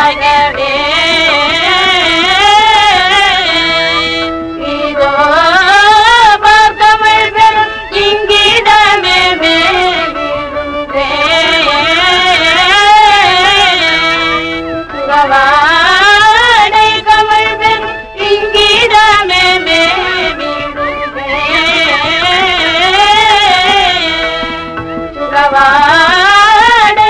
வாழ்கவே இதோ பார்த்தமிழ் பெரும் இங்கிடமே மேலிருந்தே சுகவாடை கமிழ் பெரும் இங்கிடமே மேலிருந்தே சுகவாடை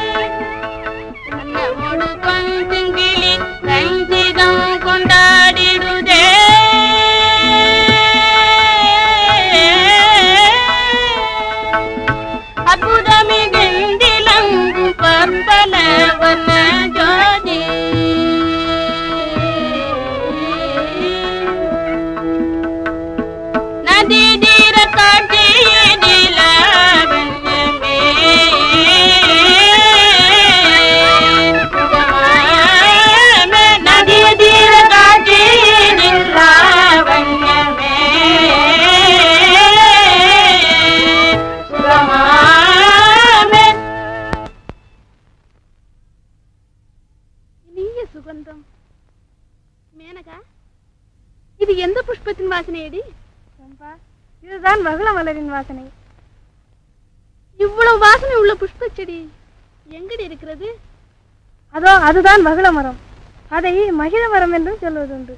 நம்மோடு பங்கிங்கிளி ரஞ்சிதம் கொண்டாடிடுதே அற்புதமிகெந்திலங்கும் பற்பல வண்ண ஜோதி நதி தீர காட்சியினில வெண்ணமே சுகமே நதி தீர காட்சியினில் லாவண்யமே சுகமாமே இனிய சுகந்தம் மேனகா இது எந்த புஷ்பத்தின் வாசனையடி சம்பா இதுதான் மகள மலரின் வாசனை இவ்வளவு வாசனை உள்ள புஷ்ப செடி எங்கடி இருக்கிறது அதோ அதுதான் மகள மரம் அதை மகிழ மரம் என்றும் சொல்வதுண்டு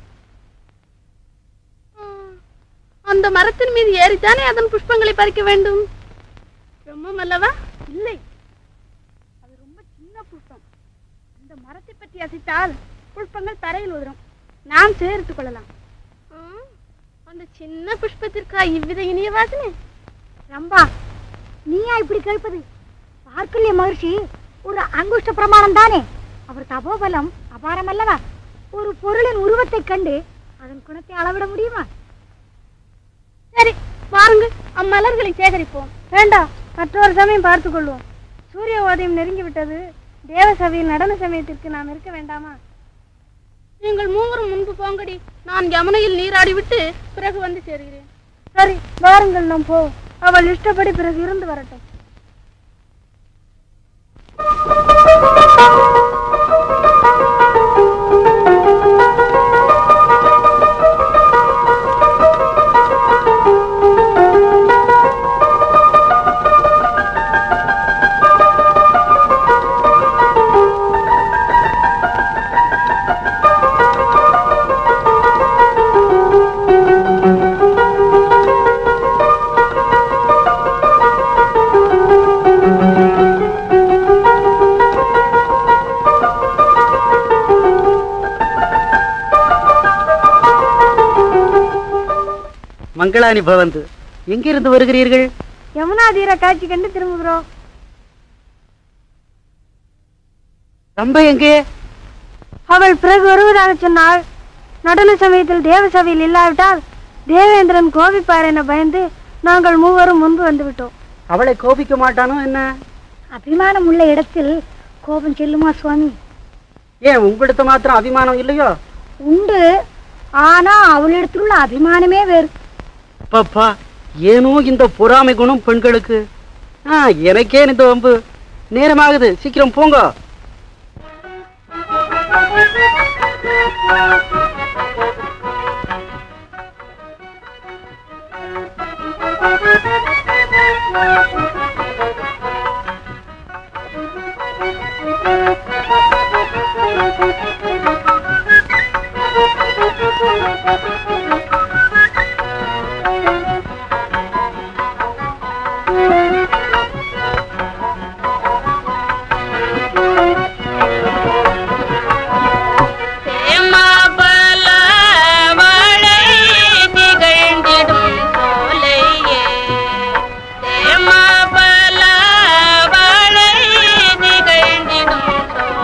ம், அந்த மரத்தின் மீது ஏறித்தானே அதன் புஷ்பங்களை பறிக்க வேண்டும் பிரம்மம் அல்லவா இல்லை அது ரொம்ப சின்ன புஷ்பம் அந்த மரத்தை பற்றி அசைத்தால் புஷ்பங்கள் தரையில் உதிரும் நாம் சேர்த்துக் கொள்ளலாம் ம், அந்த சின்ன புஷ்பத்திற்கா இவ்வித இனிய வாசனை ரம்பா நீயா இப்படி கேட்பது பார்க்கலிய மகர்ஷி ஒரு அங்குஷ்ட பிரமாணம் தானே அவர் தபோபலம் அபாரம் அல்லவா ஒரு பொருளின் உருவத்தைக் கண்டு அதன் குணத்தை அளவிட முடியுமா சரி வாருங்கள் அம்மலர்களை சேகரிப்போம் வேண்டாம் மற்றொரு சமயம் பார்த்துக் கொள்வோம் சூரிய உதயம் நெருங்கி விட்டது தேவ சபையில் நடன சமயத்திற்கு நாம் இருக்க வேண்டாமா நீங்கள் மூவரும் முன்பு போங்கடி நான் யமுனையில் நீராடி விட்டு பிறகு வந்து சேர்கிறேன் சரி வாருங்கள் நாம் போ அவள் இஷ்டப்படி பிறகு இருந்து வரட்டும் மங்களானி பவந்து எங்கிருந்து வருகிறீர்கள் யமுனா தீர காட்சி கண்டு திரும்புகிறோம் ரொம்ப எங்கே அவள் பிறகு வருவதாக சொன்னாள் நடன சமயத்தில் தேவ சபையில் இல்லாவிட்டால் தேவேந்திரன் கோபிப்பார் என பயந்து நாங்கள் மூவரும் முன்பு வந்து விட்டோம் அவளை கோபிக்க மாட்டானோ என்ன அபிமானம் உள்ள இடத்தில் கோபம் செல்லுமா சுவாமி ஏன் உங்களிடத்த மாத்திரம் அபிமானம் இல்லையோ உண்டு ஆனா அவளிடத்தில் உள்ள அபிமானமே வேறு பாப்பா ஏனோ இந்த பொறாமை குணம் பெண்களுக்கு ஆ எனக்கே இந்த வம்பு நேரமாகுது சீக்கிரம் போங்க தேமாபல வாழை திகழ்ந்திடும் சோலையே தேமாபல வாழை திகழ்ந்திடும்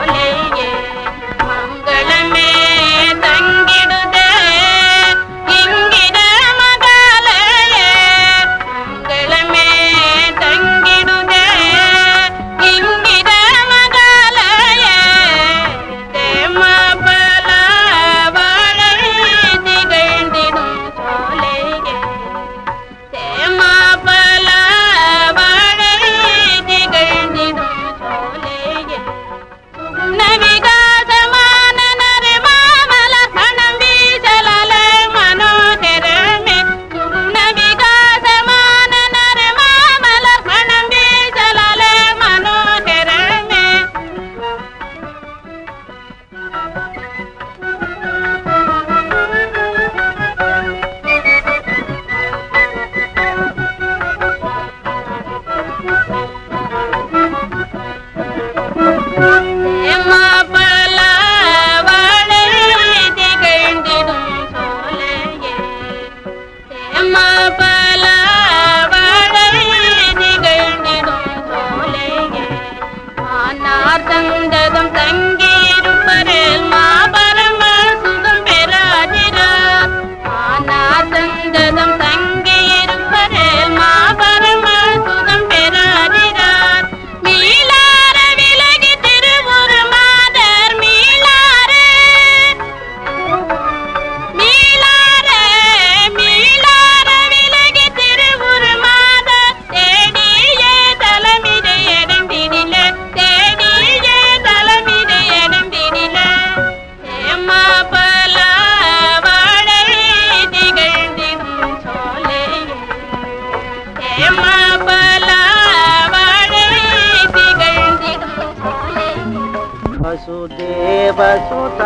ವಸುದೇವ ಸುತ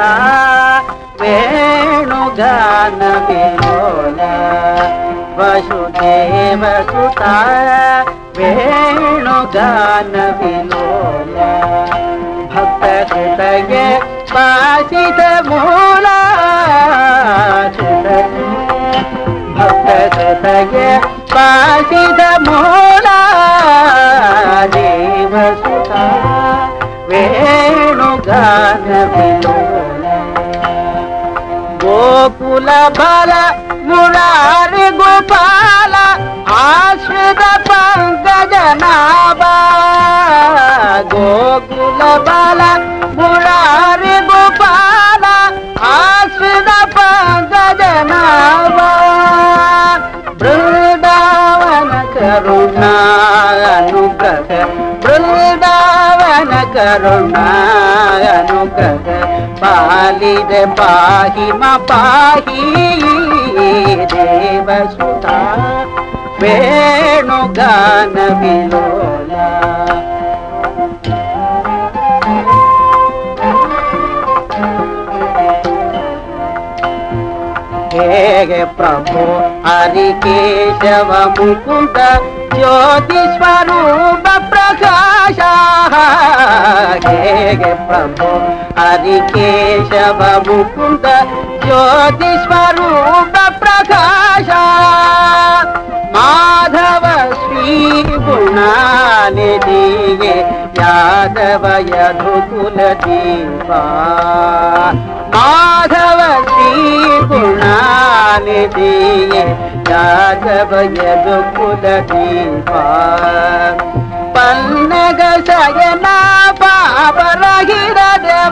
ವೇಣುಗಾನ ವಿಲೋಲ ವಸುದೇವ ಸುತ ವೇಣುಗಾನ ವಿಲೋಲ ಭಕ್ತ ಹೃದಯ ಪಾಸಿದ ಮೂಲ ಭಕ್ತ ಹೃದಯ ಪಾಸಿದ ಮೂಲ ದೇವ ಸುತ ವೇಣುಗಾನ ವಿಲೋಲ ಗೋಕುಲ ಬಲ ಮುರಾರಿ ಗೋಪಾಲ ಆಶ್ರಿತ ಪಂಕಜನಾಭ ಗೋಕುಲ ಬಲ ಮುರಾರಿ ಗೋಪಾಲ ಆಶ್ರಿತ ಪಂಕಜನಾಭ ಬೃಂದಾವನ ಕರುಣಾ ಅನುಗ್ರಹ ಬೃಂದಾವನ ಕರುಣಾ ಅನುಗ್ರಹ ಪಾಲಿದ ಪಾಹಿ ಮ ಪಾಹಿ ದೇವ ಸುತ ವೇಣುಗಾನ ವಿಲೋಲ ಹೇಗೆ ಪ್ರಭು ಹರಿ ಕೇಶವ ಮುಕುಂದ ಜ್ಯೋತಿ ಸ್ವರೂಪ ಪ್ರಕಾಶ ಹೇಗೆ ಪ್ರಭು ಹರಿ ಕೇಶವ ಮುಕುಂದ ಜ್ಯೋತಿ ಸ್ವರೂಪ ಪ್ರಕಾಶ ಮಾಧವ ಶ್ರೀ ಗುಣಾನಿಧಿಗೆ ಯಾದವ ಯಧುಕುಲ ದೀಪ ಮಾಧವ ಶ್ರೀ ಗುಣಾನಿಧಿಗೆ ಯಾದವ ಯಧುಕುಲ ದೀಪ ಪನ್ನಗ ಸಯನ ಪಾಪರಹಿರ ದೇವ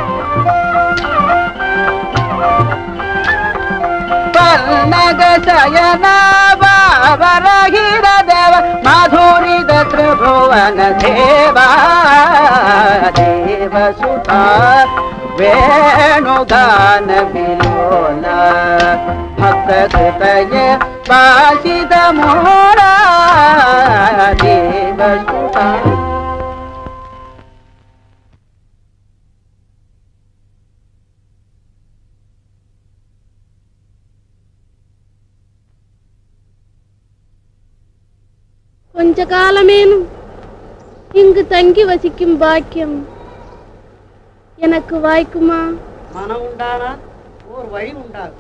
ಪನ್ನಗ ಸಯನ ಬಾಬರಹಿರ ದೇವ ಮಾಧುರಿದ ತ್ರಿಭುವನ ದೇವ ದೇವ ಸುತ ವೇಣುಗಾನ ವಿಲೋಲ ಭಕ್ತ ಕೃತಯ ಪಾಸಿದ ಮೋರ ದೇವ ಸುತ கொஞ்ச காலமேனும் இங்கு தங்கி வசிக்கும் பாக்கியம் எனக்கு வாய்க்குமா மனம் உண்டானால் ஓர் வழி உண்டாகும்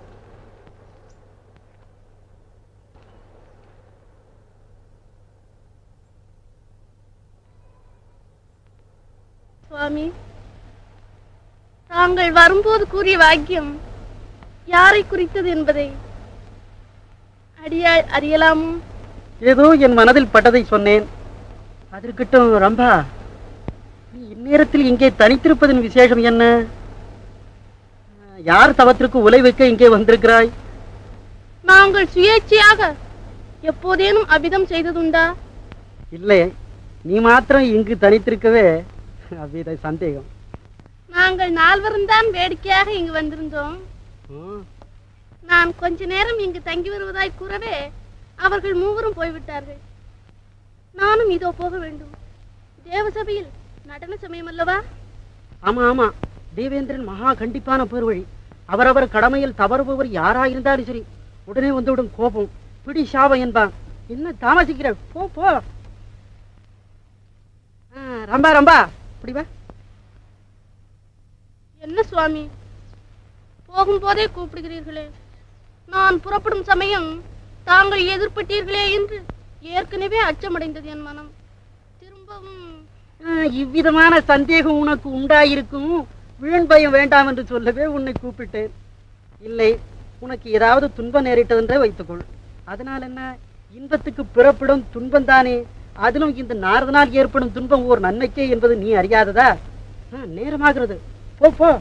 சுவாமி தாங்கள் வரும்போது கூறிய வாக்கியம் யாரை குறித்தது என்பதை அடியா அறியலாமோ ஏதோ என் மனதில் பட்டதை சொன்னேன் அதற்கிட்டும் ரம்பா நீ இந்நேரத்தில் இங்கே தனித்திருப்பதன் விசேஷம் என்ன யார் தவத்திற்கு உலை வைக்க இங்கே வந்திருக்கிறாய் நாங்கள் சுயேட்சையாக எப்போதேனும் அபிதம் செய்ததுண்டா இல்லை நீ மாத்திரம் இங்கு தனித்திருக்கவே அவ்வித சந்தேகம் நாங்கள் நால்வரும் தான் வேடிக்கையாக இங்கு வந்திருந்தோம் ம், நான் கொஞ்ச நேரம் இங்கு தங்கி வருவதாய் கூறவே அவர்கள் மூவரும் போய்விட்டார்கள் நானும் இதோ போக வேண்டும் தேவசபையில் நடன சமயம் அல்லவா ஆமா ஆமா தேவேந்திரன் மகா கண்டிப்பான பேர்வழி அவரவர் கடமையில் தவறுபவர் யாராயிருந்தாலும் சரி உடனே வந்துவிடும் கோபம் பிடி சாபம் என்பான் என்ன தாமசிக்கிற போ போ ஆ, ரம்பா ரம்பா இப்படி வா என்ன சுவாமி போகும்போதே கூப்பிடுகிறீர்களே நான் புறப்படும் சமயம் தாங்கள் எதிர்பட்டீர்களே என்று ஏற்கனவே அச்சமடைந்தது என் மனம் திரும்பவும் ஆ, இவ்விதமான சந்தேகம் உனக்கு உண்டாயிருக்கும் வீண் பயம் வேண்டாம் என்று சொல்லவே உன்னை கூப்பிட்டேன் இல்லை உனக்கு ஏதாவது துன்பம் நேரிட்டதென்றே வைத்துக்கொள் அதனால் என்ன இன்பத்துக்கு பிறப்பிடும் துன்பம் தானே அதிலும் இந்த நாரதனால் ஏற்படும் துன்பம் ஓர் நன்மைக்கே என்பது நீ அறியாததா ஆ, நேரமாகிறது போ போ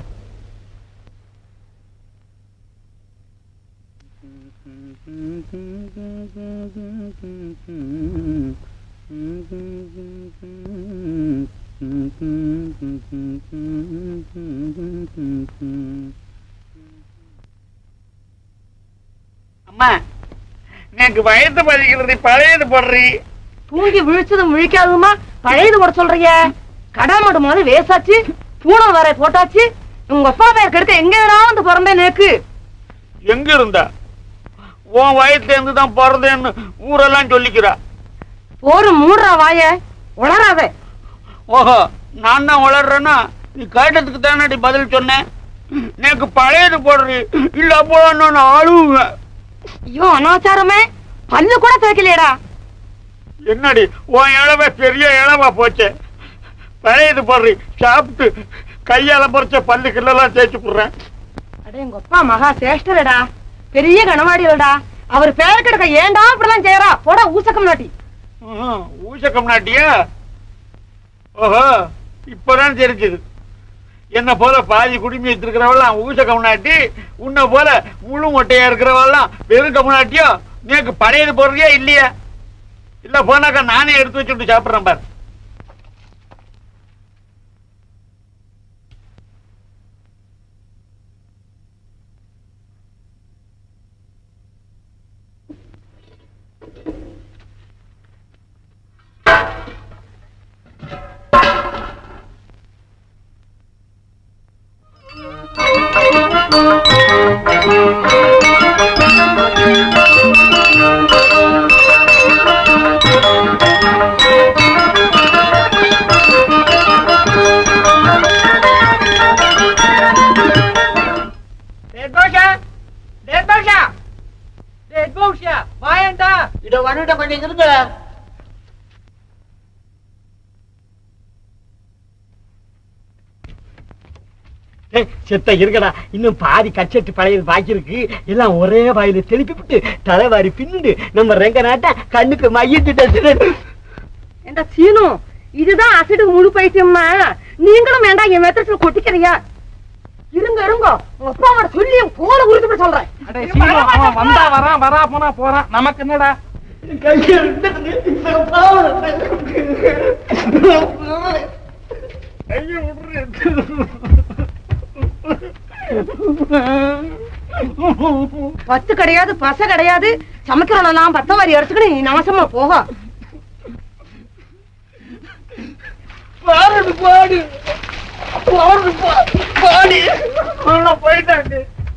அம்மா எனக்கு வயது பதிக்கிறது பழையது போடுறீ தூங்கி விழிச்சதும் விழிக்காதுமா பழையது போட சொல்றீங்க கடாமடு மாதிரி வேசாச்சு பூனம் வரை போட்டாச்சு உங்க அப்பா பேர் கெடுக்க எங்க வந்து பிறந்தேன் நேக்கு எங்க இருந்தா உன் வயசுல இருந்து தான் பிறந்தேன்னு ஊரெல்லாம் சொல்லிக்கிறா ஒரு மூடுறா வாய உளராத ஓஹோ நான் தான் வளர்றேன்னா நீ கேட்டதுக்கு தானடி பதில் சொன்னேன் எனக்கு பழையது போடுறி இல்ல அப்போ நான் அழுவேன் ஐயோ அனாச்சாரமே பல்லு கூட தேய்க்கலையடா என்னடி உன் இளவ பெரிய இளவா போச்சே பழையது போடுறி சாப்பிட்டு கையால பறிச்ச பல்லு கிள்ளலாம் தேய்ச்சி போடுறேன் அட எங்க அப்பா மகா சேஷ்டரடா பெரிய கனவாடியடா அவர் பேர் கிடக்க ஏன்டா இப்படிலாம் செய்யறா போடா ஊசக்கம் நாட்டி ம்ஹும். ஊசக்கம் நாட்டியா ஓஹோ இப்பதான் தெரிஞ்சது என்ன போல பாதி குடுமி வச்சிருக்கிறவெல்லாம் ஊசக்கம் நாட்டி உன்னை போல முழு மொட்டையா இருக்கிறவெல்லாம் வெறும் கம்நாட்டியோ நீக்கு பழையது போடுறியா இல்லையா இல்ல போனாக்கா நானே எடுத்து வச்சுட்டு சாப்பிடுறேன் பாரு இத வந்துட்ட கொஞ்சம் இருங்க செத்த இருக்கடா இன்னும் பாதி கச்சட்டு பழையது பாக்கி இருக்கு எல்லாம் ஒரே வாயில தெளிப்பி விட்டு தலைவாரி பின்னுண்டு நம்ம ரெங்க நாட்ட கண்ணுக்கு மையிட்டு ஏண்டா சீனு இதுதான் அசடுக்கு முழு பைத்தியம்னா நீங்களும் வேண்டாம் என் மெத்தத்துல கொட்டிக்கிறியா இருங்க இருங்க உங்க அப்பா அம்மா சொல்லி என் கோல உறுதிப்பட சொல்றேன் வந்தா வரான் வரா போனா போறான் நமக்கு என்னடா ஐயோ விடுறேன் பத்து கிடையாது பச கிடையாது சமைக்கிறோம் பத்த மாதிரி எடுத்துக்கிட்டு நீ நாசமா போக பாடு பாடு பாடு பாடி நான் போயிட்டாங்க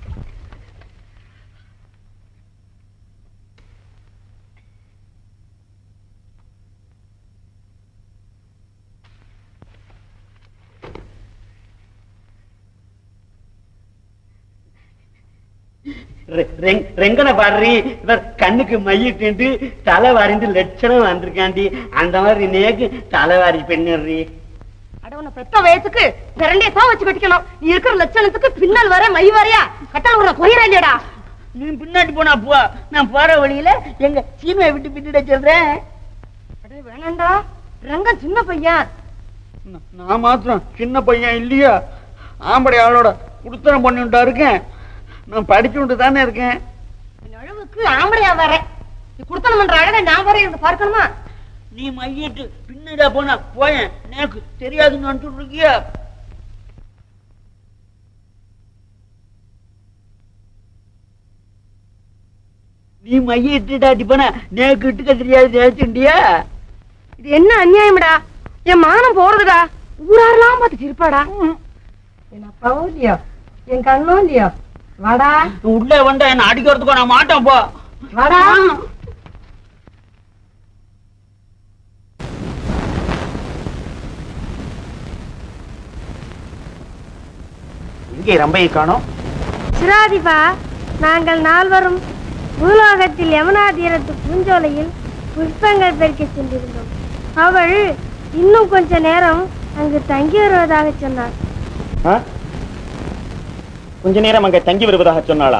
ரெங்கனை பாடுறி இவர் கண்ணுக்கு மையிட்டு தலை வாரிந்து லட்சணம் வந்திருக்காண்டி அந்த மாதிரி நேக்கு தலை வாரி பெண்ணுறி அட உன்னை பெத்த வயசுக்கு பிரண்டைய தான் வச்சு கட்டிக்கணும் நீ இருக்கிற லட்சணத்துக்கு பின்னல் வர மை வரையா கட்டால் உன்னை கொயிரா இல்லையடா நீ பின்னாடி போனா போ நான் போற வழியில எங்க சீமையை விட்டு பின்னிட சொல்றேன் அடே வேணாண்டா ரங்கம் சின்ன பையன் நான் மாத்திரம் சின்ன பையன் இல்லையா ஆம்படை ஆளோட குடுத்தனம் பண்ணிட்டா இருக்கேன் நான் படிச்சுட்டு தானே இருக்கேன் என் அளவுக்கு ஆம்பளையா வரேன் நீ குடுத்தனம் பண்ற அழகா நான் வர இருந்து பார்க்கணுமா நீ மையிட்டு பின்னடா போனா போயேன் எனக்கு தெரியாதுன்னு நினைச்சுட்டு இருக்கியா நீ மையிட்டுடாட்டி போனா நேக்கு இட்டுக்க தெரியாது நினைச்சுட்டியா இது என்ன அநியாயம்டா என் மானம் போறதுடா ஊராரெல்லாம் பார்த்து சிரிப்பாடா என் அப்பாவும் இல்லையோ என் கண்ணும் இல்லையோ வாடா உள்ளே வந்தா என்ன அடிக்கிறதுக்கு நான் மாட்டேன் போ வாடா இங்கே ரம்பையை காணோம் சிராதிபா நாங்கள் நால்வரும் பூலோகத்தில் யமுனா தீரத்து பூஞ்சோலையில் புஷ்பங்கள் பெருக்க சென்றிருந்தோம் அவள் இன்னும் கொஞ்ச நேரம் அங்கு தங்கி வருவதாக சொன்னாள் ஆ? கொஞ்ச நேரம் அங்க தங்கி வருவதாக சொன்னாளா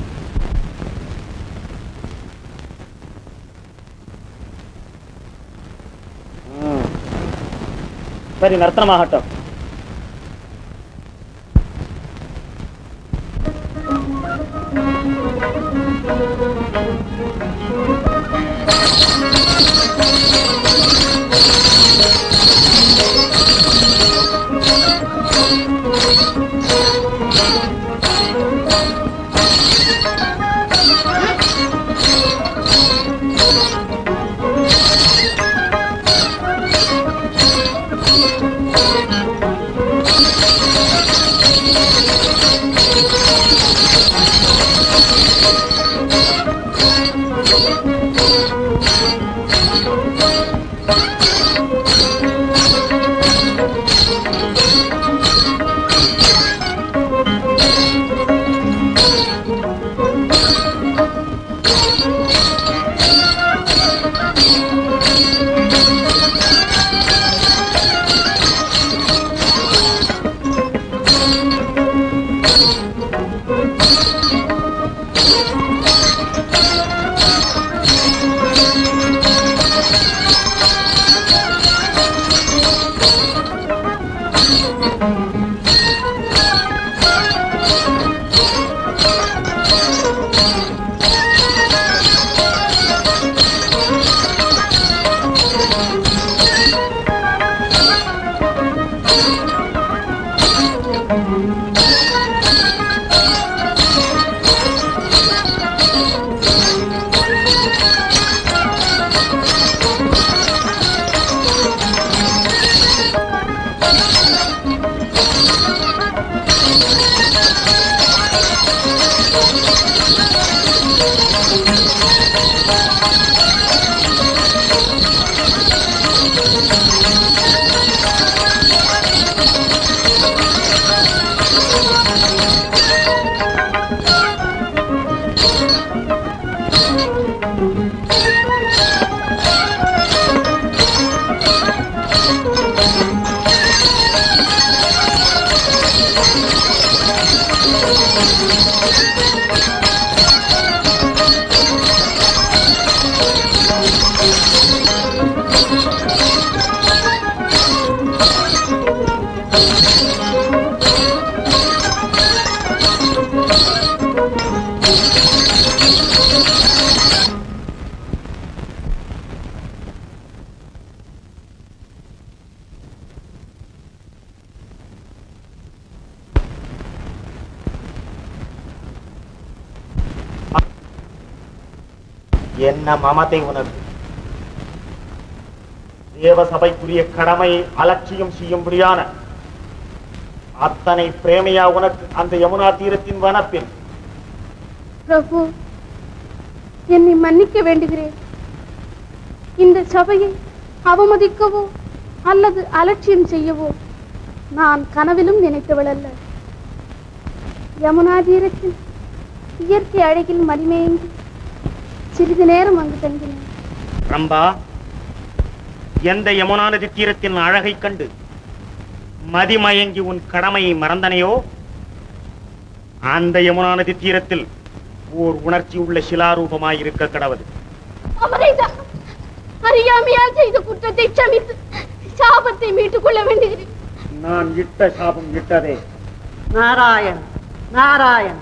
ம். சரி நர்த்தனமாகட்டும் என்ன மமதை உனக்கு தேவசபைக்குரிய கடமையை அலட்சியம் செய்யும்படியான அத்தனை பிரேமையா உனக்கு அந்த யமுனா தீரத்தின் வனப்பில் பிரபு என்னை மன்னிக்க வேண்டுகிறேன் இந்த சபையை அவமதிக்கவோ அல்லது அலட்சியம் செய்யவோ நான் கனவிலும் நினைத்தவள் அல்ல யமுனா தீரத்தில் இயற்கை அழகில் மணிமேங்கி சிறிது நேரம் அங்கு தங்கினேன் ரம்பா எந்த யமுனா நதி தீரத்தின் அழகைக் கண்டு மதிமயங்கி உன் கடமையை மறந்தனையோ அந்த யமுனா நதி தீரத்தில் ஓர் உணர்ச்சி உள்ள சிலாரூபமாயிருக்க கடவுள் அமரைதா அறியாமையால் செய்த குற்றத்தை க்ஷமித்து சாபத்தை மீட்டுக் கொள்ள வேண்டுகிறேன் நான் இட்ட சாபம் இட்டதே நாராயண் நாராயண்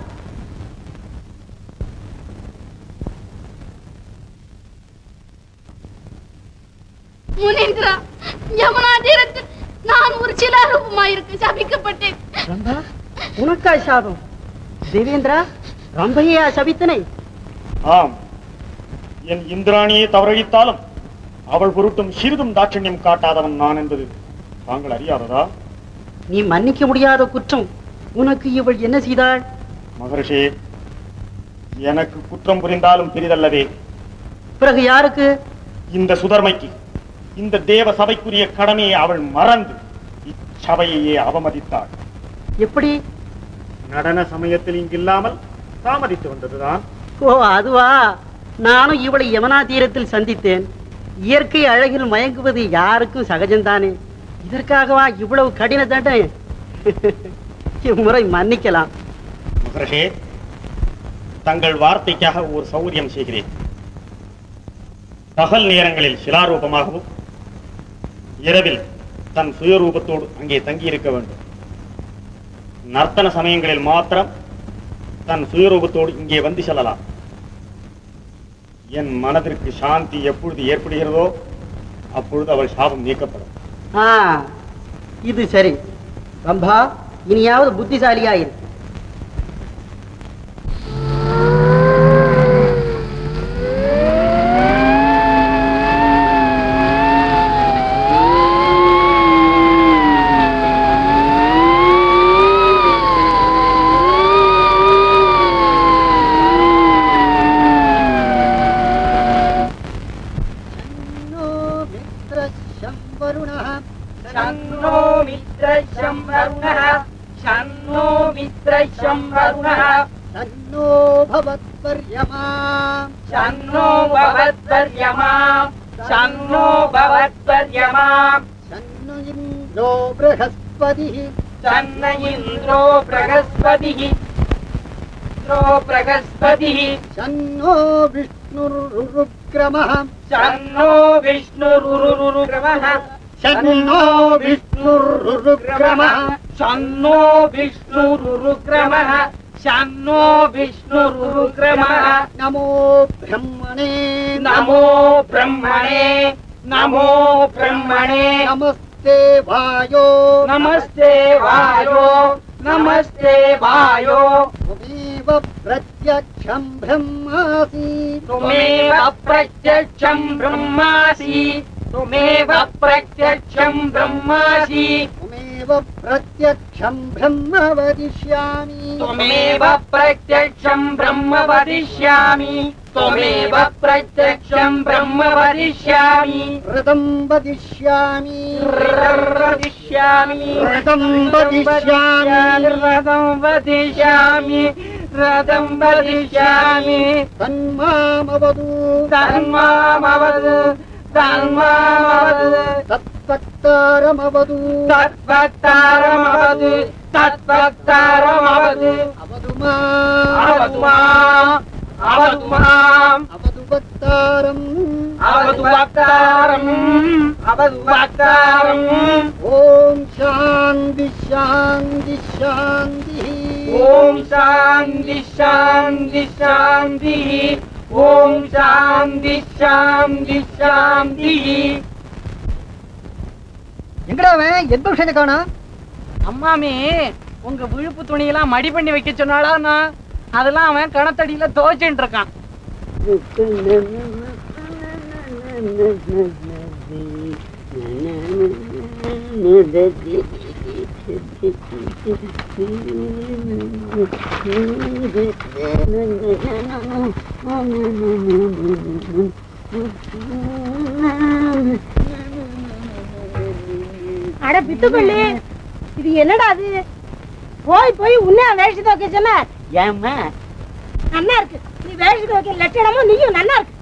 முனேந்திரா யமுனா தீரத்தில் நான் ஒரு சிலாரூபமாயிருக்க சபிக்கப்பட்டேன் ரம்பா உனக்கா சாபம் தேவேந்திரா ரம்பையா சபித்தனை ஆம் என் இந்திராணியை தவறழித்தாலும் அவள் பொருட்டும் சிறிதும் தாட்சண்யம் காட்டாதவன் நான் என்பது தாங்கள் அறியாததா நீ மன்னிக்க முடியாத குற்றம் உனக்கு இவள் என்ன செய்தாள் மகர்ஷி எனக்கு குற்றம் புரிந்தாலும் பெரிதல்லவே பிறகு யாருக்கு இந்த சுதர்மைக்கு இந்த தேவ சபைக்குரிய கடமையை அவள் மறந்து இச்சபையையே அவமதித்தாள் எப்படி நடன சமயத்தில் இங்கில்லாமல் தாமதித்து வந்ததுதான் ஓ அதுவா நானும் இவளை யமுனா தீரத்தில் சந்தித்தேன் இயற்கை அழகில் மயங்குவது யாருக்கும் சகஜம்தானே இதற்காகவா இவ்வளவு கடின தண்டனை இம்முறை மன்னிக்கலாம் மகர்ஷே தங்கள் வார்த்தைக்காக ஒரு சௌரியம் செய்கிறேன் பகல் நேரங்களில் சிலாரூபமாகவும் இரவில் தன் சுயரூபத்தோடு அங்கே தங்கியிருக்க வேண்டும் நர்த்தன சமயங்களில் மாத்திரம் தன் சுயரூபத்தோடு இங்கே வந்து செல்லலாம் என் மனதிற்கு சாந்தி எப்பொழுது ஏற்படுகிறதோ அப்பொழுது அவள் சாபம் நீக்கப்படும் ஆ இது சரி ரம்பா இனியாவது புத்திசாலியாயிரு शन्नो मित्रशं वरुणः शन्नो मित्रशं वरुणः तन्नो भवत्पर्यमा शन्नो भवत्पर्यमा शन्नो भवत्पर्यमा तन्नो इन्द्रो बृहस्पतिः शन्न इन्द्रो बृहस्पतिः इन्द्रो बृहस्पतिः तन्नो विष्णुरुरुक्रमः शन्नो विष्णुरुरुरुक्रमः तन्नो विष्णुरुरुक्रमः शन्नो विष्णुरुरुक्रमः शन्नो विष्णुरुरुक्रमः नमो ब्रह्मणे नमो ब्रह्मणे नमो ब्रह्मणे नमस्ते वायो नमस्ते वायो नमस्ते वायो त्वमेव प्रत्यक्षं ब्रह्मासि त्वमेव प्रत्यक्षं ब्रह्मासि त्वमेव प्रत्यक्षं ब्रह्मासि त्वमेव प्रत्यक्षं ब्रह्म वदिष्यामि त्वमेव प्रत्यक्षं ब्रह्म वदिष्यामि त्वमेव प्रत्यक्षं ब्रह्म वदिष्यामि व्रतं वदिष्यामि वदिष्यामि व्रतं वदिष्यामि रथं वदिष्यामि रथं वदिष्यामि तन्मामवतु तन्मामवद तन्मामवद तत् தத்வக்தாரமவது தத்வக்தாரமவது தத்வக்தாரமவது அவதுமா அவதுமா அவதுமாம் அவது வக்தாரம் அவது வக்தாரம் அவது வக்தாரம் ஓம் சாந்தி சாந்தி சாந்தி ஓம் சாந்தி சாந்தி சாந்தி ஓம் சாந்தி சாந்தி சாந்தி எங்கடா அவன் எந்த விஷயத்தை காணோம் அம்மாமி உங்க விழுப்பு துணியெல்லாம் மடி பண்ணி வைக்க சொன்னாளா அதெல்லாம் அவன் கணத்தடியில துவைச்சுட்டு இருக்கான் அட பித்துப்பள்ளி இது என்னடா அது போய் போய் உன்ன வேஷத்தை வைக்க சொன்ன ஏம்மா நல்லா இருக்கு நீ வேஷத்தை வைக்க லட்சணமும் நீயும் நல்லா இருக்கு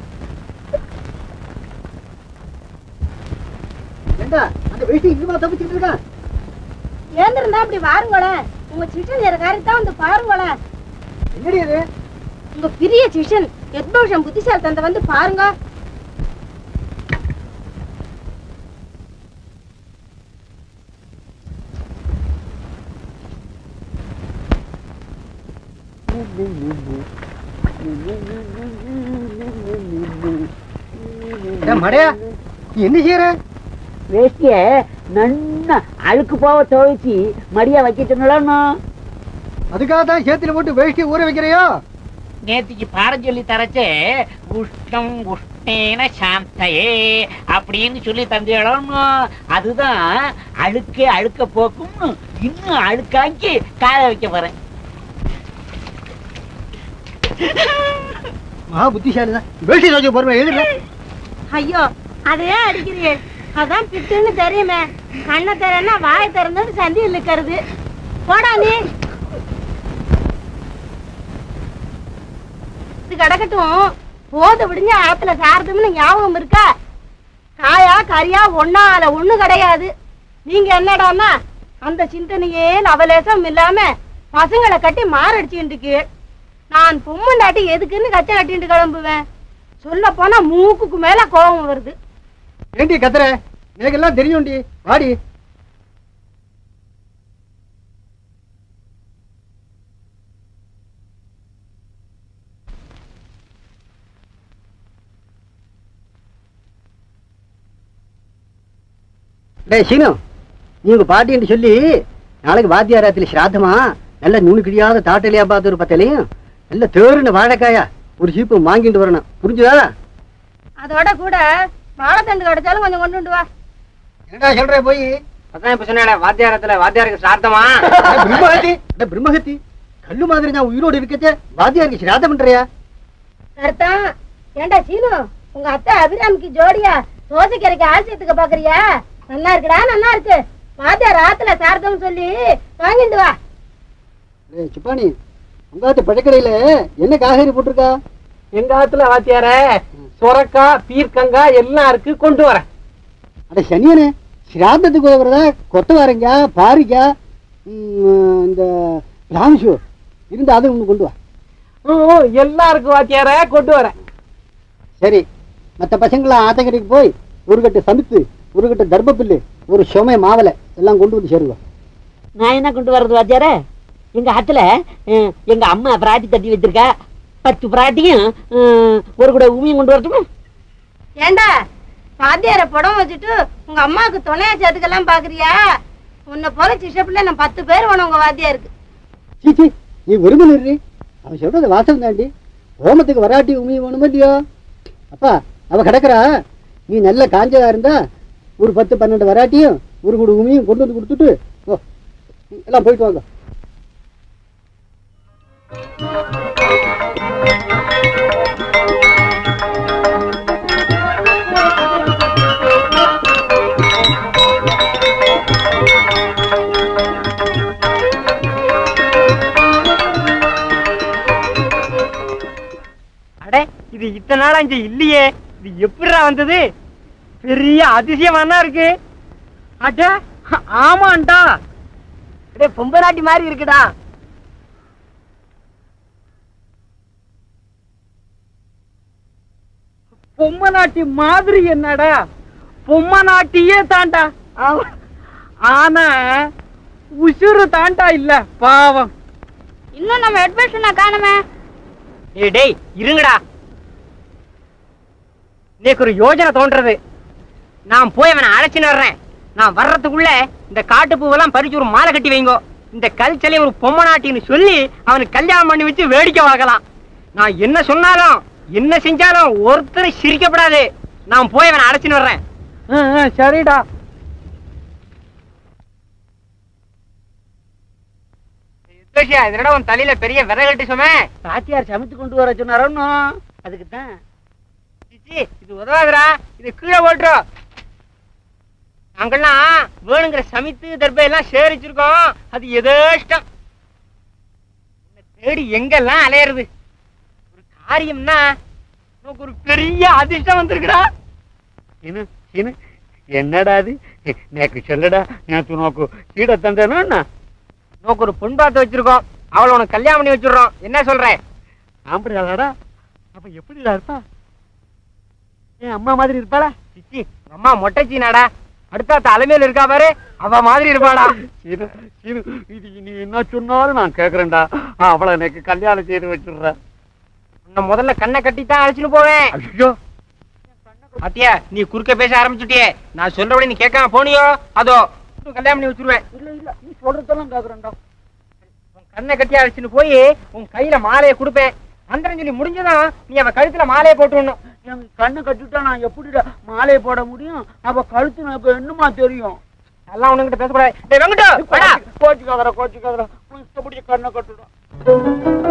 ஏண்டா அந்த வேஷ்டி இன்னுமா தப்பிச்சுட்டு இருக்கான் ஏந்திருந்தா அப்படி வாருங்களேன் உங்க சிஷன் நேர காரியத்தான் வந்து பாருங்களேன் என்னடி அது உங்க பெரிய சிஷன் எத்போஷம் புத்திசாலி தந்தை வந்து பாருங்க ஏன் மடையா நீ என்ன செய்யற வேஷ்டிய நன்னா அழுக்கு போக துவைச்சி மடியா வைக்கட்டுங்களா அதுக்காக தான் சேத்துல போட்டு வேஷ்டி ஊற வைக்கிறையோ நேத்திக்கு பாடம் சொல்லி தரச்சே உஷ்ணம் உஷ்ணேன சாந்தையே அப்படின்னு சொல்லி தந்தையிடம் அதுதான் அழுக்கே அழுக்க போக்கும்னு இன்னும் அழுக்காக்கி காய வைக்க போறேன் மகா புத்திசாலி தான் வேஷ்டி தோச்ச பொறுமை எழுதுல ஐயோ அதையே அடிக்கிறீ அதான் பிட்டுன்னு தெரியுமே கண்ணை திறன்னா வாய் திறந்தது சந்தியில் இருக்கிறது போடா நீ இது கிடக்கட்டும் போது விடுங்க ஆத்துல சாரதும்னு ஞாபகம் இருக்கா காயா கரியா ஒன்னால ஒண்ணு கிடையாது நீங்க என்னடான்னா அந்த சிந்தனையே லவலேசம் இல்லாம பசங்களை கட்டி மாரடிச்சுட்டு இருக்கு நான் பொம்மண்டாட்டி எதுக்குன்னு கச்சை கட்டிட்டு கிளம்புவேன் சொல்ல போனா மூக்குக்கு மேல கோபம் வருது ஏண்டி கத்துற எனக்கு எல்லாம் தெரியும்டி வாடி டேய் சீனு நீ உங்க பாட்டின்னு சொல்லி நாளைக்கு வாத்தியாராத்துல சிராத்தமா நல்ல நுணு கிழியாத தாட்டலையா பார்த்து ஒரு பத்தலையும் நல்ல தேறுன வாழைக்காயா ஒரு சீப்பு வாங்கிட்டு வரணும் புரிஞ்சுதா அதோட கூட வாழைத்தண்டு கிடைச்சாலும் கொஞ்சம் கொண்டு வந்து வா என்னடா சொல்ற போய் அதான் இப்ப சொன்னேன் வாத்தியாரத்துல வாத்தியாருக்கு சார்த்தமா பிரம்மஹத்தி அட பிரம்மஹத்தி கல்லு மாதிரி நான் உயிரோடு இருக்கச்சே வாத்தியாருக்கு சிராதம் பண்றியா கருத்தான் ஏண்டா சீனு உங்க அத்தை அபிராமிக்கு ஜோடியா தோசைக்கரைக்கு ஆசியத்துக்கு பாக்குறியா நல்லா இருக்குடா நல்லா இருக்கு வாத்தியார் ஆத்துல சார்த்தம் சொல்லி வாங்கிட்டு வா டேய் சிப்பானி உங்காத்து பழக்கடையில என்ன காய்கறி போட்டிருக்கா எங்க ஆத்துல வாத்தியார சொரக்கா பீர்க்கங்கா எல்லாம் இருக்கு கொண்டு வரேன் அட சனியனே சிராதத்துக்கு உதவுறதா கொத்தவாரங்காய் பாரிக்காய் ம், இந்த ராம்ஷு இருந்து அதை ஒன்று கொண்டு வா ம், எல்லாம் இருக்கு வாத்தியார கொண்டு வரேன் சரி மற்ற பசங்களாம் ஆத்தங்கரைக்கு போய் ஒரு கட்டு சமித்து ஒரு கட்டு தர்பப்பில்லு ஒரு சுமை மாவலை எல்லாம் கொண்டு வந்து சேருவா நான் என்ன கொண்டு வர்றது வாத்தியார எங்க ஆத்துல அஹ், எங்க அம்மா பிராட்டி தட்டி வச்சிருக்கா பத்து பிராட்டியும் அஹ், ஒரு கூட உமியும் கொண்டு வரட்டுமா ஏண்டா வாத்தியார படம் வச்சுட்டு உங்க அம்மாவுக்கு துணையா சேர்த்துக்கலாம் பாக்குறியா உன்னை போல சிஷ்ட பிள்ளை நான் பத்து பேர் வேணும் உங்க வாத்தியாருக்கு சீச்சி நீ விரும்பினு அவன் சொல்றது வாசம் தாண்டி ஹோமத்துக்கு வராட்டி உமி வேணுமோ இல்லையோ அப்பா அவ கிடக்குறா நீ நல்ல காஞ்சதா இருந்தா ஒரு பத்து பன்னெண்டு வராட்டியும் ஒரு குடு உமியும் கொண்டு வந்து கொடுத்துட்டு ஓ எல்லாம் போயிட்டு வாங்க அட இது இத்தனை நாளா இங்க இல்லையே இது எப்படிடா வந்தது பெரிய அதிசயமானா இருக்கு அட ஆமாண்டா அப்படியே பொம்பராட்டி மாதிரி இருக்குடா பொம்மை நாட்டி மாதிரி என்னடா பொம்மை நாட்டியே தாண்டா ஆனா உசுறு தாண்டா இல்ல பாவம் இன்னும் நம்ம அட்மிஷனை காணுமே ஏய் டேய் இருங்கடா இன்னைக்கு ஒரு யோஜனை தோன்றது நான் போய் அவனை அழைச்சின்னு வர்றேன் நான் வர்றதுக்குள்ள இந்த காட்டு பூவெல்லாம் பறிச்சு ஒரு மாலை கட்டி வைங்கோ இந்த கல்ச்சலை ஒரு பொம்மை நாட்டின்னு சொல்லி அவனுக்கு கல்யாணம் பண்ணி வச்சு வேடிக்கை பார்க்கலாம் நான் என்ன சொன்னாலும் என்ன செஞ்சாலும் ஒருத்தரும் சிரிக்கப்படாது நான் போய் அவனை அழைச்சின்னு வர்றேன் ஆ, ஆ, சரிடா இதனோட உன் தலையில பெரிய விறகட்டு சுமே பாத்தியார் சமைத்து கொண்டு வர சொன்னாரோ அதுக்கு தான் சிச்சி, இது உதவாதுடா இது கீழே ஓட்டுறோம் நாங்கெல்லாம் வேணுங்கிற சமைத்து தர்பை எல்லாம் சேரிச்சிருக்கோம் அது எதேஷ்டம் உன்னை தேடி எங்கெல்லாம் அலையிறது ஒரு காரியம்னா உனக்கு ஒரு பெரிய அதிர்ஷ்டம் வந்திருக்குடா சீனு சீனு என்னடா அது நேக்கு சொல்லடா நேற்று நோக்கு கீழே தந்தேனா உனக்கு ஒரு பொன் பார்த்து வச்சிருக்கோம் அவளை உனக்கு கல்யாணம் பண்ணி வச்சிடுறோம் என்ன சொல்ற ஆம்படியாடா அப்ப எப்படிடா இருப்பா என் அம்மா மாதிரி இருப்பாளா சிச்சி உங்க அம்மா மொட்டைச்சினாடா அடுத்த தலைமையில இருக்கா பாரு அவ மாதிரி இருப்பாடா சீனு சீனு இது நீ என்ன சொன்னாலும் நான் கேக்குறேன்டா அவளை எனக்கு கல்யாணம் செய்து வச்சிடுறேன் உன்னை முதல்ல கண்ணை கட்டித்தான் அழைச்சிட்டு போவேன் ஐயோ பாத்தியா நீ குறுக்க பேச ஆரம்பிச்சுட்டியே நான் சொல்றபடி நீ கேட்காம போனியோ அதோ கல்யாணம் பண்ணி வச்சிருவேன் இல்ல இல்ல நீ சொல்றதெல்லாம் கேக்குறேன்டா உன் கண்ணை கட்டி அழைச்சிட்டு போய் உன் கையில மாலையை கொடுப்பேன் மந்திரம் சொல்லி முடிஞ்சதும் நீ அவ கழுத்துல மாலையை போட்டு விடணும் என் கண்ணு கட்டிட்டா நான் எப்படிடா மாலையை போட முடியும் அவ கழுத்து எனக்கு என்னமா தெரியும் எல்லாம் உனக்கிட்ட பேசக்கூடாது டேய் வெங்கட்டு வாடா கோச்சுக்காதரா கோச்சுக்காதரா இஷ்டப்படி கண்ணை கட்டுடா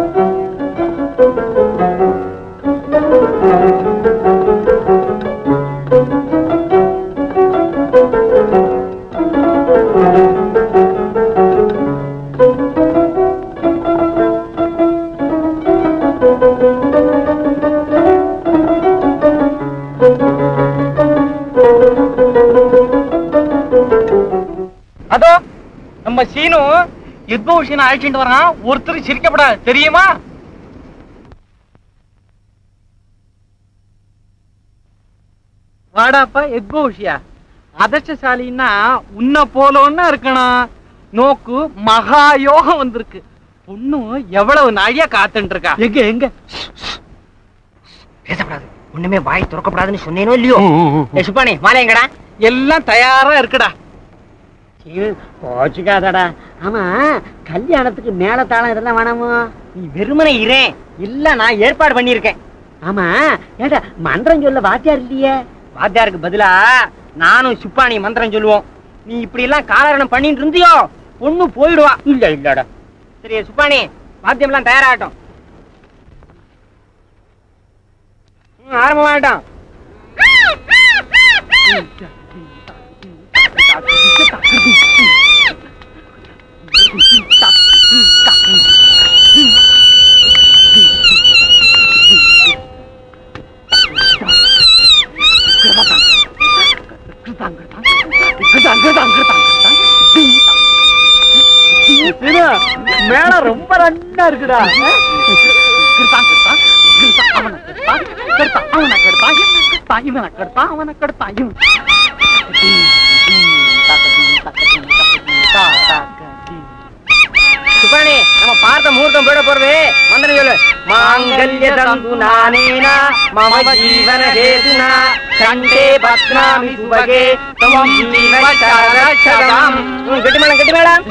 அதோ நம்ம சீனு யுத்பூஷன் அழைச்சிட்டு வரான் ஒருத்தர் சிரிக்கப்படாது தெரியுமா வாடாப்பா எக்போஷியா அதிர்ஷ்டசாலின்னா உன்னை போலோன்னு இருக்கணும் நோக்கு மகா யோகம் வந்திருக்கு பொண்ணு எவ்வளவு நாழியா காத்துட்டு இருக்கா எங்க எங்க பேசக்கூடாது ஒண்ணுமே வாய் திறக்கப்படாதுன்னு சொன்னேனோ இல்லையோ ஏய் சுப்பானி மாலை எங்கடா எல்லாம் தயாரா இருக்குடா கோச்சுக்காதடா ஆமா கல்யாணத்துக்கு மேலத்தாளம் இதெல்லாம் வேணாமோ நீ வெறுமனே இரேன் இல்ல நான் ஏற்பாடு பண்ணியிருக்கேன் ஆமா ஏடா மந்திரம் சொல்ல வாத்தியார் இல்லையே வாத்தியாருக்கு பதிலா நானும் சுப்பானி மந்திரம் சொல்லுவோம் நீ இப்படி எல்லாம் காலரணம் பண்ணிட்டு இருந்தியோ பொண்ணு போயிடுவா இல்ல இல்லடா சரி சுப்பானி வாத்தியம் எல்லாம் தயாராகட்டும் ம், ஆரம்பமாகட்டும் மேல ரொம்ப ரன்னா இருக்குடா சுப்பானி நம்ம பார்த்த முகூர்த்தம் போயிட போறது மந்திரம் சொல்லு மாங்கல்ய தந்து நானேனா மம ஜீவன ஹேதுனா கண்டே பத்னாமி சுபகே தமம் ஜீவ சரசதம் கெட்டி மேடம் கெட்டி மேடம்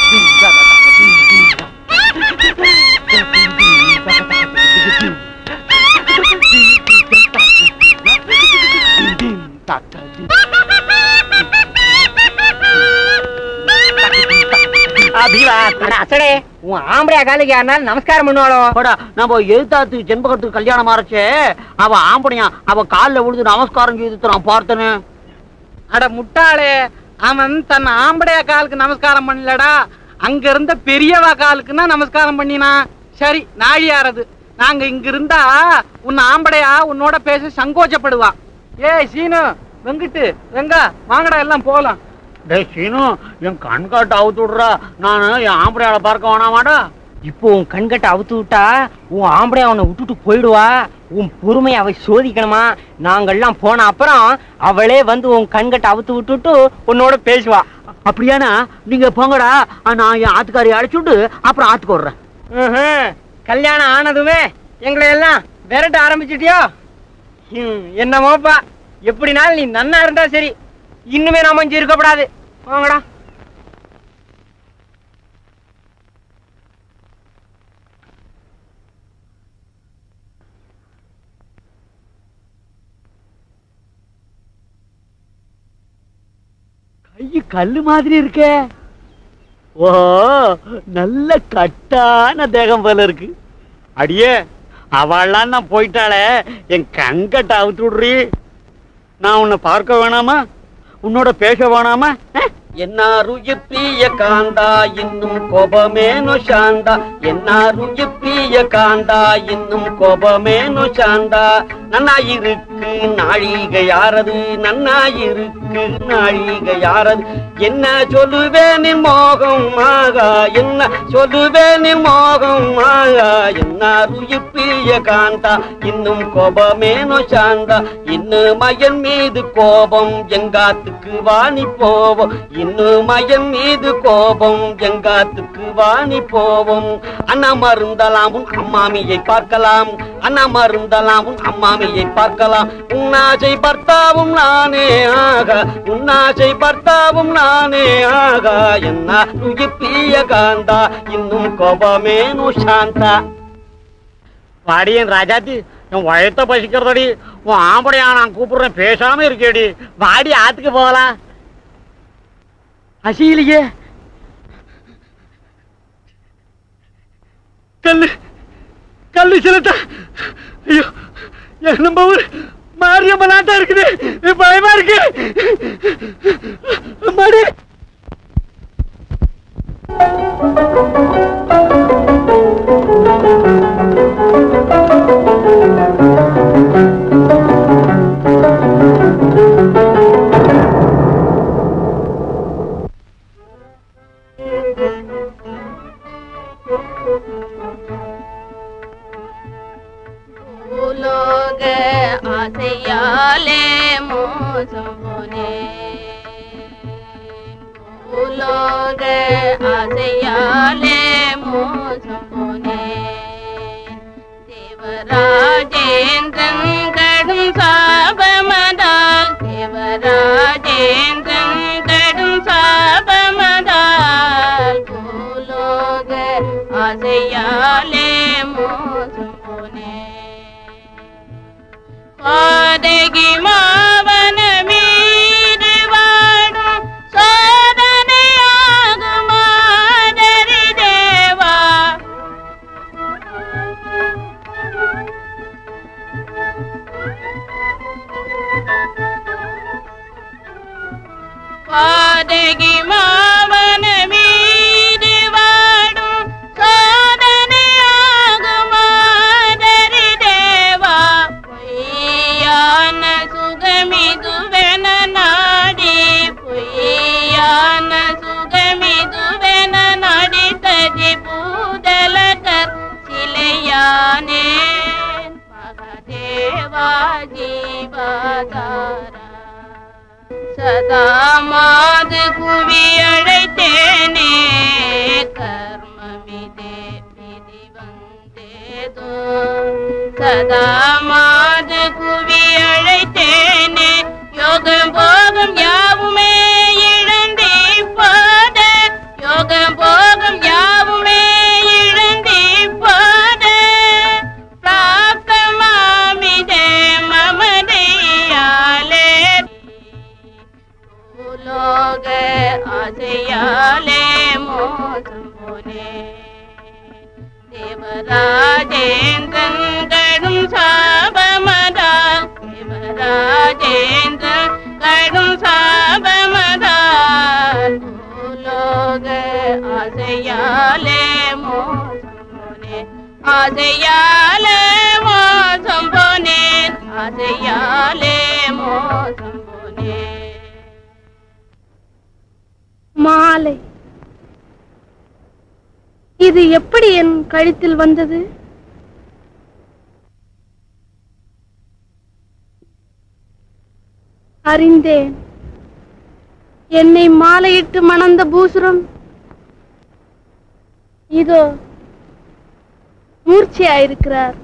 அசடே உன் ஆம்பளையா காலுக்கு யாருனாலும் நமஸ்காரம் பண்ணுவாளோ போடா நம்ம எழுத்தாத்துக்கு ஜென்பகத்துக்கு கல்யாணம் ஆரச்சே அவ ஆம்படியா அவ கால்ல விழுந்து நமஸ்காரம் செய்து நான் பார்த்தனே அட முட்டாளே அவன் தன் ஆம்படைய காலுக்கு நமஸ்காரம் பண்ணலடா அங்க இருந்த பெரியவா காலுக்குன்னா நமஸ்காரம் பண்ணினான் சரி நாழியாரது நாங்க இங்க இருந்தா உன் ஆம்படையா உன்னோட பேச சங்கோச்சப்படுவா ஏய் சீனு வெங்கிட்டு வெங்கா வாங்கடா எல்லாம் போகலாம் டேய் சீனு என் கண் காட்டு அவுத்து விடுறா நான் என் ஆம்பளையால பார்க்க வேணாமாடா இப்போ உன் கண்கட்டை அவுத்து விட்டா உன் ஆம்பளை அவனை விட்டுட்டு போயிடுவா உன் பொறுமையை அவ சோதிக்கணுமா நாங்கெல்லாம் போன அப்புறம் அவளே வந்து உன் கண்கட்டை அவுத்து விட்டுட்டு உன்னோட பேசுவா அப்படியானா நீங்க போங்கடா நான் என் ஆத்துக்காரி அழைச்சுட்டு அப்புறம் ஆத்துக்கு வர்றேன் ம்ஹும். கல்யாணம் ஆனதுமே எங்களை எல்லாம் விரட்ட ஆரம்பிச்சிட்டியோ ஹம், என்னமோப்பா எப்படினாலும் நீ நன்னா இருந்தா சரி இன்னுமே நாம இங்க இருக்கப்படாது வாங்கடா கை கல்லு மாதிரி இருக்கே ஓ நல்ல கட்டான தேகம் போல இருக்கு அடியே அவள்லாம் நான் போயிட்டாளே என் கண்கட்டை அவுத்து விடுறி நான் உன்னை பார்க்க வேணாமா உன்னோட பேச வேணாமா ఎన్నారు ఎప్పియ కాండా இன்னும் கோபமேனோ சாண்டா என்னாரு எப்பிய காண்டா இன்னும் கோபமேனோ சாண்டா நன்னாயிருக்கு நாழிகை யாரது நன்னாயிருக்கு நாழிகை யாரது என்ன சொல்லுவேன் மோகம் ஆகா என்ன சொல்லுவேன் மோகம் ஆகா என்னாரு எப்பிய காண்டா இன்னும் கோபமேனோ சாண்டா இன்னும் மயன் மீது கோபம் எங்காத்துக்கு வாணி போவோம் இன்னும் மயன் மீது கோபம் எங்காத்துக்கு வாணி போவோம் அண்ணா மருந்தலாம் உன் அம்மாமியை பார்க்கலாம் அண்ணா மருந்தலாம் உன் அம்மாமியை பார்க்கலாம் உன்னாசை பர்த்தாவும் நானே ஆக உன்னாசை பர்த்தாவும் நானே ஆக என்ன நுயிப்பிய காந்தா இன்னும் கோபமேனு சாந்தா வாடியன் ராஜாத்தி என் வயத்த பசிக்கிறதடி உன் ஆம்படையா நான் கூப்பிடுறேன் பேசாம இருக்கேடி வாடி ஆத்துக்கு போகலாம் அசியிலேயே கல்லு கல்லு சிலத்தா ஐயோ என் நம்ம ஊர் மாரியம்ம நாட்டா இருக்குது பயமா இருக்கு மாடி பூலோக ஆசையாலே மோசம் போனே பூலோக ஆசையாலே மோசம் போனே தேவராஜேந்திரன் கடும் சாபமதால் தேவராஜேந்திரன் கடும் சாபமதால் பூலோக ஆசையாலே மோசம் போனே பாதகி மாவன மீது வாடும் சோதனையாகும் மாதரி தேவா பாதகி மாவன மீது வாடும் சோதனையாகும் மாதரி தேவா பொய்யான சுகமிதுவென நாடி பொய்யான சுகமிதுவென நாடி ததி பூதலகர் சிலையானேன் மகதேவா ஜீவதாரா சதா மாது குவி அழைத்தேனே கர்மமிதே விதி வந்தேதோ சதா மாது குவி அழைத்தேனே யோகம் போகம் யாவுமே இழந்தே போத யோகம் போகம் யாவுமே இழந்தே போத பிராப்தமாமிதே மமதையாலே பூலோக ஆசையாலே மோசம் போனே தேவராஜேந்திரன் கடும் சாபமதால் தேவராஜேந்திரன் கடும் சாபமதால் பூலோக ஆசையாலே மோசம் போனே ஆசையாலே மோசம் போனேன் ஆசையாலே மோசம் போனேன் மாலை இது எப்படி என் கழுத்தில் வந்தது அறிந்தேன் என்னை மாலையிட்டு மணந்த பூசுரம் இதோ மூர்ச்சையாயிருக்கிறார்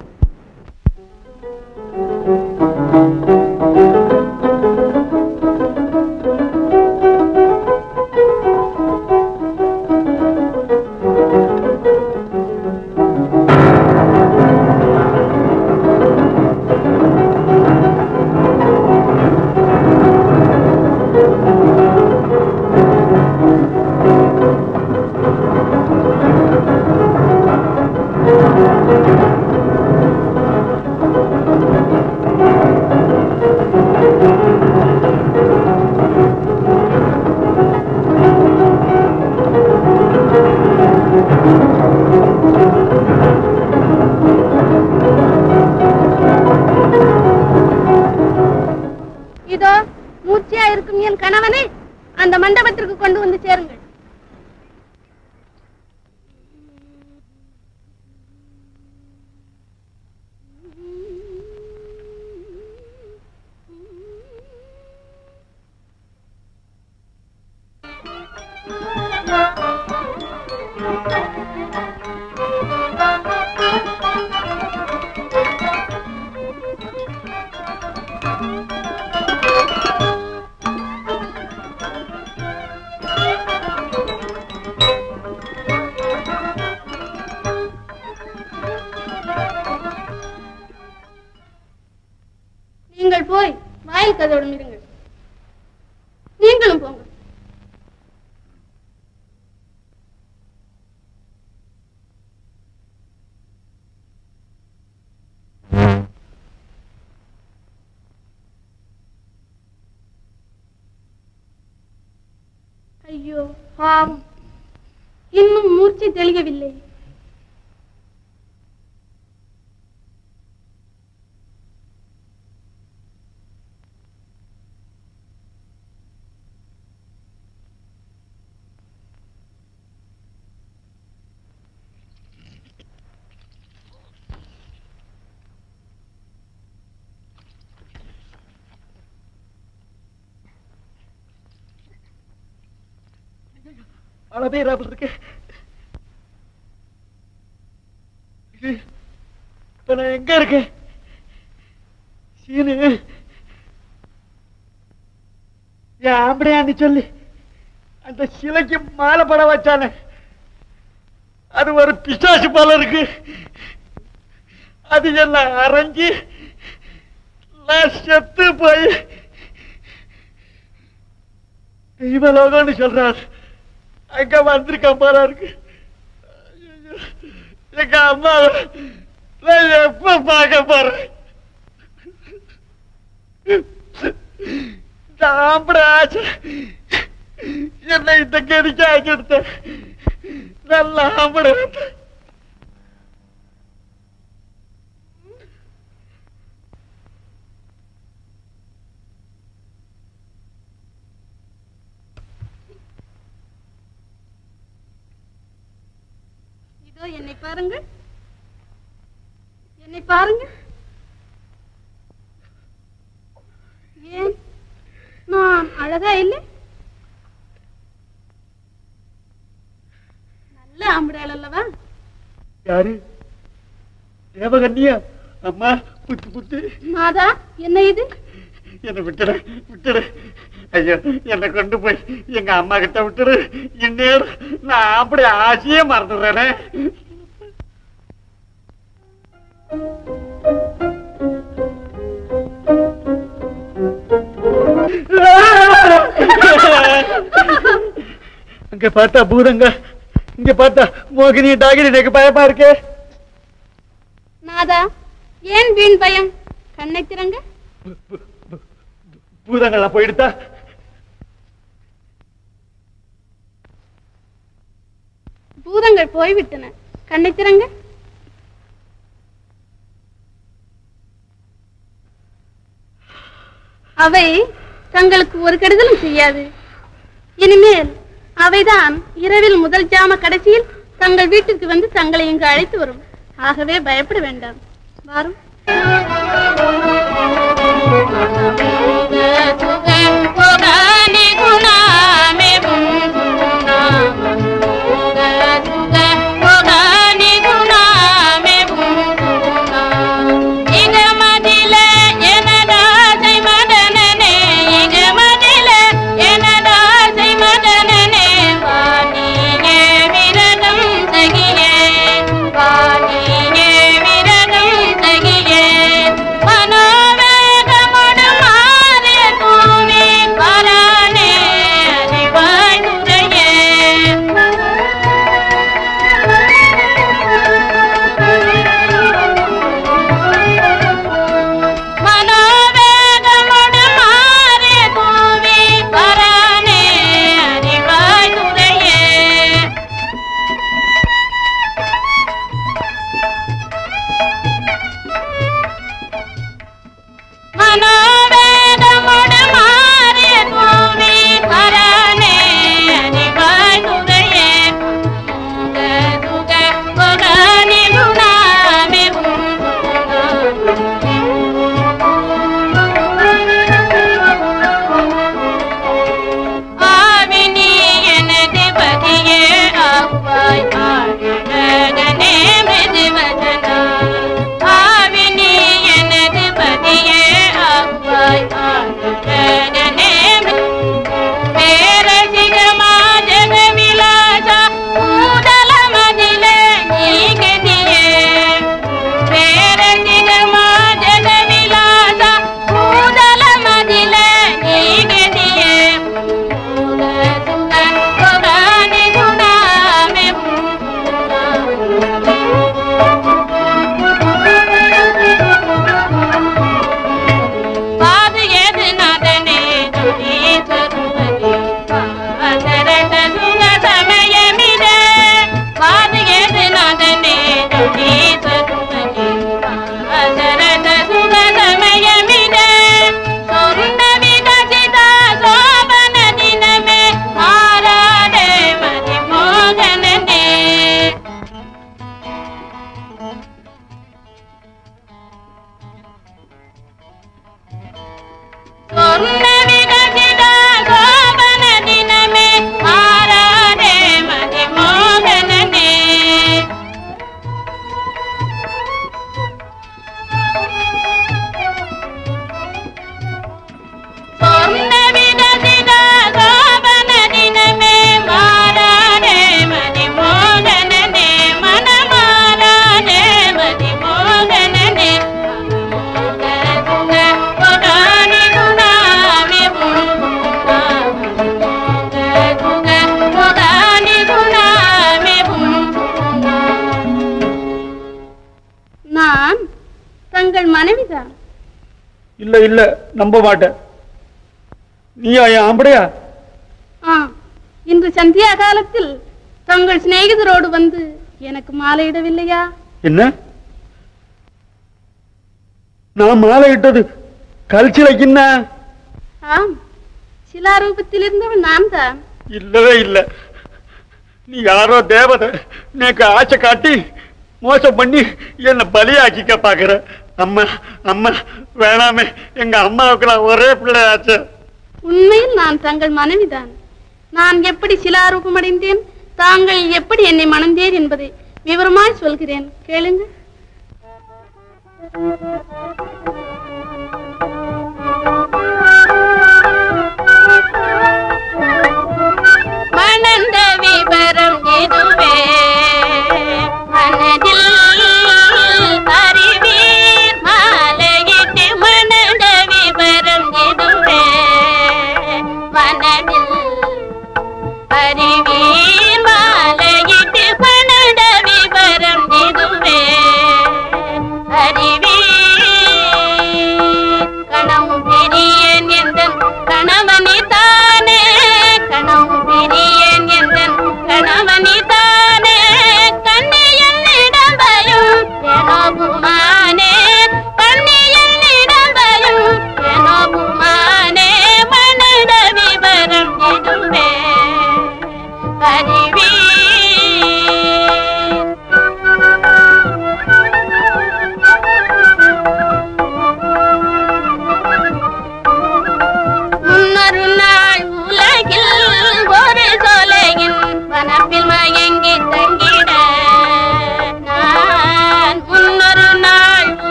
இதோ மூர்ச்சையா இருக்கும் என் கணவனை அந்த மண்டபத்திற்கு கொண்டு வந்து சேருங்கள் நீங்கள் போய் வாயில் கதவுடன் இருங்கள் நீங்களும் போங்க ஐயோ பாவம் இன்னும் மூர்ச்சை தெளியவில்லை அளவேறாமல் இருக்கு இது, இப்ப நான் எங்க இருக்கேன் சீனு என் ஆம்படையான்னு சொல்லி அந்த சிலைக்கு மாலை பட வச்சானே அது ஒரு பிசாசு போல இருக்கு அது எல்லாம் அரைஞ்சு நான் செத்து போய் தெய்வலோகம்னு சொல்றாரு அங்க வந்திருக்கேன் போல இருக்கு ஐயையோ. எங்க அம்மா நான் எப்ப பார்க்க போறேன் சாப்பிட ஆசை என்னை இந்த கெடிக்க ஆக்கிடுத்த நல்ல ஆம்பட இதோ என்னை பாருங்கள் என்னை பாருங்கள் ஏன் நான் அழகா இல்லை நல்ல ஆம்படையாள் அல்லவா யாரு தேவகன்னியா அம்மா புத்து புத்து மாதா என்ன இது என்னை விட்டுடு விட்டுடு ஐயோ என்னை கொண்டு போய் எங்க அம்மா கிட்ட விட்டுடு இந்நேரம் நான் அப்படி ஆசையே மறந்துடுறேனே அங்க பார்த்தா பூதங்க இங்க பார்த்தா மோகினி டாகினி எனக்கு பயமா இருக்கே நாதா ஏன் வீண் பயம் கண்ணை திறங்க பூதங்கள்லாம் போயிடுதா பூதங்கள் போய்விட்டன கண்ணை திறங்க அவை தங்களுக்கு ஒரு கெடுதலும் செய்யாது இனிமேல் அவைதான் இரவில் முதல் ஜாம கடைசியில் தங்கள் வீட்டுக்கு வந்து தங்களை இங்கு அழைத்து வரும் ஆகவே பயப்பட வேண்டாம் வாரும் நான் தங்கள் மனைவிதான் இல்ல இல்ல நம்ப மாட்டேன் நீயா என் ஆம்படையா ஆ இன்று சந்தியா காலத்தில் தங்கள் சிநேகிதரோடு வந்து எனக்கு மாலையிடவில்லையா என்ன நான் மாலை இட்டது கல்ச்சிலைக்குன்ன ஆம் சிலாரூபத்தில் இருந்தவள் நான் தான் இல்லவே இல்ல நீ யாரோ தேவதை நேக்கு ஆசை காட்டி மோசம் பண்ணி என்னை பலியாக்கிக்க பாக்குற அம்மா அம்மா வேணாமே எங்க அம்மாவுக்கு நான் ஒரே பிள்ளை ஆச்சு உண்மையில் நான் தங்கள் மனைவிதான் நான் எப்படி சிலாரூபம் அடைந்தேன் தாங்கள் எப்படி என்னை மணந்தேன் என்பதை விவரமாய் சொல்கிறேன் கேளுங்க மணந்த விவரம் இதுவே மனதில் அறிவீர் மாலையிட்டு மணந்த விவரம் இதுவே மனதில் அறிவீர் மாலையிட்டு மணந்த விவரம் இதுவே அறிவீர்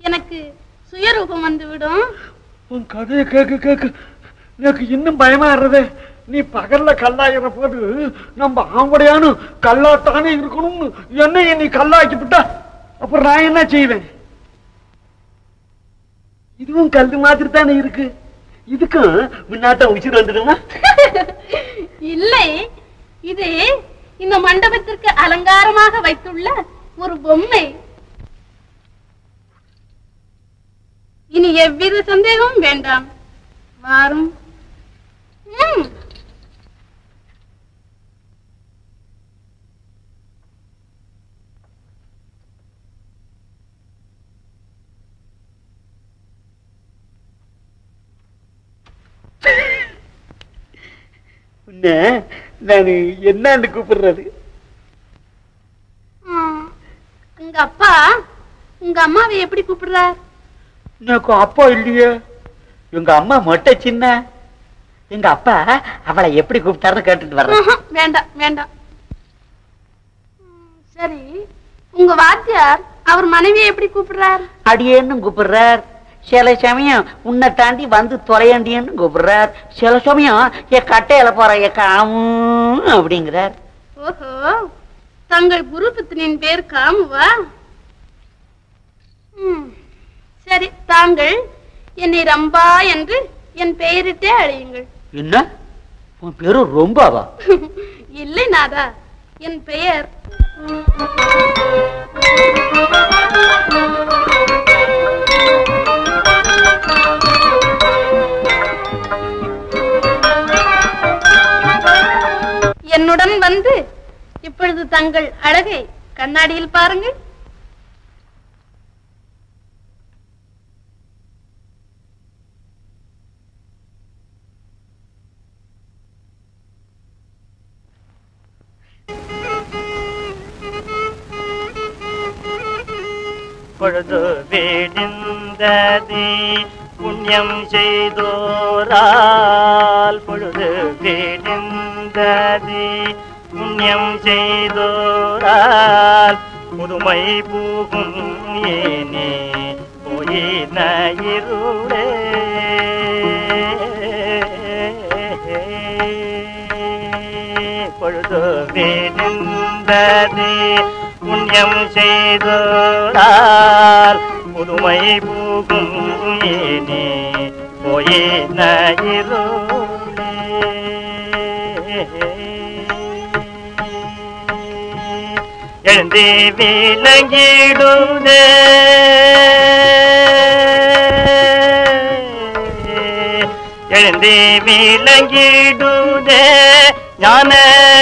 எனக்கு சுயரூபம் வந்துவிடும் உன் கதையை கேட்க கேட்க எனக்கு இன்னும் பயமா இருந்தது நீ பகல்ல கல்லாயிர போது நம்ம ஆம்படையானு கல்லாத்தானே இருக்கணும்னு என்னைய நீ கல்லாக்கி விட்டா அப்புறம் நான் என்ன செய்வேன் இதுவும் கல்லு மாதிரி தானே இருக்கு இதுக்கும் முன்னாட்டம் உச்சிர் வந்துடுமா இல்லை இது இந்த மண்டபத்திற்கு அலங்காரமாக வைத்துள்ள ஒரு பொம்மை இனி எவ்வித சந்தேகமும் வேண்டாம் வாரும் ம். உன்னை நான் என்னன்னு கூப்பிடுறது ஆ. உங்க அப்பா உங்க அம்மாவை எப்படி கூப்பிடுறார் எனக்கு அப்பா இல்லையே எங்க அம்மா மொட்டை சின்ன எங்க அப்பா அவளை எப்படி கூப்பிட்டாருன்னு கேட்டுட்டு வர்றேன் ஆஹா, வேண்டாம் வேண்டாம் ம், சரி உங்க வாத்தியார் அவர் மனைவியை எப்படி கூப்பிடுறார் அடியேன்னு கூப்பிடுறார் சில சமயம் உன்னை தாண்டி வந்து தொலையாண்டியன்னு கூப்பிடுறார் சில சமயம் என் கட்டையில போற என் காமும் அப்படிங்கிறார் ஓஹோ தங்கள் குருபுத்தினின் பேர் காமுவா ம், சரி தாங்கள் என்னை ரம்பா என்று என் பெயரிட்டே அழையுங்கள் என்ன உன் பேரு ரொம்பவா இல்லை நாதா என் பெயர் என்னுடன் வந்து இப்பொழுது தங்கள் அழகை கண்ணாடியில் பாருங்கள் பொழுது வேடிந்ததி புண்ணியம் செய்தோரால் பொழுது வேடிந்ததி புண்ணியம் செய்தோரால் புதுமை பூகும் ஏனே போயின இருளே பொழுது வேடிந்ததி புண்ணியம் செய்தோரால் புதுமை பூகும் ஏனே போயின இருளே எழுந்தி விளங்கிடுதே எழுந்தி விளங்கிடுதே ஞான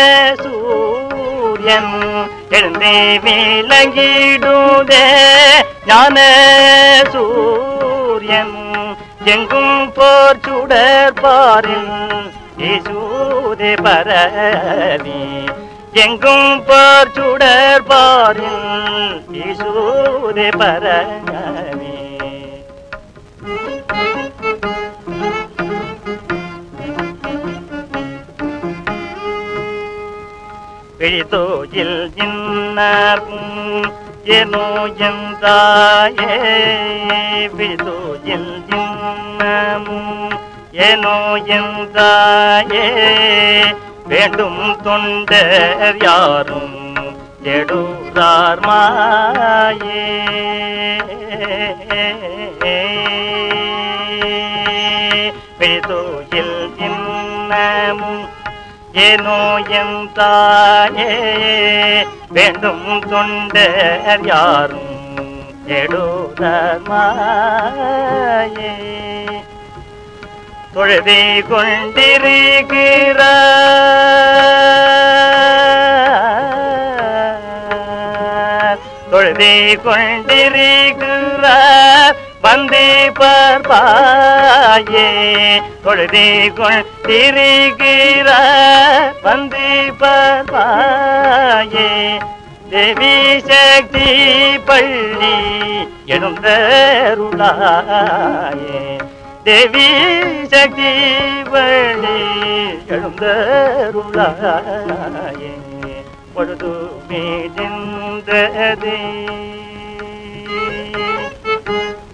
சூரியன் எழுந்தி விளங்கிடுதே ஞான சூரியன் எங்கும் போர் சுடர் பாரில் ஈசூதே பரவி எங்கும் போர் சுடர் பாரில் ஈசூதே பரவி பிழிதோயில் இன்னும் ಏನೋ ಎಂದಾಯೇ ಬಿದುಯಿಲ್ இன்னமும் ஏனோ எந்தாயே வேண்டும் தொண்டர் யாரும் எடுறார் மாயே பிதுயில் இன்னமும் ஏனோ எந்தாயே வேண்டும் தொண்டர் யாரும் எடுறார் மாயே தொழுதி கொண்டிருக்கிறார் தொழுதி கொண்டிருக்கிறார் வந்தே பார்ப்பாயே தொழுதி கொண்டிருக்கிறார் வந்தே பார்ப்பாயே தேவி சக்தி பள்ளி எழுந்தருளாயே தேவி சக்தி பள்ளி எழுந்தருளாயே பொழுது மீதின்றதே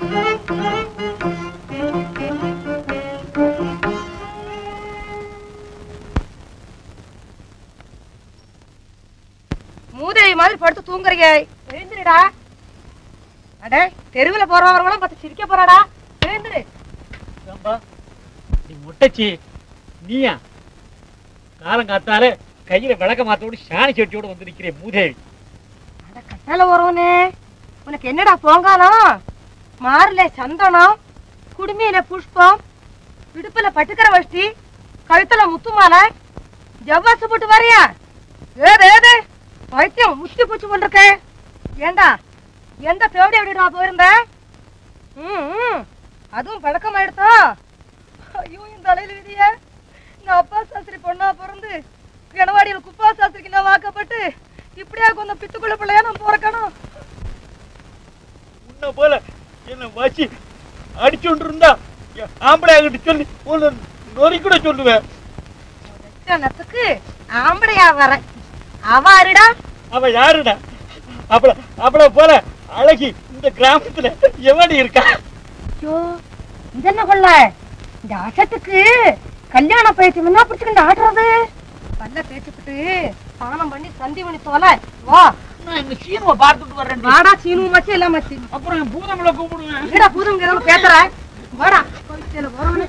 கார்த்திகை எழுந்துருடா அட தெருவுல போறவங்களும் பார்த்து சிரிக்க போறாடா எழுந்துரு ஏம்பா, நீ முட்டச்சி நீயா காலம் காத்தால கையில விளக்க மாத்தோடு சாணி செட்டியோட வந்து நிக்கிறேன் மூதேவி அட கட்டால வருவனே உனக்கு என்னடா போங்காலம் மாறுல சந்தனம் குடுமியில புஷ்பம் இடுப்புல பட்டுக்கர வஷ்டி கழுத்துல முத்து மாலை ஜவ்வாசு போட்டு வரியா ஏது ஏது வைத்தியம் முத்தி பூச்சி கொண்டிருக்கேன் ஏண்டா எந்த தேவடி எப்படிடா போயிருந்த ம், ம், அதுவும் பழக்கம் ஆயிடுத்தா ஐயோ இந்த தலையில விதிய நான் அப்பா சாஸ்திரி பொண்ணா பிறந்து கிணவாடியில் குப்பா சாஸ்திரிக்கு நான் வாக்கப்பட்டு இப்படியா கொஞ்சம் பித்துக்குள்ள பிள்ளையா நான் பிறக்கணும் உன்னை போல என்ன வச்சு அடிச்சுட்டு இருந்தா என் ஆம்பளை கிட்ட சொல்லி உன்னை நொறி கூட சொல்லுவேன் நத்துக்கு ஆம்படையா வர அவாருடா அவ யாருடா அவள அவள போல அழகி இந்த கிராமத்துல எவடி இருக்கா ஐயோ இது என்ன கொள்ள இந்த அசத்துக்கு கல்யாண பேச்சு முன்னா பிடிச்சுக்கிட்டு ஆடுறது பல்ல பேச்சுக்கிட்டு பானம் பண்ணி சந்தி பண்ணி தோல வா நான் எங்க சீனுவை பார்த்துட்டு வர்றேன் வாடா சீனு மச்சி எல்லாம் மச்சி அப்புறம் என் பூதங்களை கூப்பிடுவேன் என்னடா பூதம் பேசுற வாடா கோயிலுக்கு போறவனே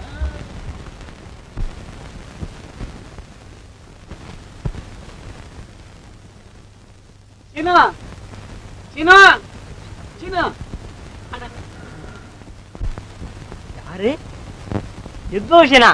சீனா சீனா சீனா யாரு நிர்தோஷனா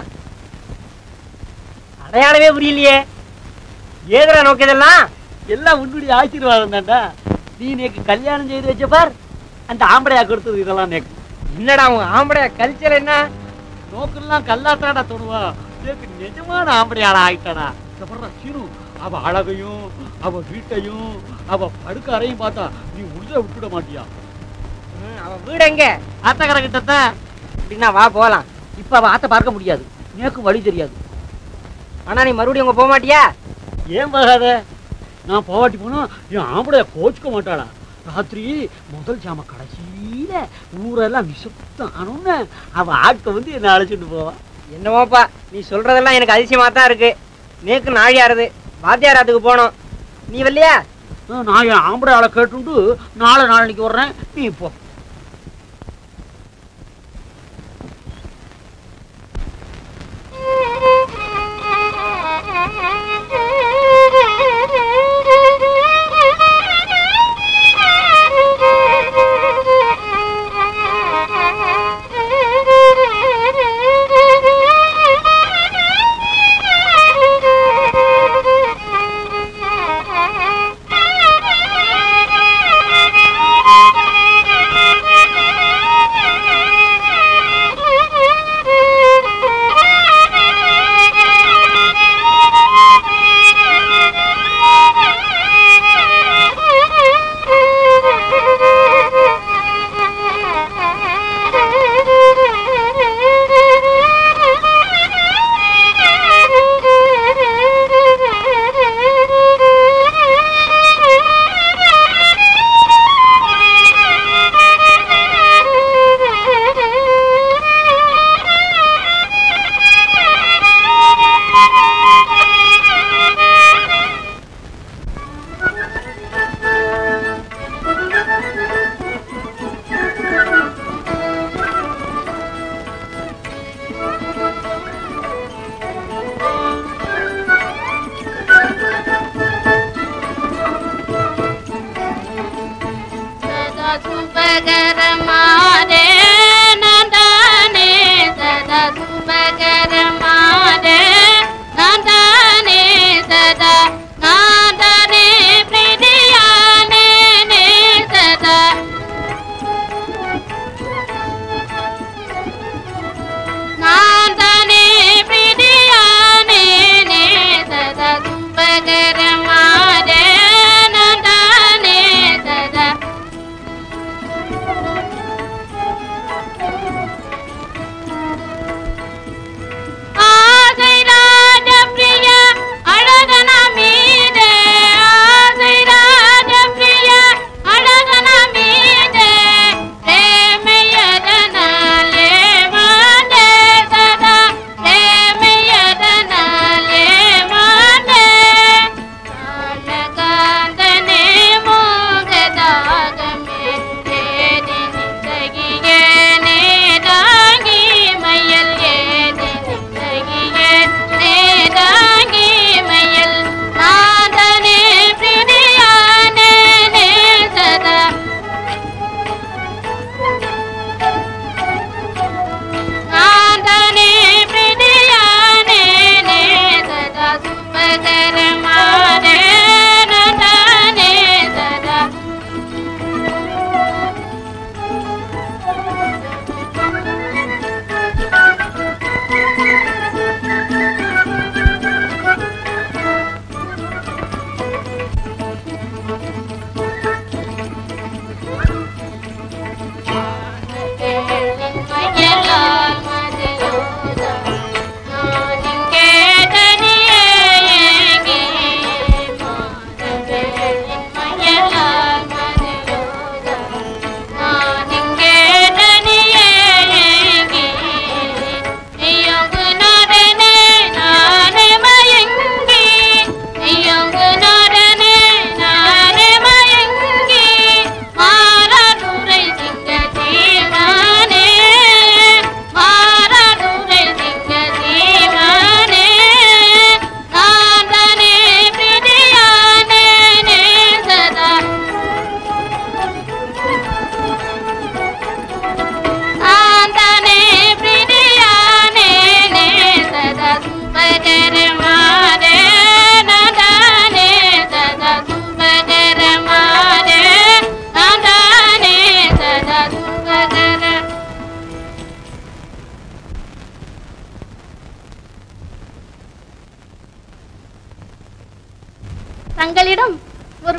அடையாளமே புரியலையே ஏதுடா நோக்கியதெல்லாம் எல்லாம் உன்னுடைய ஆசீர்வாதம் தான்டா நீ நேக்கு கல்யாணம் செய்து வச்ச பார் அந்த ஆம்படையா கொடுத்தது இதெல்லாம் நேக்கு என்னடா உன் ஆம்படைய கல்ச்சர் என்ன நோக்கெல்லாம் கல்லாத்தாடா தொடுவா நேக்கு நிஜமான ஆம்படையாளா ஆயிட்டாடா இங்க பாருடா, சீனு அவ அழகையும் அவ வீட்டையும் அவ படுக்க அறையும் பார்த்தா நீ உள்ள விட்டுட மாட்டியா ம், அவன் வீடு எங்க ஆத்தக்கரை கிட்டத்தான் அப்படின்னா வா போலாம் இப்ப அவ ஆத்த பார்க்க முடியாது நேக்கு வழி தெரியாது ஆனா நீ மறுபடியும் உங்க போக மாட்டியா ஏன் போகாத நான் போவாட்டி போனா என் ஆம்படைய கோச்சுக்க மாட்டாளா ராத்திரி முதல் ஜாம கடைசியில ஊரெல்லாம் நிசப்தம் ஆனோன்னு அவ ஆட்க வந்து என்ன அழைச்சிட்டு போவா என்னமோப்பா நீ சொல்றதெல்லாம் எனக்கு அதிசயமா தான் இருக்கு நேக்கு நாழியாருது வாத்தியாராத்துக்கு போனோம் நீ வரலையா ஆ, நான் என் ஆம்படை ஆளை கேட்டுண்டு நாளை நாளைக்கு வர்றேன் நீ போ Thank you.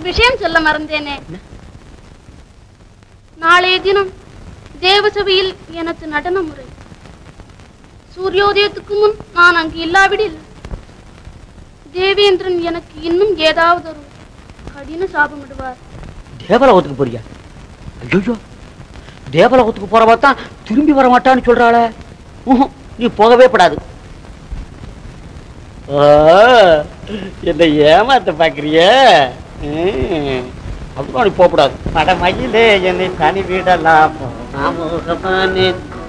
விஷயம் சொல்ல மறந்தேனே நாளைய தினம் தேவசபையில் எனக்கு நடன முறை சூரியோதயத்துக்கு முன் நான் அங்கு இல்லாவிடில் தேவேந்திரன் எனக்கு இன்னும் ஏதாவது ஒரு கடின சாபமிடுவார் தேவலோகத்துக்கு போறியா ஐயோ தேவலோகத்துக்கு போறவா தான் திரும்பி வர மாட்டான்னு சொல்றாளே ஊஹும், நீ போகவே படாது ஆ, என்னை ஏமாத்த பாக்குறிய அப்படிலாம் நீ போகக்கூடாது மடமயிலே என்னை தனி விடலாம் நாமோகமானே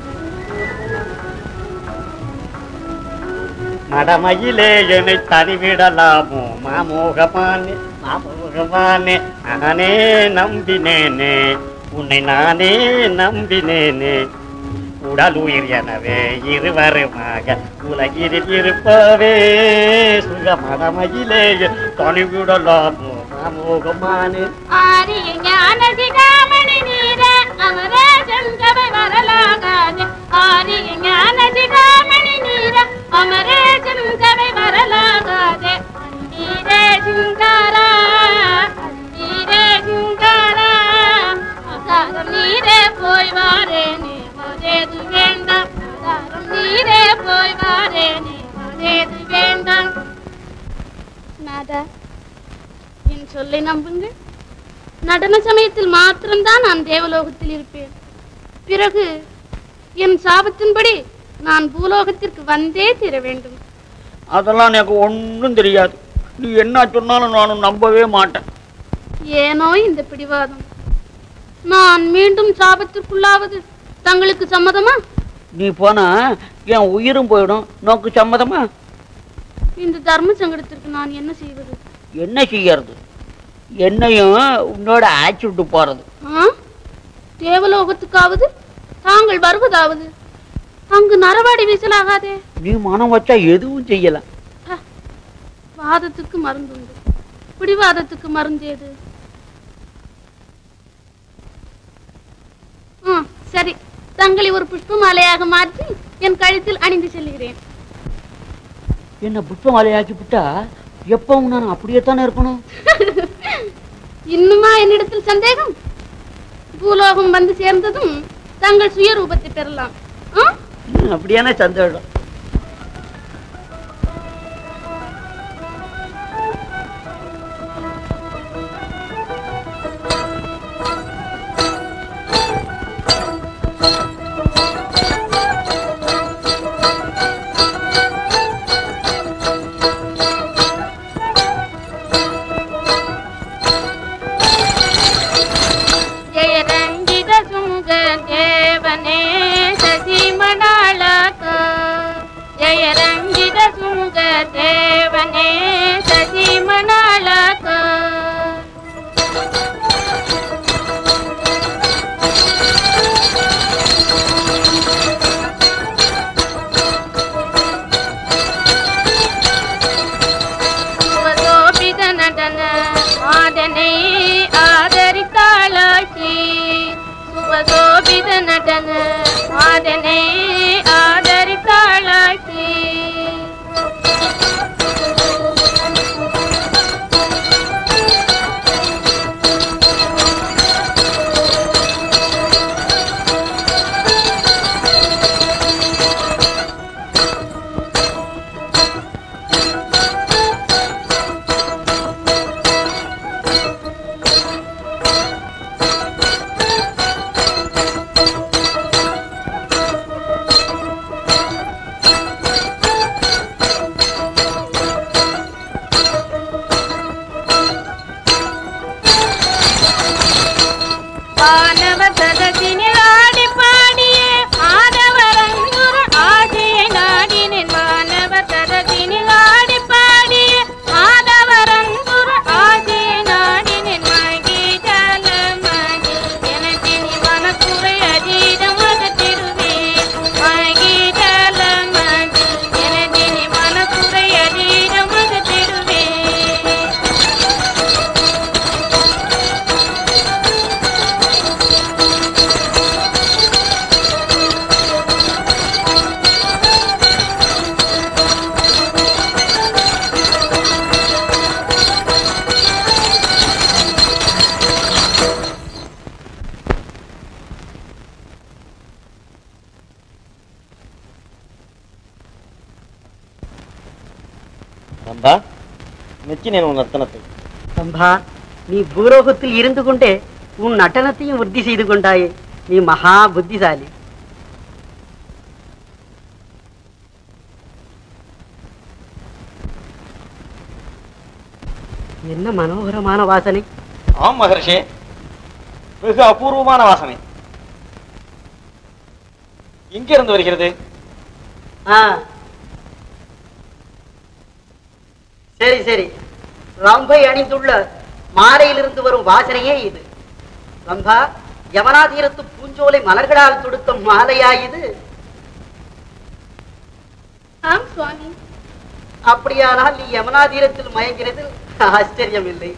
மடமயிலே என்னை தனி விடலாமோ மாமோகமானே மாமோகமானே நானே நம்பினேனே உன்னை நானே நம்பினேனே உடல் உயிர் எனவே இருவருமாக உலகில் இருப்பவே சுக மடமயிலே தனி விடலாமோ மாமோகமானே ஆரிய ஞான சிகாமணி நீர அமர சங்கவை வரலாகாது ஆரிய ஞான சிகாமணி நீர அமர சங்கவை வரலாகாது அந்தீரே சிங்காரா அந்தீரே சிங்காரா அவதாரம் நீரே போய் வாரேனே மதேது வேண்டாம் அவதாரம் நீரே போய் வாரேனே மதேது வேண்டாம் நாதா என் சொல்லை நம்புங்கள் நடன சமயத்தில் மாத்திரம்தான் நான் தேவலோகத்தில் இருப்பேன் பிறகு என் சாபத்தின்படி நான் பூலோகத்திற்கு வந்தே தீர வேண்டும் அதெல்லாம் எனக்கு ஒன்றும் தெரியாது நீ என்ன சொன்னாலும் நானும் நம்பவே மாட்டேன் ஏனோ இந்த பிடிவாதம் நான் மீண்டும் சாபத்திற்குள்ளாவது தங்களுக்கு சம்மதமா நீ போனா என் உயிரும் போயிடும் நோக்கு சம்மதமா இந்த தர்ம சங்கடத்திற்கு நான் என்ன செய்வது என்ன செய்யறது என்னையும் உன்னோட ஆச்சு விட்டு போறது ஆ? தேவலோகத்துக்காவது தாங்கள் வருவதாவது அங்கு நரவாடி வீசலாகாதே நீ மனம் வச்சா எதுவும் செய்யலாம் வாதத்துக்கு மருந்துண்டு பிடிவாதத்துக்கு மருந்து எது ஆ, சரி தங்களை ஒரு புஷ்ப மாலையாக மாற்றி என் கழுத்தில் அணிந்து செல்கிறேன் என்ன புஷ்ப மாலையாக்கி விட்டா எப்பவும் நான் அப்படியே தானே இருக்கணும் இன்னுமா என்னிடத்தில் சந்தேகம் பூலோகம் வந்து சேர்ந்ததும் தங்கள் சுயரூபத்தை பெறலாம் ஆ? ம், அப்படியான சந்தோஷம் ಜಯ ರಂಜಿತ ಸುಂಗ ದೇವನೇ ಸಸಿಮಣಾಳಕ ಜಯ ರಂಜಿತ ಸುಂಗ ದೇವನೇ ಸಸಿಮಣಾಳಕ சுவசோபித நடன ஆதனை ஆதரித்தாளாசி சுவசோபித நடன ஆதனை ஆதரித்தாளாசி ரம்பா மெச்சினேன் உன் ரத்தனத்தை சம்பா நீ பூலோகத்தில் இருந்து கொண்டே உன் நடனத்தையும் விருத்தி செய்து கொண்டாயே நீ மகா புத்திசாலி என்ன மனோகரமான வாசனை ஆம் மகர்ஷே வெகு அபூர்வமான வாசனை எங்கிருந்து வருகிறது ஆ சரி சரி ரம்பை அணிந்துள்ள மாலையிலிருந்து வரும் வாசனையே இது ரம்பா யவனாதீரத்து பூஞ்சோலை மலர்களால் தொடுத்த மாலையா இது ஆம் சுவாமி அப்படியானால் நீ யவனாதீரத்தில் மயங்கிறது ஆச்சரியம் இல்லை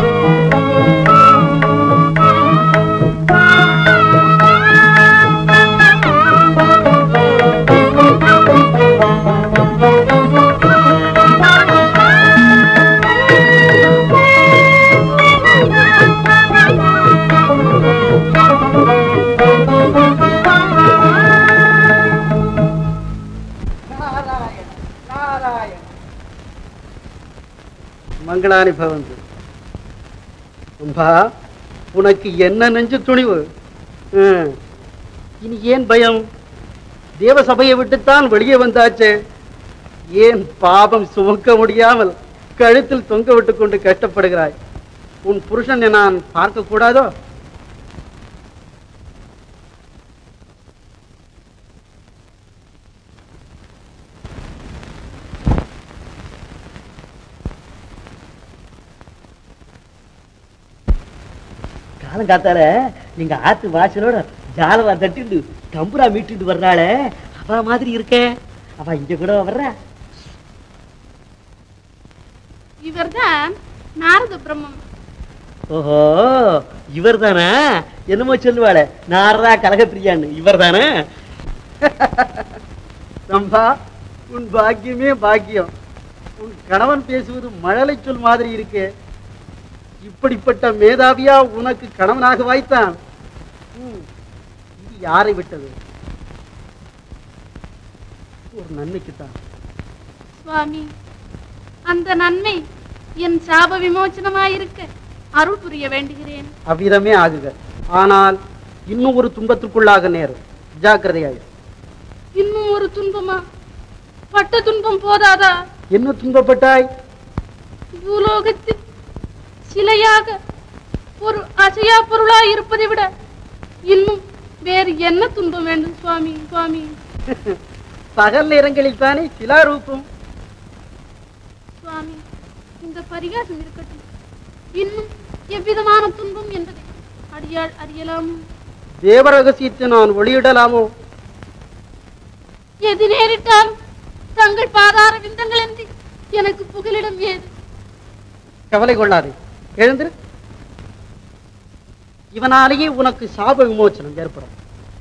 மங்களானி பவந்து அம்பா உனக்கு என்ன நெஞ்சு துணிவு ம். இனி ஏன் பயம் தேவசபையை விட்டுத்தான் வெளியே வந்தாச்சே ஏன் பாபம் சுமக்க முடியாமல் கழுத்தில் தொங்க விட்டு கொண்டு கஷ்டப்படுகிறாய் உன் புருஷனை நான் பார்க்க கூடாதோ காலங்காத்தால நீங்க ஆத்து வாசலோட ஜாலவா தட்டிண்டு தம்புரா மீட்டுட்டு வர்றாளே அவ மாதிரி இருக்கே அவ இங்க கூட வர்றா இவர்தான் நாரத பிரம்மம் ஓஹோ இவர் தானே என்னமோ சொல்லுவாளே நாரதா கலகப்பிரியான்னு இவர் தானே சம்பா உன் பாக்கியமே பாக்கியம் உன் கணவன் பேசுவது மழலை சொல் மாதிரி இருக்கே இப்படிப்பட்ட மேதாவியா உனக்கு கணவனாக வாய்த்தான் ம், இது யாரை விட்டது ஒரு நன்மைக்குத்தான் சுவாமி அந்த நன்மை என் சாப விமோச்சனமாயிருக்க அருள் புரிய வேண்டுகிறேன் அவ்விதமே ஆகுக ஆனால் இன்னும் ஒரு துன்பத்திற்குள்ளாக நேரும் ஜாக்கிரதையாயிரு இன்னும் ஒரு துன்பமா பட்ட துன்பம் போதாதா என்ன துன்பப்பட்டாய் பூலோகத்தில் சிலையாக ஒரு அசையா பொருளாய் இருப்பதை விட இன்னும் வேறு என்ன துன்பம் வேண்டும் சுவாமி சுவாமி பகல் நேரங்களில் தானே சிலாரூபம் சுவாமி இந்த பரிகாசம் இருக்கட்டும் இன்னும் எவ்விதமான துன்பம் என்பதை அடியாள் அறியலாம் தேவ ரகசியத்தை நான் வெளியிடலாமோ எது நேரிட்டாலும் தங்கள் பாதார விந்தங்கள் என்று எனக்கு புகலிடம் ஏது கவலை கொள்ளாதே எழுந்திரு இவனாலேயே உனக்கு சாப விமோச்சனம் ஏற்படும்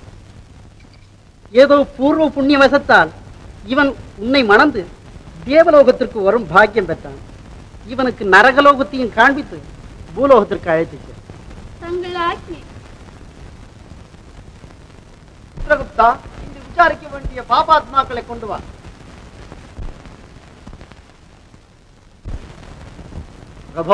ஏதோ பூர்வ புண்ணிய வசத்தால் இவன் உன்னை மணந்து தேவலோகத்திற்கு வரும் பாக்கியம் பெற்றான் இவனுக்கு நரகலோகத்தையும் காண்பித்து பூலோகத்திற்கு அழைத்துச்சு தங்கள் ஆக்ஞை சித்ரகுப்தா இங்கு விசாரிக்க வேண்டிய பாபாத்மாக்களை கொண்டு வா பிரபோ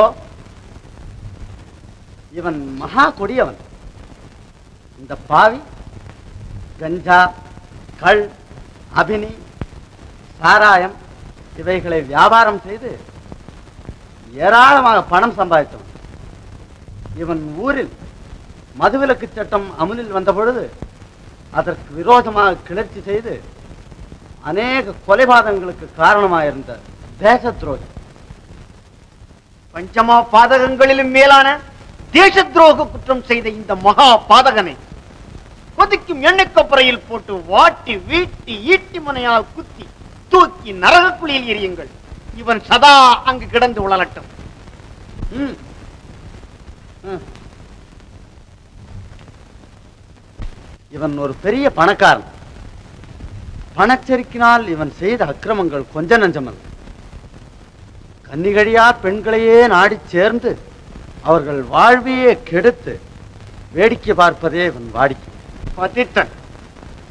இவன் மகா கொடியவன் இந்த பாவி கஞ்சா கள் அபினி சாராயம் இவைகளை வியாபாரம் செய்து ஏராளமாக பணம் சம்பாதித்தவன் இவன் ஊரில் மதுவிலக்கு சட்டம் அமலில் வந்த பொழுது அதற்கு விரோதமாக கிளர்ச்சி செய்து அநேக கொலைபாதகங்களுக்கு காரணமாயிருந்த தேச துரோகி பஞ்சமா பாதகங்களிலும் மேலான தேச துரோக குற்றம் செய்த இந்த மகா பாதகனை கொதிக்கும் எண்ணெய் கொப்பரையில் போட்டு வாட்டி வீட்டி ஈட்டி முனையால் குத்தி தூக்கி நரக குழியில் எரியுங்கள் இவன் சதா அங்கு கிடந்து உழலட்டும் ம். ம். இவன் ஒரு பெரிய பணக்காரன் பணச்செருக்கினால் இவன் செய்த அக்கிரமங்கள் கொஞ்ச நஞ்சமல்ல கன்னிகழியா பெண்களையே நாடிச் சேர்ந்து அவர்கள் வாழ்வையே கெடுத்து வேடிக்கை பார்ப்பதே இவன் வாடிக்கை பதித்தன்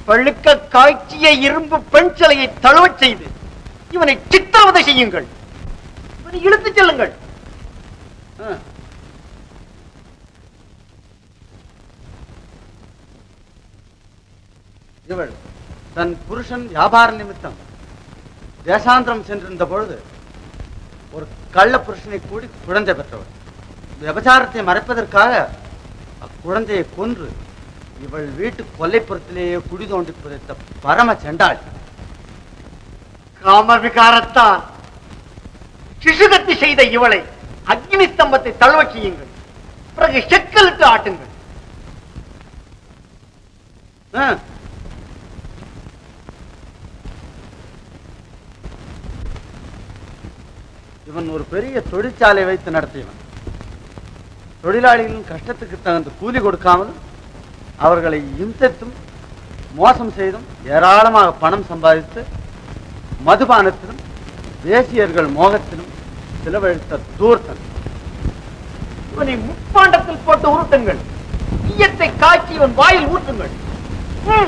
பழுக்க காய்ச்சிய இரும்பு பெண் சிலையை தழுவச் செய்து இவனை சித்திரவதை செய்யுங்கள் இவனை இழுத்துச் செல்லுங்கள் ஆ. இவள் தன் புருஷன் வியாபார நிமித்தம் தேசாந்திரம் சென்றிருந்த பொழுது ஒரு கள்ள புருஷனை கூடி குழந்தை பெற்றவள் விபச்சாரத்தை மறைப்பதற்காக அக்குழந்தையை கொன்று இவள் வீட்டு கொல்லைப்புறத்திலேயே குடி தோண்டி புதைத்த பரம செண்டாள் காம விகாரத்தான் சிசுகத்தி செய்த இவளை அக்னி ஸ்தம்பத்தை தழுவச் செய்யுங்கள் பிறகு செக்கலிட்டு ஆட்டுங்கள் ஆ. இவன் ஒரு பெரிய தொழிற்சாலை வைத்து நடத்தியவன் தொழிலாளிகளின் கஷ்டத்துக்கு தகுந்த கூலி கொடுக்காமல் அவர்களை இம்சத்தும் மோசம் செய்தும் ஏராளமாக பணம் சம்பாதித்து மதுபானத்திலும் வேசியர்கள் மோகத்திலும் செலவழித்த தூர்த்தன் இவனை முப்பாண்டத்தில் போட்டு உருட்டுங்கள் ஈயத்தை காய்ச்சி இவன் வாயில் ஊற்றுங்கள் ம்.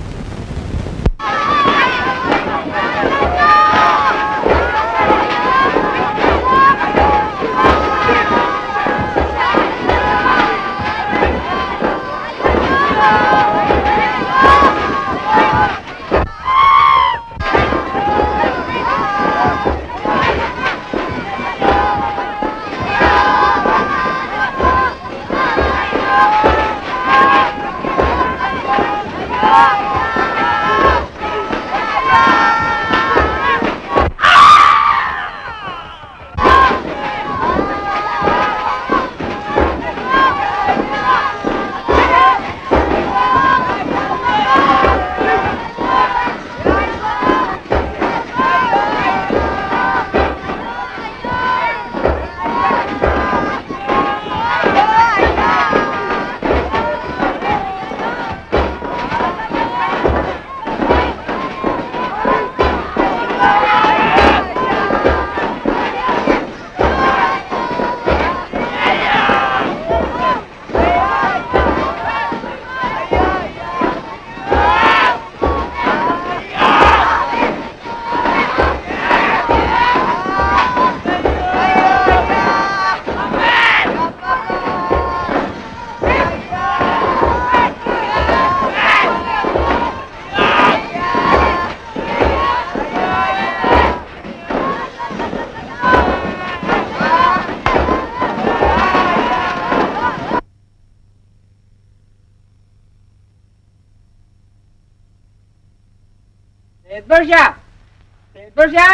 எத்பர்ஷா எத்பர்ஷா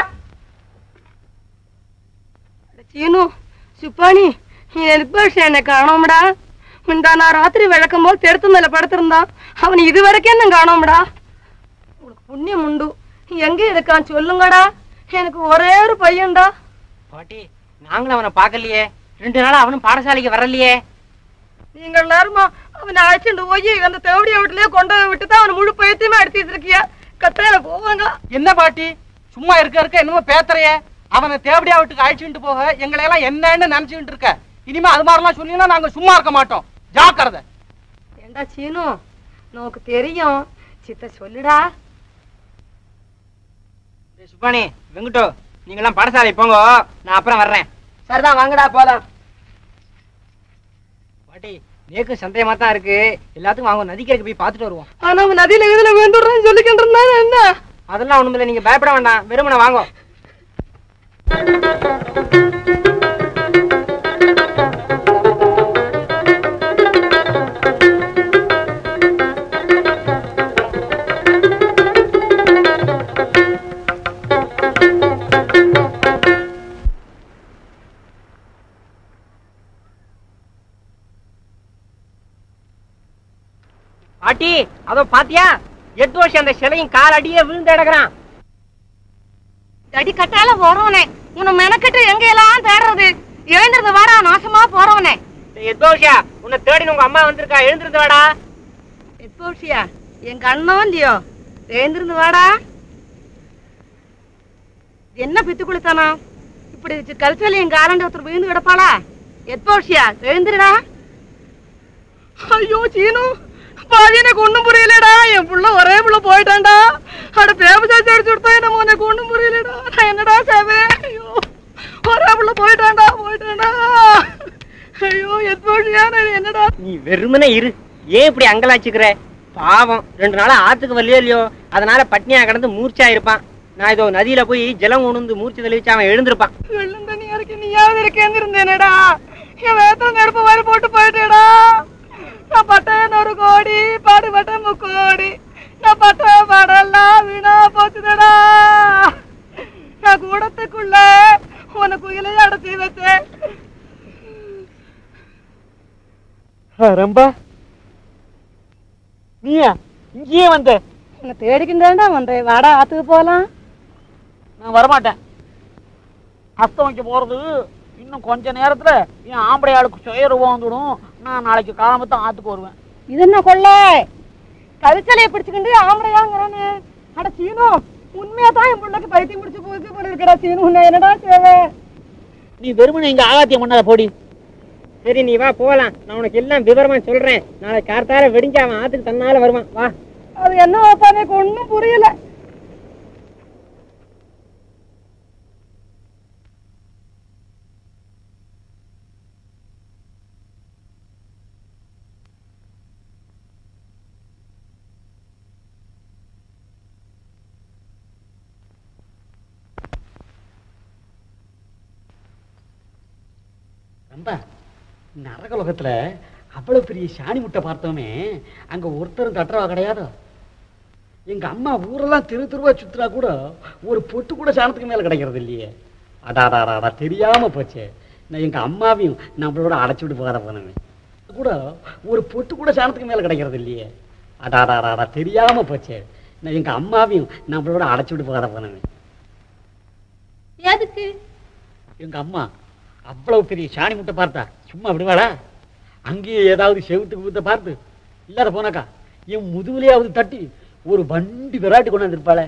சீனு சுப்பானி எத்பர்ஷ என்னை காணோம்டா முந்தா நான் ராத்திரி விளக்கும் போது தெருத்து மேல படுத்திருந்தான் அவன் இது வரைக்கும் என்ன காணோம்டா உங்களுக்கு புண்ணியம் உண்டு எங்க இருக்கான் சொல்லுங்கடா எனக்கு ஒரே ஒரு பையன்டா பாட்டி நாங்களும் அவனை பார்க்கலையே ரெண்டு நாளா அவனும் பாடசாலைக்கு வரலையே நீங்க எல்லாருமா அவனை அழைச்சிட்டு போய் அந்த தேவடிய வீட்டுலயே கொண்டு போய் விட்டு தான் அவன் முழு பைத்தியமா எடுத்து வச்சிருக்கியா கத்தையில போவாங்க என்ன பாட்டி சும்மா இருக்க இருக்க என்னமோ பேத்துறைய அவனை தேவடியா வீட்டுக்கு அழைச்சிட்டு போக எங்களை எல்லாம் என்னன்னு நினைச்சுட்டு இருக்க இனிமே அது மாதிரிலாம் சொன்னீங்கன்னா நாங்க சும்மா இருக்க மாட்டோம் ஜாக்கிரதை ஏண்டா சீனு நமக்கு தெரியும் சித்த சொல்லுடா டேய் சுப்பானி வெங்கட்டோ நீங்களாம் பாடசாலை போங்க நான் அப்புறம் வர்றேன் சரிதான் வாங்கடா போலாம் பாட்டி நேக்கு சந்தேகமா தான் இருக்கு எல்லாத்துக்கும் வாங்க நதிக்கரைக்கு போய் பார்த்துட்டு வருவோம் ஆனா அவன் நதியில இதுல வேண்டுறேன்னு சொல்லிக்கிட்டு இருந்தான் என்ன அதெல்லாம் ஒண்ணுமில்ல நீங்க பயப்பட வேண்டாம் வெறுமனை வாங்க பாட்டி அதோ பாத்தியா எட்டு வருஷம் அந்த சிலையும் கால் அடியே விழுந்து கிடக்குறான் அடி கட்டால போறவனே உன்னை மெனக்கிட்டு எங்க எல்லாம் தேடுறது எழுந்திருந்து வாடா நாசமா போறவனே எத்போஷா உன்னை தேடி உங்க அம்மா வந்திருக்கா எழுந்திருந்து வாடா எப்போஷியா எங்க அண்ணன் இல்லையோ எழுந்திருந்து வாடா என்ன பித்து குளித்தானா இப்படி கல்ச்சல எங்க ஆரண்ட ஒருத்தர் விழுந்து கிடப்பாளா எப்போஷியா எழுந்துருடா ஐயோ சீனு பாதி எனக்கு ஒண்ணும் புரியலடா என் புள்ள ஒரே புள்ள போயிட்டான்டா அட பேப சாச்சி அடிச்சு விடுத்தா என்ன உனக்கு ஒண்ணும் புரியலடா நான் என்னடா சேவே ஐயோ ஒரே மாப்பிள்ள போயிட்டான்டா போயிட்டான்டா ஐயோ எத்தோழியான என்னடா நீ வெறுமனே இரு ஏன் இப்படி அங்கலாச்சுக்கிற பாவம் ரெண்டு நாளா ஆத்துக்கு வரலையோ இல்லையோ அதனால பட்னியா கிடந்து மூர்ச்சா இருப்பான் நான் இதோ நதியில போய் ஜலம் உணர்ந்து மூர்ச்சி தெளிவிச்சு அவன் எழுந்திருப்பான் வெள்ளம் தண்ணியா இருக்கு நீயாவது இருக்கேன்னு இருந்தேனடா என் வேத்துல நெருப்பு மாதிரி போட்டு போயிட்டேடா நான் பட்டேன் ஒரு கோடி பாடுபட்டேன் முக்கோடி நான் பட்ட பாடெல்லாம் வீணா போச்சுதடா நான் கூடத்துக்குள்ள உன குயிலையும் அடைச்சி வச்சேன் ரொம்ப நீயா இங்கேயே வந்த உன்னை தேடிக்கிட்டேன்டா வந்தேன் வாடா ஆத்துக்கு போலாம் நான் வரமாட்டேன் அஸ்தம் வைக்க போறது இன்னும் கொஞ்ச நேரத்துல என் ஆம்பளை ஆளுக்கு சுயரூபம் வந்துடும் நான் நாளைக்கு காலம்பத்தான் ஆத்துக்கு வருவேன் இது என்ன கொள்ள கரிச்சலையை பிடிச்சுக்கிட்டு ஆம்பளையாங்கிறானே அட சீனு உண்மையா தான் என் பிள்ளைக்கு பைத்தியம் பிடிச்சு போச்சு போல இருக்கடா சீனு உன்னை என்னடா தேவை நீ வெறுமனே இங்க ஆகாத்தியம் பண்ணாத போடி சரி நீ வா போகலாம் நான் உனக்கு எல்லாம் விவரமா சொல்றேன் நாளைக்கு கார்த்தால வெடிஞ்சு அவன் ஆத்துக்கு தன்னால வருவான் வா அது என்ன வாப்பா எனக்கு ஒண்ணும் புரியல ரொம்ப நரகலோகத்துல அவ்வளவு பெரிய சாணி முட்டை பார்த்தோமே அங்க ஒருத்தரும் தட்டுறவா கிடையாது எங்க அம்மா ஊரெல்லாம் தெரு தெருவா சுத்துறா கூட ஒரு பொட்டு கூட சாணத்துக்கு மேல கிடைக்கிறது இல்லையே அடாடாடாடா தெரியாம போச்சே நான் எங்க அம்மாவையும் நம்மளோட அடைச்சி விட்டு போகாத போனவன் கூட ஒரு பொட்டு கூட சாணத்துக்கு மேல கிடைக்கிறது இல்லையே அடாடாடாடா தெரியாம போச்சே நான் எங்க அம்மாவையும் நம்மளோட அடைச்சி விட்டு போகாத போனவன் எதுக்கு எங்க அம்மா அவ்வளவு பெரிய சாணி முட்டை பார்த்தா சும்மா விடுவாளா அங்கேயே ஏதாவது செவுத்துக்கு ஊத்த பார்த்து இல்லாத போனாக்கா என் முதுகுலையாவது தட்டி ஒரு வண்டி விராட்டி கொண்டு வந்திருப்பாளே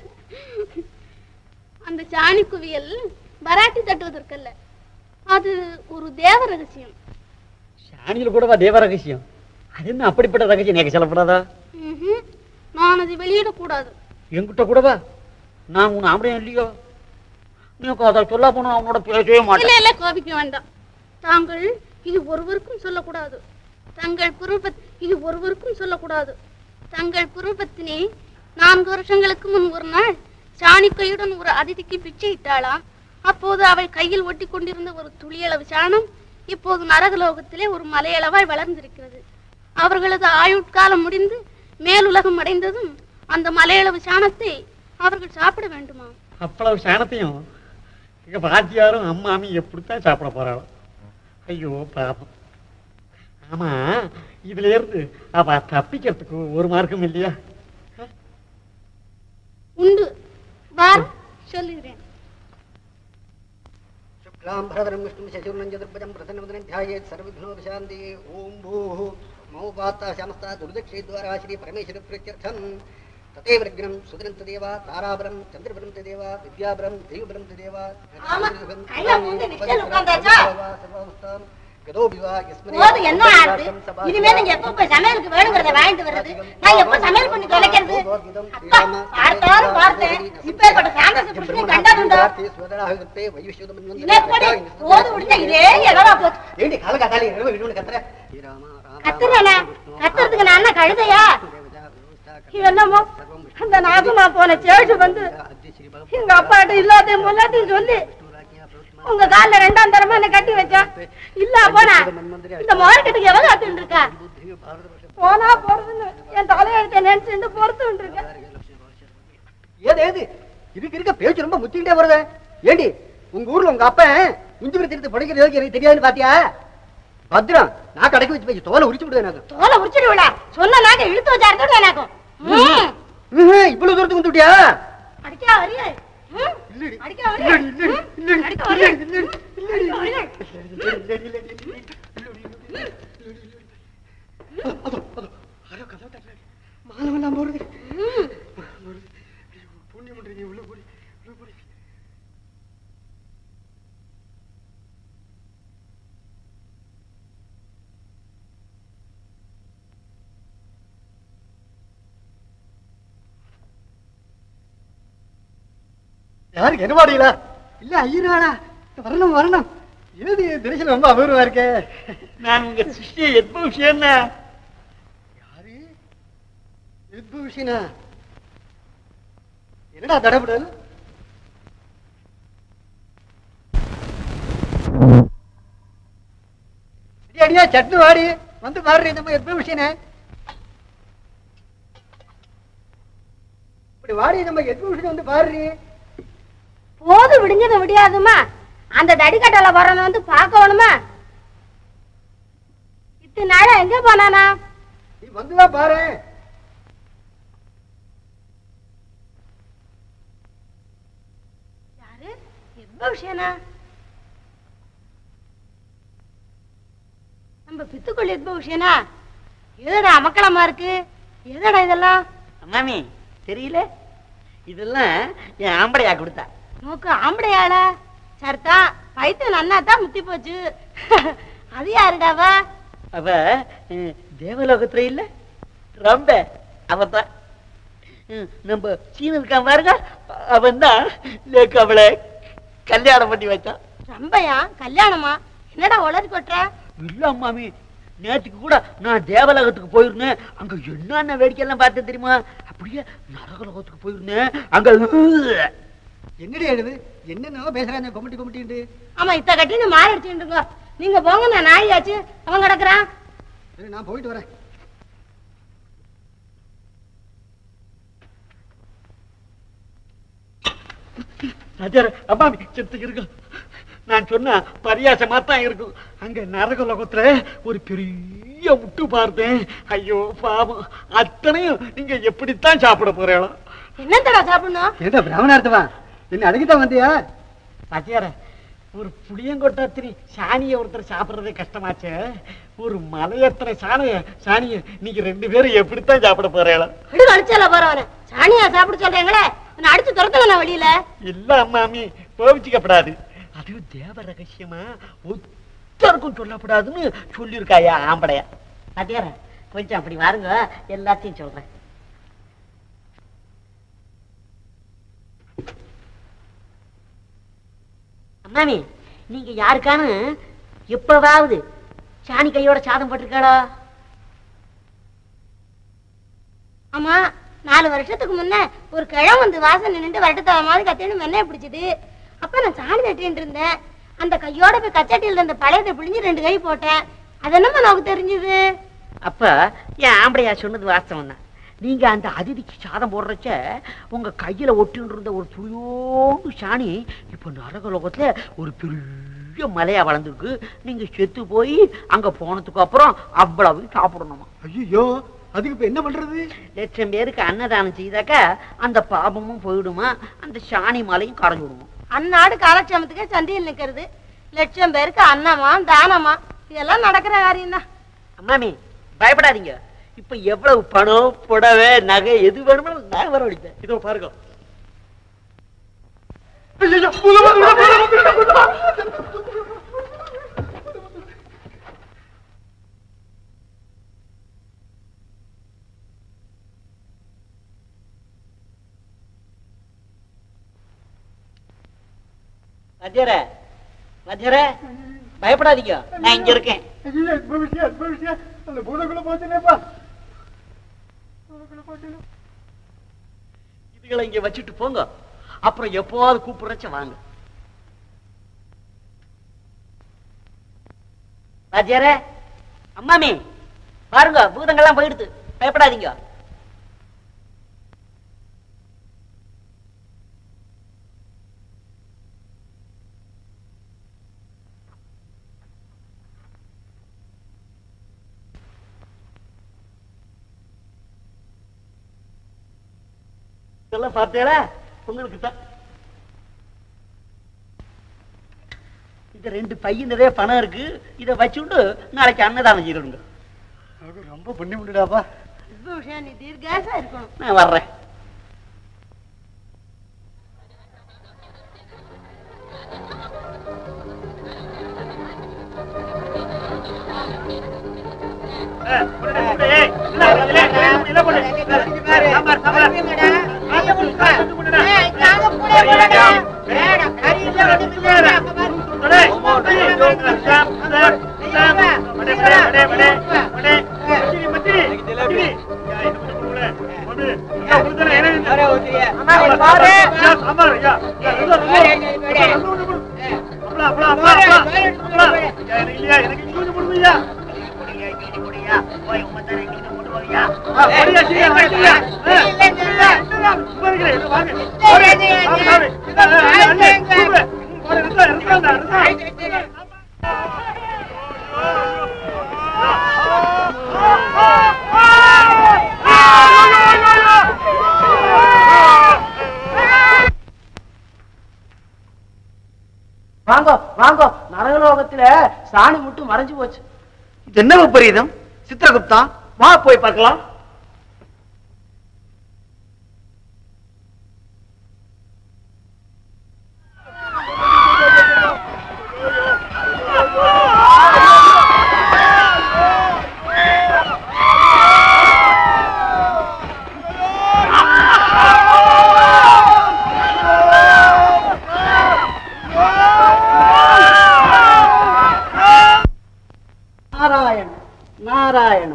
அந்த சாணி குவியல் வராட்டி தட்டுவதற்கல்ல அது ஒரு தேவ ரகசியம் சாணியில் கூடவா தேவ ரகசியம் அது என்ன அப்படிப்பட்ட ரகசியம் எனக்கு சொல்லப்படாதா ம்ஹும். நான் அதை வெளியிடக்கூடாது என்கிட்ட கூடவா நான் உன் ஆம்பளையும் இல்லையோ நீக்கு அதை சொல்ல போனா அவனோட பேசவே இல்ல மாட்டேன் இல்ல கோபிக்க வேண்டாம் தாங்கள் இது ஒருவருக்கும் சொல்லக்கூடாது தங்கள் குருபத் இது ஒருவருக்கும் சொல்லக்கூடாது தங்கள் குருபத்தினே நான்கு வருஷங்களுக்கு முன் ஒரு நாள் சாணிக்கையுடன் ஒரு அதிதிக்கு பிச்சை இட்டாளாம் அப்போது அவள் கையில் ஒட்டி கொண்டிருந்த ஒரு துளியளவு சாணம் இப்போது நரகலோகத்திலே ஒரு மலையளவாய் வளர்ந்திருக்கிறது அவர்களது ஆயுட்காலம் முடிந்து மேலுலகம் அடைந்ததும் அந்த மலையளவு சாணத்தை அவர்கள் சாப்பிட வேண்டுமா அவ்வளவு சாணத்தையும் எங்க பாட்டியாரும் அம்மாமையும் எப்படித்தான் சாப்பிட போறாளோ ஐயோ பாபம் ஆமா இதுல இருந்து அவ தப்பிக்கிறதுக்கு ஒரு மார்க்கம் இல்லையா உண்டு வார் சொல்லுகிறேன் शुक्लाम्भरधरं विष्णुं शशिवर्णं चतुर्भुजं प्रसन्नवदनं ध्यायेत् सर्वविघ्नोपशान्तिये ॐ भूः मौपात्ता श्यामस्ता दुर्दक्षेद्वारा श्रीपरमेश्वरप्रीत्यर्थं तदेव विघ्नं सुदरं तदेव ताराबरं चन्द्रबरं तदेव विद्याबरं दैवबरं तदेव போதும் என்ன ஆறுது இனிமே நீங்க எப்ப போய் சமையலுக்கு வேணுங்கிறத வாங்கிட்டு வர்றது நான் எப்ப சமையல் பண்ணி தொலைக்கிறது அப்பா பார்த்தாலும் பார்த்தேன் இப்பேற்பட்ட சாந்தச புருஷனை கண்டதுண்டோ இனப்படி போது முடிஞ்ச இதே எவ்வளோ போச்சு ఏంటి కాలు కట్టాలి ఇరవై వినుడు కత్తరా கத்துறேனா கத்துறதுக்கு நான் என்ன கழுதையா என்னமோ அந்த நாகமா போன சேஷு வந்து எங்க அப்பாட்ட இல்லாத எல்லாத்தையும் சொல்லி உங்க கால்ல ரெண்டாம் தரமா என்ன கட்டி வச்சா இல்ல போனா இந்த மார்க்கெட்டுக்கு எவ்வளவு காத்துட்டு இருக்கா போனா போறதுன்னு என் தலையெழுத்த நினைச்சுட்டு பொறுத்துட்டு இருக்கேன் ஏது ஏது இதுக்கு இருக்க பேச்சு ரொம்ப முத்திக்கிட்டே வருது ஏண்டி உங்க ஊர்ல உங்க அப்பா இஞ்சி விருத்தி படிக்கிறது எதுக்கு எனக்கு தெரியாதுன்னு பாத்தியா பத்திரம் நான் கடைக்கு வச்சு பேசி தோலை உரிச்சு விடுவேன் எனக்கு தோலை உரிச்சிடுவிட சொன்ன நாக்க இழுத்து வச்சா இருக்கட்டும் எனக்கும் ம். ம்ஹும், இவ்வளவு தூரத்துக்கு வந்து விட்டியா அடிக்கா வரியா ம்? அடிக்கா வரியா ம்? அடிக்கா வரியா ம்? அடிக்கா வரியா மாலமெல்லாம் போறது ம். புண்ணியம் பண்றீங்க உள்ள போடி உள்ள போடி யாருக்கு என்ன மாடிங்களா இல்ல ஐயராடா வரணும் வரணும் ஏது தரிசனம் ரொம்ப அபூர்வமா இருக்கே நான் உங்க சிஷ்ய எப்ப விஷயம் யாரு விபூஷணா என்னடா தடபுடல் அடி அடியா சட்னு வாடி வந்து பாரு நம்ம விபூஷண இப்படி வாடி நம்ம விபூஷண வந்து பாரு போது விடிஞ்சது விடியாதுமா அந்த தடிக்கட்டல வரணும் வந்து பார்க்கணுமா இத்தனை நாளா எங்க போனானா நீ வந்துதான் பாரு யாரு எவ்வளவு விஷயனா நம்ம பித்துக்குள் எவ்வளவு விஷயனா எதடா அமக்கலமா இருக்கு எதடா இதெல்லாம் மாமி தெரியல இதெல்லாம் என் ஆம்படையா கொடுத்தா நோக்கு ஆம்படையாளா சர்த்தா பைத்தியம் நன்னா தான் முத்தி போச்சு அது யாருடாவா அவ அஹ், தேவலோகத்துல இல்ல ரொம்ப அவதான் ம், நம்ம சீன இருக்கான் பாருங்க அவன் தான் லேக்கு அவளை கல்யாணம் பண்ணி வச்சான் ரம்பையா கல்யாணமா என்னடா உளறி கொட்டுற இல்ல மாமி நேற்றுக்கு கூட நான் தேவலோகத்துக்கு போயிருந்தேன் அங்க என்னென்ன வேடிக்கை எல்லாம் பார்த்தேன் தெரியுமா அப்படியே நரகலோகத்துக்கு போயிருந்தேன் அங்க என்னடி எழுது என்னென்னவோ பேசுறாங்க கொமட்டி கொமட்டிட்டு ஆமா இத்த கட்டின்னு மாறி அடிச்சுட்டு நீங்க போங்க நான் நாயாச்சு அவன் கிடக்குறான் சரி நான் போயிட்டு வரேன் அஜர் அம்மாமி செத்து இருக்கு நான் சொன்ன பரியாசமா தான் இருக்கும் அங்க நரகலோகத்துல ஒரு பெரிய முட்டு பார்த்தேன் ஐயோ பாவம் அத்தனையும் நீங்க எப்படித்தான் சாப்பிட போறீங்களோ என்னத்தடா சாப்பிடணும் ஏண்டா பிராமணார்த்தவா என்ன அடங்கிதான் வந்தியா பாத்தியார ஒரு புளியங்கொட்டாத்திரி சாணியை ஒருத்தர் சாப்பிடுறதே கஷ்டமாச்சே ஒரு மலையத்தனை சாணிய சாணிய நீங்க ரெண்டு பேரும் எப்படித்தான் சாப்பிட போறீங்களோ விடு அடிச்சால போறவன சாணியா சாப்பிட சொல்றீங்களே உன்னை அடிச்சு துரத்துங்க நான் வெளியில இல்ல அம்மாமி கோவிச்சுக்கப்படாது அது தேவ ரகசியமா ஒத்தருக்கும் சொல்லப்படாதுன்னு சொல்லியிருக்காயா ஆம்படையா பாத்தியார கொஞ்சம் அப்படி வாருங்க எல்லாத்தையும் சொல்றேன் அம்மாமி நீங்க யாருக்கானு எப்பவாவது சாணி கையோட சாதம் போட்டிருக்காளா ஆமா நாலு வருஷத்துக்கு முன்ன ஒரு கிழம் வந்து வாசல் நின்னுட்டு வரட்டத்தவ மாதிரி கத்தின்னு மென்னைய பிடிச்சது அப்ப நான் சாணி தட்டின்னு இருந்தேன் அந்த கையோட போய் கச்சட்டியில் இருந்த பழையத்தை பிழிஞ்சு ரெண்டு கை போட்டேன் அது என்னமா நமக்கு தெரிஞ்சது அப்ப என் ஆம்படையா சொன்னது வாஸ்தவம் தான் நீங்க அந்த அதிதிக்கு சாதம் போடுறச்ச உங்க கையில ஒட்டின்னு இருந்த ஒரு துளியோண்டு சாணி இப்ப நரகலோகத்துல ஒரு பெரிய மலையா வளர்ந்துருக்கு நீங்க செத்து போய் அங்க போனதுக்கு அப்புறம் அவ்வளவு சாப்பிடணுமா ஐயோ அதுக்கு இப்ப என்ன பண்றது லட்சம் பேருக்கு அன்னதானம் செய்தாக்கா அந்த பாபமும் போயிடுமா அந்த சாணி மலையும் கரைஞ்சிடுமா அந்நாடு காலட்சேமத்துக்கே சந்தையில் நிக்கிறது லட்சம் பேருக்கு அன்னமா தானமா இதெல்லாம் நடக்கிற காரியம் தான் அம்மாமி பயப்படாதீங்க இப்ப எவ்வளவு பணம் புடவை நகை எது வேணுமாலும் நான் வரவழைப்பேன் இதோ பாருங்க வஜர வஜர பயப்படாதீங்க நான் இங்க இருக்கேன் அந்த பூதக்குள்ள போச்சுனேப்பா இதுகளை இங்க வச்சுட்டு போங்க அப்புறம் எப்போவாது கூப்பிடுறச்ச வாங்க வஜர அம்மாமி பாருங்க பூதங்கள்லாம் போயிடுது பயப்படாதீங்க இதெல்லாம் பார்த்தேடா உங்களுக்கு தான் இது ரெண்டு பையன் நிறைய பணம் இருக்கு இதை வச்சுட்டு நாளைக்கு அன்னதானம் செய்யணுங்க ரொம்ப புண்ணியம் உண்டுடாப்பா விஷயம் நீ தீர்காசா இருக்கணும் நான் வர்றேன் ஏய், நாங்க கூட போடா. ஏடா, கறி இல்ல, ஒண்ணுமில்ல. அப்ப பாரு. வாங்கோ வாங்கோ நரகலோகத்துல சாணி மட்டும் மறைஞ்சு போச்சு இது என்ன விபரீதம் சித்திரகுப்தா வா போய் பார்க்கலாம் நாராயண நாராயண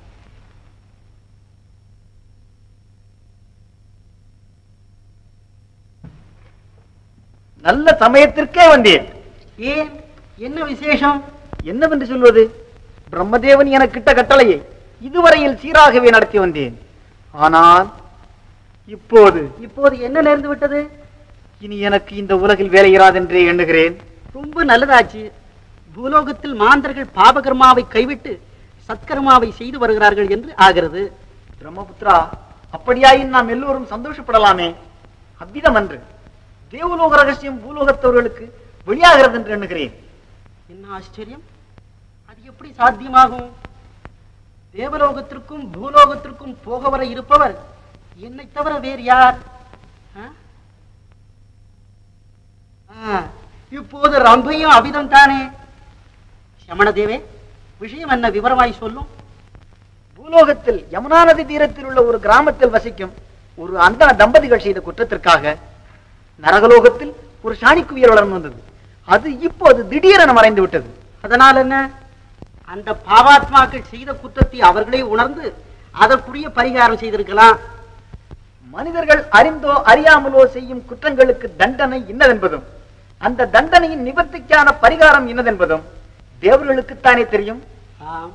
நல்ல சமயத்திற்கே வந்தேன் ஏன் என்ன விசேஷம் என்னவென்று சொல்வது பிரம்மதேவன் எனக்கிட்ட கட்டளையை இதுவரையில் சீராகவே நடத்தி வந்தேன் ஆனால் இப்போது இப்போது என்ன நேர்ந்து விட்டது இனி எனக்கு இந்த உலகில் வேலை இராதென்றே எண்ணுகிறேன் ரொம்ப நல்லதாச்சு பூலோகத்தில் மாந்தர்கள் பாபகர்மாவை கைவிட்டு சத்கர்மாவை செய்து வருகிறார்கள் என்று ஆகிறது பிரம்மபுத்திரா அப்படியாயின் நாம் எல்லோரும் சந்தோஷப்படலாமே அவ்விதம் அன்று தேவலோக ரகசியம் பூலோகத்தவர்களுக்கு வெளியாகிறது என்று எண்ணுகிறேன் என்ன ஆச்சரியம் அது எப்படி சாத்தியமாகும் தேவலோகத்திற்கும் பூலோகத்திற்கும் போக வர இருப்பவர் என்னை தவிர வேறு யார் ஆ? ஆ, இப்போது ரம்பையும் அவிதம் தானே சமணதேவே விஷயம் என்ன விவரமாய் சொல்லும் பூலோகத்தில் யமுனா நதி தீரத்தில் உள்ள ஒரு கிராமத்தில் வசிக்கும் ஒரு அந்தன தம்பதிகள் செய்த குற்றத்திற்காக நரகலோகத்தில் ஒரு சாணிக்குவியல் வளர்ந்து வந்தது அது இப்போது திடீரென மறைந்து விட்டது அதனால் என்ன அந்த பாவாத்மாக்கள் செய்த குற்றத்தை அவர்களே உணர்ந்து அதற்குரிய பரிகாரம் செய்திருக்கலாம் மனிதர்கள் அறிந்தோ அறியாமலோ செய்யும் குற்றங்களுக்கு தண்டனை இன்னதென்பதும் அந்த தண்டனையின் நிவர்த்திக்கான பரிகாரம் இன்னதென்பதும் தேவர்களுக்குத்தானே தெரியும் ஆம்.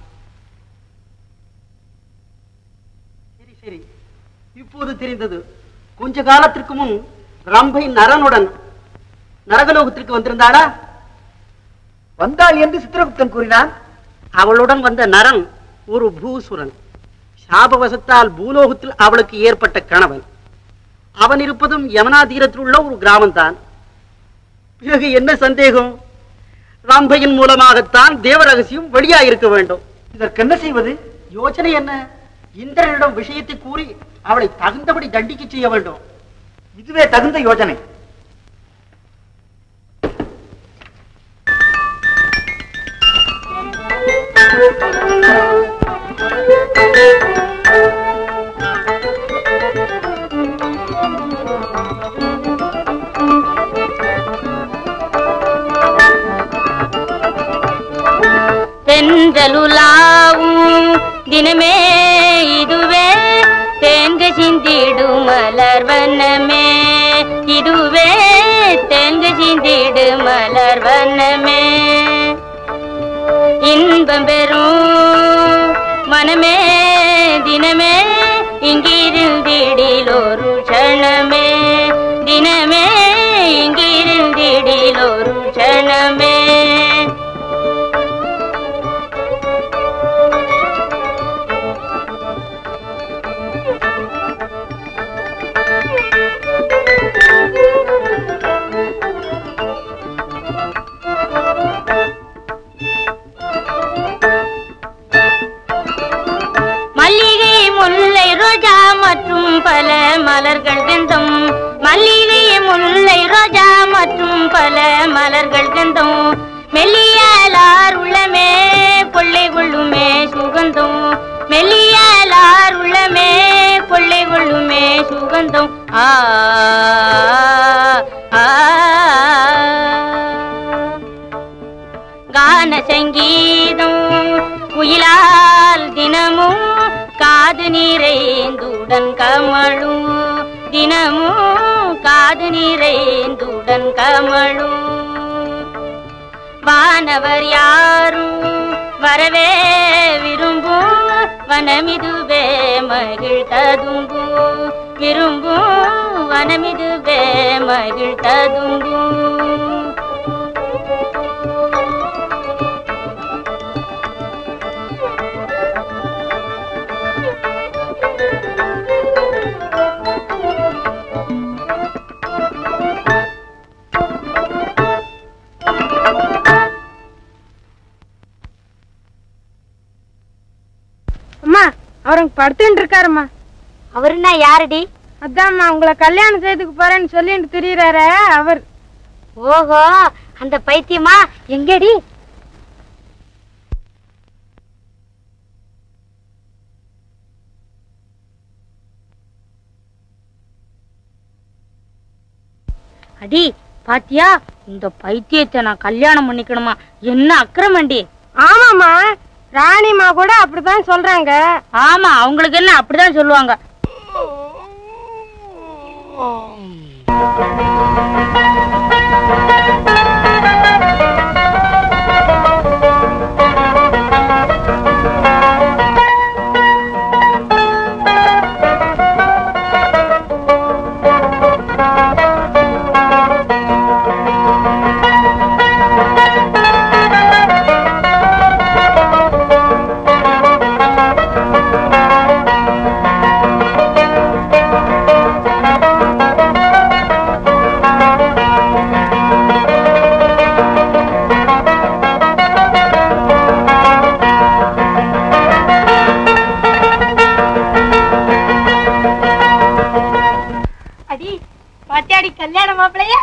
சரி சரி இப்போது தெரிந்தது கொஞ்ச காலத்திற்கு முன் ரம்பை நரனுடன் நரகலோகத்திற்கு வந்திருந்தாளா வந்தாள் என்று சித்திரகுப்தன் கூறினான் அவளுடன் வந்த நரன் ஒரு பூசுரன் சாபவசத்தால் பூலோகத்தில் அவளுக்கு ஏற்பட்ட கணவன் அவன் இருப்பதும் யமுனா தீரத்தில் உள்ள ஒரு கிராமம்தான் பிறகு என்ன சந்தேகம் ரம்பையின் மூலமாகத்தான் தேவ ரகசியம் வெளியாயிருக்க வேண்டும் இதற்கு என்ன செய்வது யோசனை என்ன இந்திரனிடம் விஷயத்தை கூறி அவளை தகுந்தபடி தண்டிக்க செய்ய வேண்டும் இதுவே தகுந்த யோசனை தென்றலுலாவும் தினமே இதுவே தேங்க சிந்திடும் மலர் வண்ணமே இதுவே தேங்க சிந்திடு மலர் வண்ணமே இன்பம் பெறும் மனமே தினமே இங்கிருந்திடில் ஒரு க்ஷணமே தினமே இங்கிருந்திடில் ஒரு க்ஷணமே மல்லிகை முல்லை ரோஜா மற்றும் பல மலர்கள் கந்தம் மல்லிகை முல்லை ரோஜா மற்றும் பல மலர்கள் கந்தம் மெல்லியலார் உள்ளமே கொள்ளை கொள்ளுமே சுகந்தம் மெல்லியலார் உள்ளமே கொள்ளை கொள்ளுமே சுகந்தம் ஆ ஆ, கான சங்கீதம் குயிலால் தினமும் காது நீரைந்துட நிறைந்துடன் கமழும் தினமும் காது நிறைந்துடன் கமழும் வானவர் யாரும் வரவே விரும்பும் வனமிதுவே மகிழ் ததும்பும் விரும்பும் வனமிதுவே மகிழ் ததும்பும் அம்மா அவர் அங்க படுத்துட்டு இருக்காருமா அவருன்னா யாருடி அதாம்மா உங்களை கல்யாணம் செய்துக்கு போறேன்னு சொல்லிட்டு திரியறாரு அவர் ஓஹோ அந்த பைத்தியமா எங்கடி அடி பாத்தியா இந்த பைத்தியத்தை நான் கல்யாணம் பண்ணிக்கணுமா என்ன அக்கிரமண்டி ஆமாமா ராணிமா கூட அப்படிதான் சொல்றாங்க ஆமா அவங்களுக்கு என்ன அப்படிதான் சொல்லுவாங்க அடி பாத்தியாடி கல்யாண மாப்பிளைய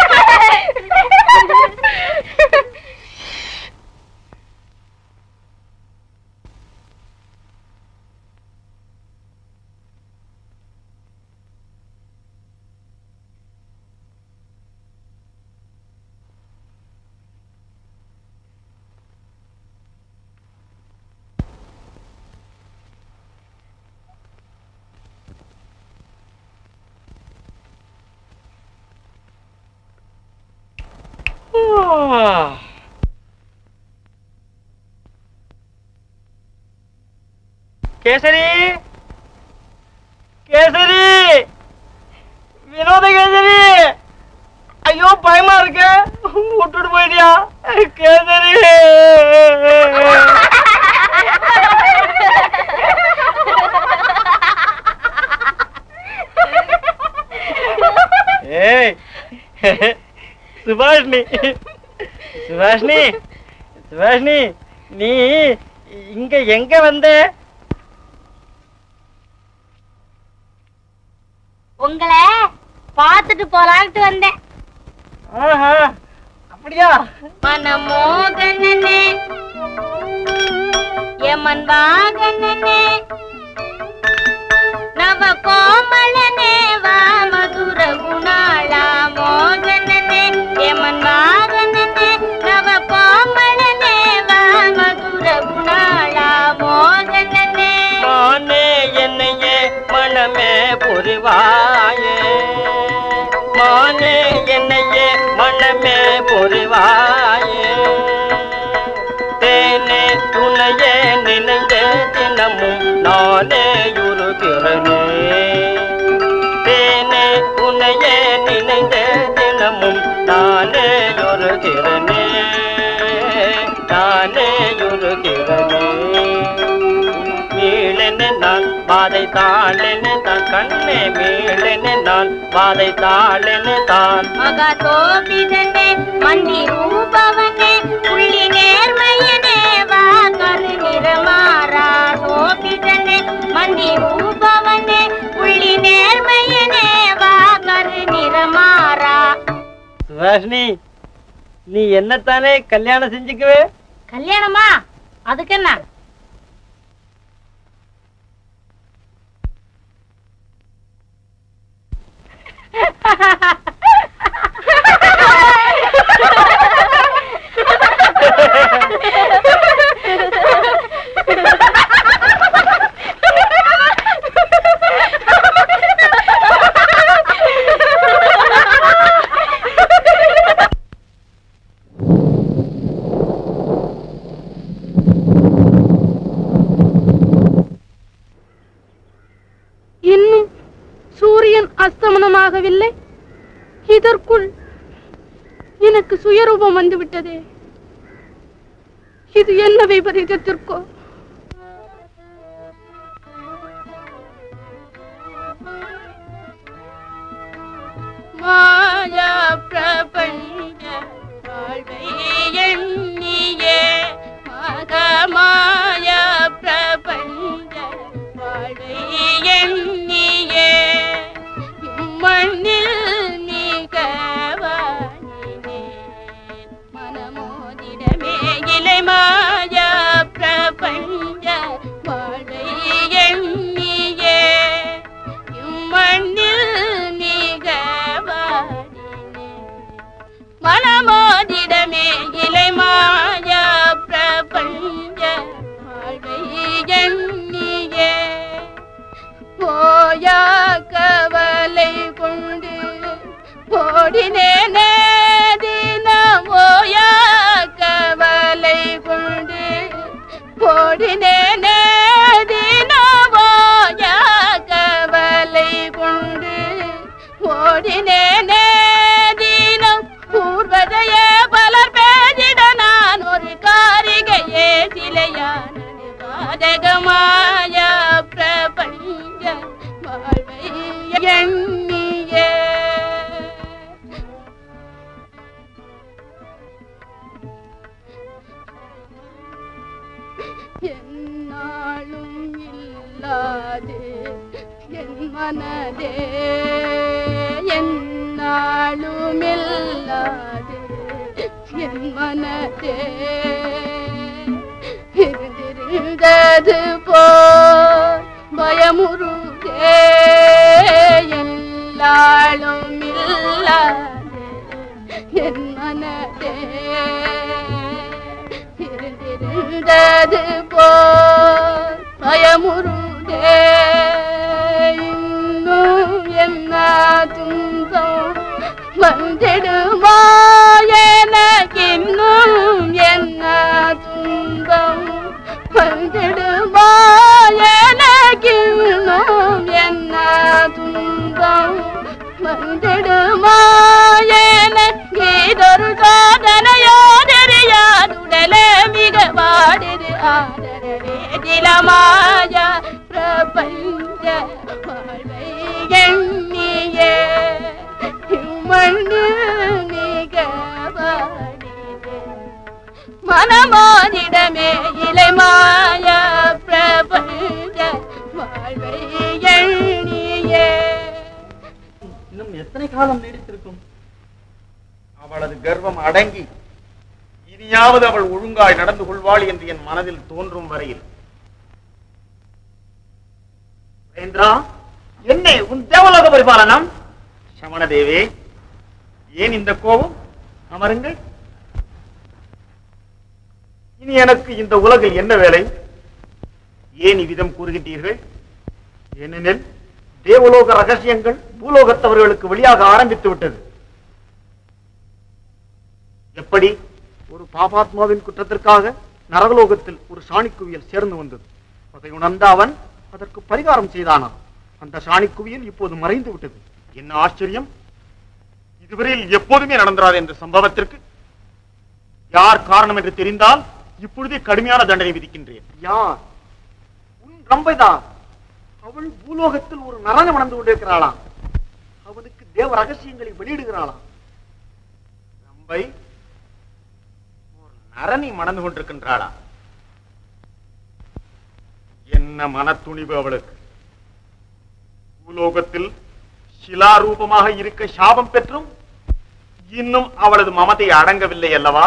கேசரி கேசரி வினோத கேசரி ஐயோ பயமா இருக்கு விட்டுட்டு போயிட்டியா கேசரி ஏய் சுபாஷினி சுபாஷினி சுபாஷினி நீ இங்க எங்க வந்த உங்களை பார்த்துட்டு போலான்ட்டு வந்தேன் ஆஹா அப்படியா மனமோகனனே யமன் வாகனனே நவ கோமளனே வா மதுர குணாளா மோகனனே யமன் வாகனனே நவ கோமளனே வா மதுர குணாளா மோகனனே மானே என்னையே மனமே புரிவாயே மானே என்னையே மனமே புரிவாயே தேனே துணையே நினைந்த தினமும் நானே உருகிறனே தேனே துணையே நினைந்த தினமும் நானே உருகிறனே நானே உருகிறனே மீளென நான் வாதை தாளென தான் கண்ணே மீளென நான் வாதை தாளென தான் மகா சோபிதனே மந்தி ரூபவனே புள்ளி நேர்மையனே வா கரு நிறமாறா சோபிதனே மந்தி ரூபவனே புள்ளி நேர்மையனே வா கரு நிறமாறா சுபாஷினி நீ என்னத்தானே கல்யாணம் செஞ்சுக்குவே கல்யாணமா அதுக்கு என்ன அஸ்தமனமாகவில்லை இதற்குள் எனக்கு சுயரூபம் வந்து விட்டதே இது என்ன விபரீதத்திற்கோ மாயா பிரபஞ்ச வாழ்வை எண்ணியே மகமாயா பிரபஞ்ச வாழ்வை எண்ணியே இம்மண்ணில் மிக மனமோதிடமே இலை மாயா பிரபஞ்ச வாழ்வை எண்ணியே இம்மண்ணில் மிக மனமோதிடமே இலை மாயா பிரபஞ்ச வாழ்வை எண்ணியே போயா கவலை கொண்டு ஓடினேனே தினம் ஓயா கவலை கொண்டு ஓடினேனே தினம் ஓயா கவலை கொண்டு ஓடினேனே தினம் பூர்வதைய பலர் பேசிட நான் ஒரு காரிகையே சிலையானது பாதகமாயா பிரபஞ்ச வாழ்வை எண்ணியே என்னாலும் இல்லாது என் மனதே என்னாலும் இல்லாது என் மனதே இருந்திருந்தது போ பயமுறுதே எல்லாளும் இல்லாது என் மனதே இருந்திருந்தது போ பயமுறுதே இன்னும் என்ன துன்பம் வந்திடுமா எனக்கின்னும் என்ன துன்பம் வந்திடுமா எனக்கின்னும் என்ன துன்பம் வந்திடுமா எனக்கு இதொரு சோதனையோ தெரியாதுடலே மிக வாடிது ஆதரவே திலமாயா பிரபஞ்ச வாழ்வை எண்ணியே மண்ணு மிக வாடிது மனமானிடமே இலை மாயா பிரபஞ்ச வாழ்வை எண்ணியே இன்னும் எத்தனை காலம் நீடித்திருக்கும் அவளது கர்வம் அடங்கி இனியாவது அவள் ஒழுங்காய் நடந்து கொள்வாள் என்று என் மனதில் தோன்றும் வரையில் மகேந்திரா என்ன உன் தேவலோக பரிபாலனம் சமணதேவே ஏன் இந்த கோபம் அமருங்கள் இனி எனக்கு இந்த உலகில் என்ன வேலை ஏன் இவ்விதம் கூறுகின்றீர்கள் ஏனெனில் தேவலோக ரகசியங்கள் பூலோகத்தவர்களுக்கு வெளியாக ஆரம்பித்து விட்டது எப்படி ஒரு பாபாத்மாவின் குற்றத்திற்காக நரகலோகத்தில் ஒரு சாணிக்குவியல் சேர்ந்து வந்தது அதை உணர்ந்த அவன் அதற்கு பரிகாரம் செய்தானாம் அந்த சாணிக்குவியல் இப்போது மறைந்து விட்டது என்ன ஆச்சரியம் இதுவரையில் எப்போதுமே நடந்திராத இந்த சம்பவத்திற்கு யார் காரணம் என்று தெரிந்தால் இப்பொழுதே கடுமையான தண்டனை விதிக்கின்றேன் யார் உன் ரம்பைதான் அவள் பூலோகத்தில் ஒரு நரகம் நடந்து கொண்டிருக்கிறாளாம் அவனுக்கு தேவ ரகசியங்களை வெளியிடுகிறாளாம் ரம்பை ஒரு நரனி மணந்து கொண்டிருக்கின்றாளா என்ன மனத்துணிவு அவளுக்கு பூலோகத்தில் சிலாரூபமாக இருக்க சாபம் பெற்றும் இன்னும் அவளது மமதை அடங்கவில்லை அல்லவா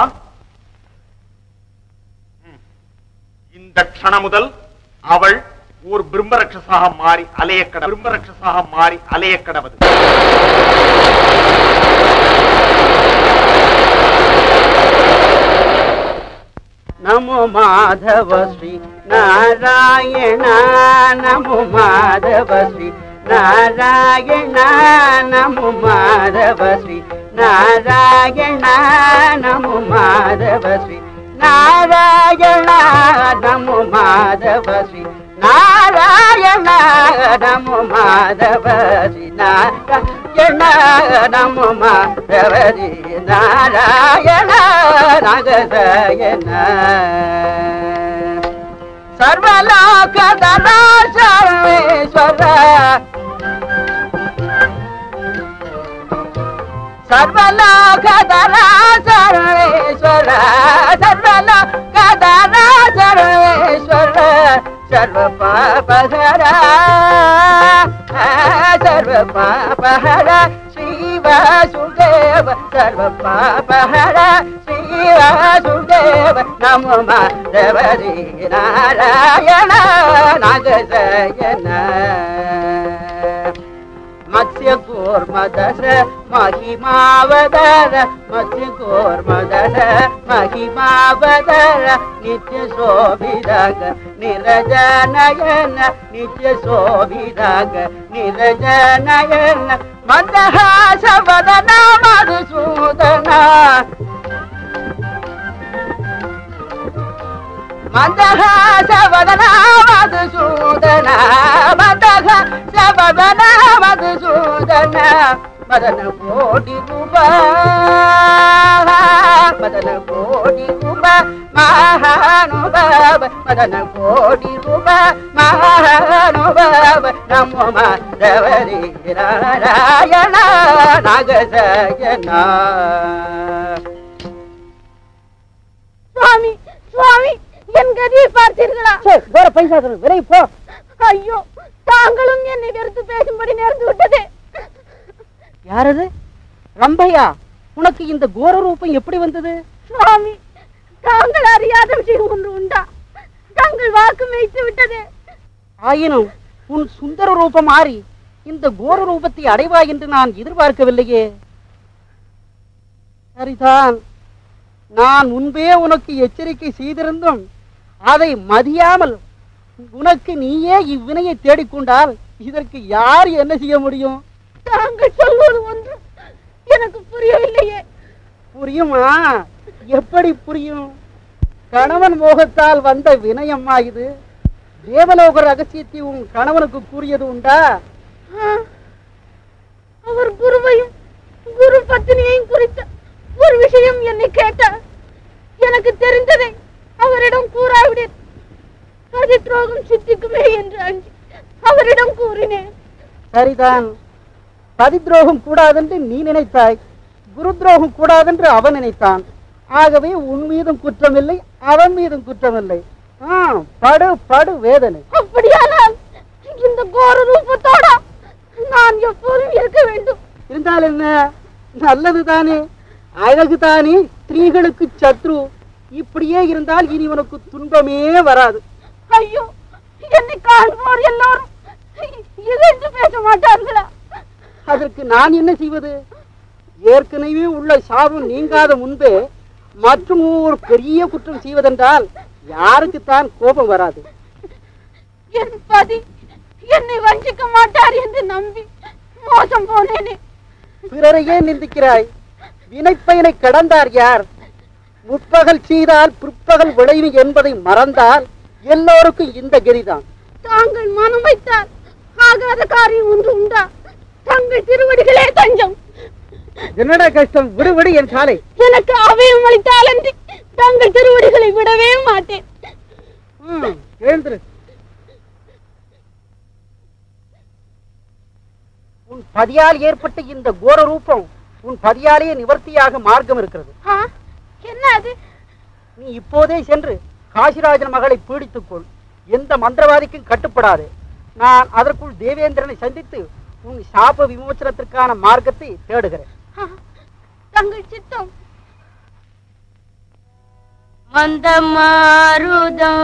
ம். இந்த க்ஷணம் முதல் அவள் ஒரு பிரம்மரட்சசாக மாறி அலையக்கட பிரம்மரட்சசாக மாறி அலையக்கடவது நமோ மாதவ ஸ்ரீ நாராயண நமோ மாதவ ஸ்ரீ நாராயண நமோ மாதவ ஸ்ரீ நாராயண நமோ மாதவ ஸ்ரீ நாராயண நமோ மாதவ ஸ்ரீ நாராயண நமோ மாதவரி நாராயண நமோ மாதவரி நாராயண நாகசயன சர்வலோகதரா சர்வேஸ்வர ಸರ್ವಲೋಕದರ ಸರ್ವೇಶ್ವರ ಸರ್ವಲೋಕದರ ಸರ್ವೇಶ್ವರ ಸರ್ವ ಪಾಪಹರ ಸರ್ವ ಪಾಪಹರ ಶಿವ ಸುದೇವ ಸರ್ವ ಪಾಪಹರ ಶಿವ ಸುದೇವ ನಮೋ ಮಾಧವರಿ ನಾರಾಯಣ ನಾಗಸಯನ ಮತ್ಸ್ಯ ಕೂರ್ಮದಸ ಮಹಿಮಾವದರ ಮತ್ಸ್ಯ ಕೂರ್ಮದಸ ಮಹಿಮಾವದರ ನಿತ್ಯ ಶೋಭಿದಾಗ ನಿರಜನಯನ ನಿತ್ಯ ಶೋಭಿದಾಗ ನಿರಜನಯನ ಮಂದಹಾಸ ವದನ ಮಧುಸೂದನ ಮಂದಹಾಸ ವದನ ಮಧುಸೂದನ ಮಂದಹಾಸ ವದನ ಮಧುಸೂದನ ಮದನ ಕೋಟಿ ರೂಪ ಮದನ ಕೋಟಿ ರೂಪ ಮಹಾನುಭಾವ ಮದನ ಕೋಟಿ ರೂಪ ಮಹಾನುಭಾವ ನಮೋ ಮಾಧವರಿ ನಾರಾಯಣ ನಾಗಸಯನ சுவாமி சுவாமி என் கதியை பார்த்தீர்களா வேற பைசா விரை போ ஐயோ தாங்களும் என்னை வெறுத்து பேசும்படி நேர்ந்து விட்டது யாரது ரம்பையா உனக்கு இந்த கோர ரூபம் எப்படி வந்தது சுவாமி தாங்கள் அறியாத விஷயம் ஒன்று உண்டா தாங்கள் வாக்கு மேய்த்து விட்டது ஆயினும் உன் சுந்தர ரூபம் மாறி இந்த கோர ரூபத்தை அடைவாய் என்று நான் எதிர்பார்க்கவில்லையே சரிதான் நான் முன்பே உனக்கு எச்சரிக்கை செய்திருந்தும் அதை மதியாமல் உனக்கு நீயே இவ்வினையை தேடிக்கொண்டால் இதற்கு யார் என்ன செய்ய முடியும் தாங்கள் சொல்வது ஒன்று எனக்கு புரியவில்லையே புரியுமா எப்படி புரியும் கணவன் மோகத்தால் வந்த வினயம்மா இது தேவலோக ரகசியத்தை உன் கணவனுக்கு கூறியது உண்டா ஆ, அவர் குருவையும் குரு பத்தினியையும் குறித்த ஒரு விஷயம் என்னை கேட்டார் எனக்கு தெரிந்ததை அவரிடம் கூறாவிடேன் கதி துரோகம் சித்திக்குமே என்று அஞ்சி அவரிடம் கூறினேன் சரிதான் பதித்ரோகம் கூடாதென்று நீ நினைத்தாய் குரு துரோகம் கூடாதென்று அவன் நினைத்தான் ஆகவே உன் மீதும் குற்றமில்லை அவன் மீதும் குற்றமில்லை ஆ, படு படு வேதனை அப்படியானால் இந்த கோர ரூபத்தோட நான் எப்போதும் இருக்க வேண்டும் இருந்தால் என்ன நல்லது தானே அழகு தானே ஸ்திரீகளுக்கு சத்ரு இப்படியே இருந்தால் இனி உனக்கு துன்பமே வராது ஐயோ என்னை காண்போர் எல்லாரும் இகழ்ந்து பேச மாட்டார்களா அதற்கு நான் என்ன செய்வது ஏற்கனவே உள்ள சாபம் நீங்காத முன்பே மற்றும் ஒரு பெரிய குற்றம் செய்வதென்றால் யாருக்குத்தான் கோபம் வராது என் பதி என்னை வஞ்சிக்க மாட்டார் என்று நம்பி மோசம் போனேனே பிறரையே நிந்திக்கிறாய் வினைப்பயனை கடந்தார் யார் முற்பகல் செய்தால் பிற்பகல் விளைவு என்பதை மறந்தால் எல்லோருக்கும் இந்த கதிதான் தாங்கள் மனம் வைத்தால் ஆகாத காரியம் ஒன்று உண்டா தங்கள் திருவடிகளே தஞ்சம் என்னடா கஷ்டம் விடு விடு என் சாலை எனக்கு அவையம் அளித்தாலன்றி தங்கள் திருவடிகளை விடவே மாட்டேன் ம், எழுந்திரு உன் பதியால் ஏற்பட்ட இந்த கோர ரூபம் உன் பதியாலேயே நிவர்த்தியாக மார்க்கம் இருக்கிறது ஆ, என்ன அது நீ இப்போதே சென்று காசிராஜன் மகளை பீடித்துக்கொள் எந்த மந்திரவாதிக்கும் கட்டுப்படாது நான் அதற்குள் தேவேந்திரனை சந்தித்து உன் சாப விமோசனத்திற்கான மார்க்கத்தை தேடுகிறேன் ஆ, தங்கள் சித்தம் மந்த மாருதம்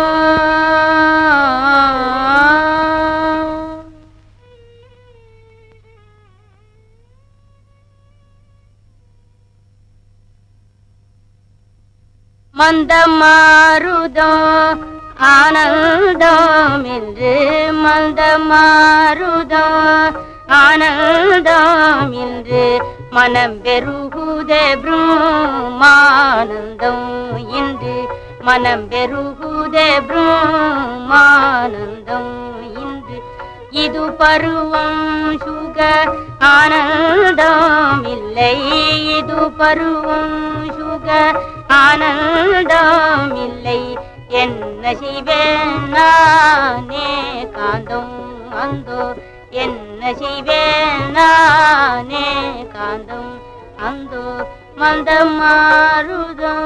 மந்த மாருதம் ஆனந்தம் என்று மந்த மாருதம் ஆனந்தம் என்று மனம் பெருகுதே பிரம்மானந்தம் என்று மனம் பெருகுதே பிரம்மானந்தம் இன்று இது பருவம் சுக ஆனந்தம் இல்லை இது பருவம் சுக ஆனந்தம் இல்லை என்ன செய்வேன் நானே காந்தம் அந்தோ என்ன செய்வேன் நானே காந்தம் அந்தோ மந்தம் மாறுதம்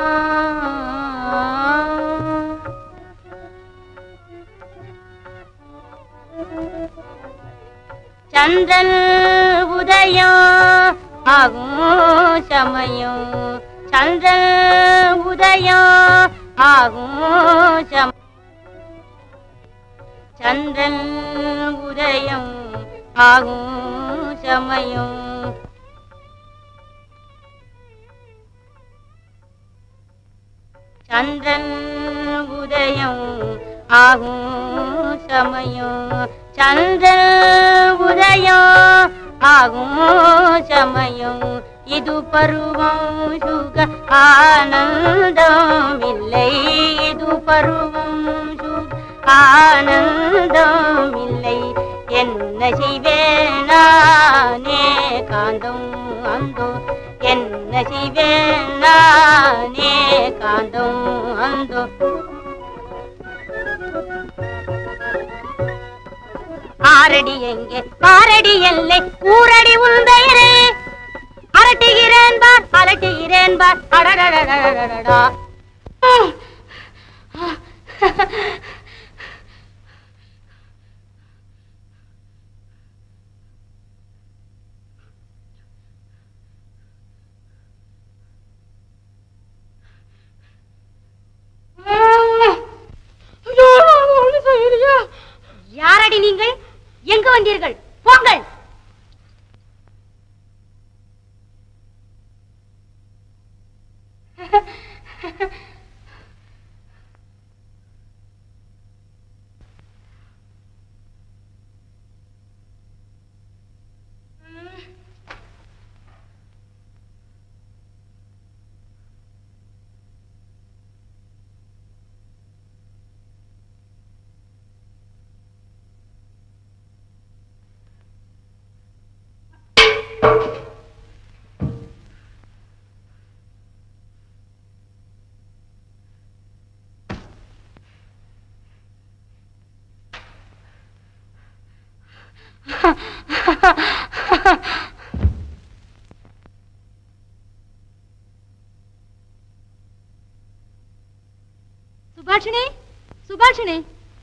சந்திரன் உதயம் ஆகும் சமயம் சந்திரன் உதயம் ஆகும் சம சந்திரன் உதயம் ஆகும் சமயம் சந்திரன் உதயம் ஆகும் சமயம் சந்திரன் உதயம் ஆகும் சமயம் இது பருவம் சுக ஆனந்தம் இல்லை இது பருவம் சுக ஆனந்தம் இல்லை என்ன செய்வேன் நானே காந்தம் அந்தோ என்ன செய்வேன் நானே காந்தம் அந்தோ ஆரடி எங்கே பாரடி எல்லை கூரடி உன் பெயரே அரட்டுகிறேன் பார் அலட்டுகிறேன் பார் அடடடடடடடா யாரடி நீங்கள் எங்கு வந்தீர்கள் போங்கள் சுபாஷினி சுபாஷினி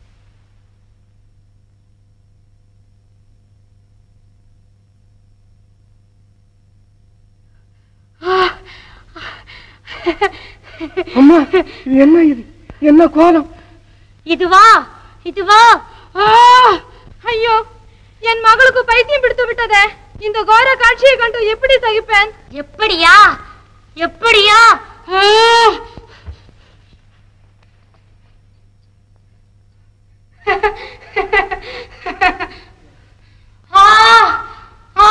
அம்மா என்ன இது என்ன கோலம் இதுவா இதுவா ஆ! ஐயோ என் மகளுக்கு பைத்தியம் பிடித்து விட்டதே இந்த கோர காட்சியை கண்டு எப்படி சகிப்பேன் எப்படியா எப்படியா ஆ! ஆ ஆ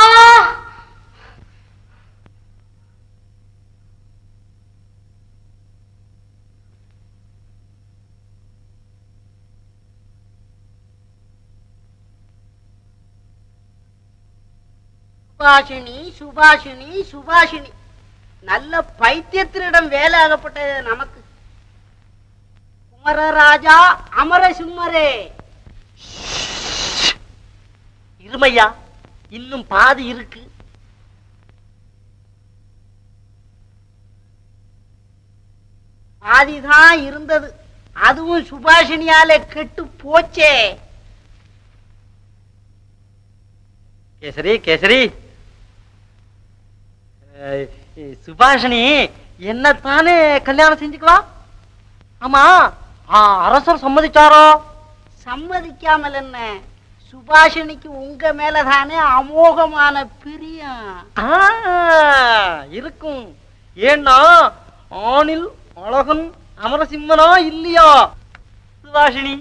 சுபாஷினி சுபாஷினி சுபாஷினி நல்ல பைத்தியத்தினிடம் வேலை ஆகப்பட்டது நமக்கு குமரராஜா அமர சிம்மரே இருமையா இன்னும் பாதி இருக்கு பாதிதான் இருந்தது அதுவும் சுபாஷினியாலே கெட்டு போச்சே கேசரி கேசரி அஹ், சுபாஷினி என்னத்தானே கல்யாணம் செஞ்சுக்குவா ஆமா ஆ, அரசர் சம்மதிச்சாரோ சம்மதிக்காமல் என்ன சுபாஷினிக்கு உங்க மேலதானே அமோகமான பிரியம் ஆ, இருக்கும் ஏன்னா ஆணில் அழகன் அமரசிம்மனா இல்லையா சுபாஷினி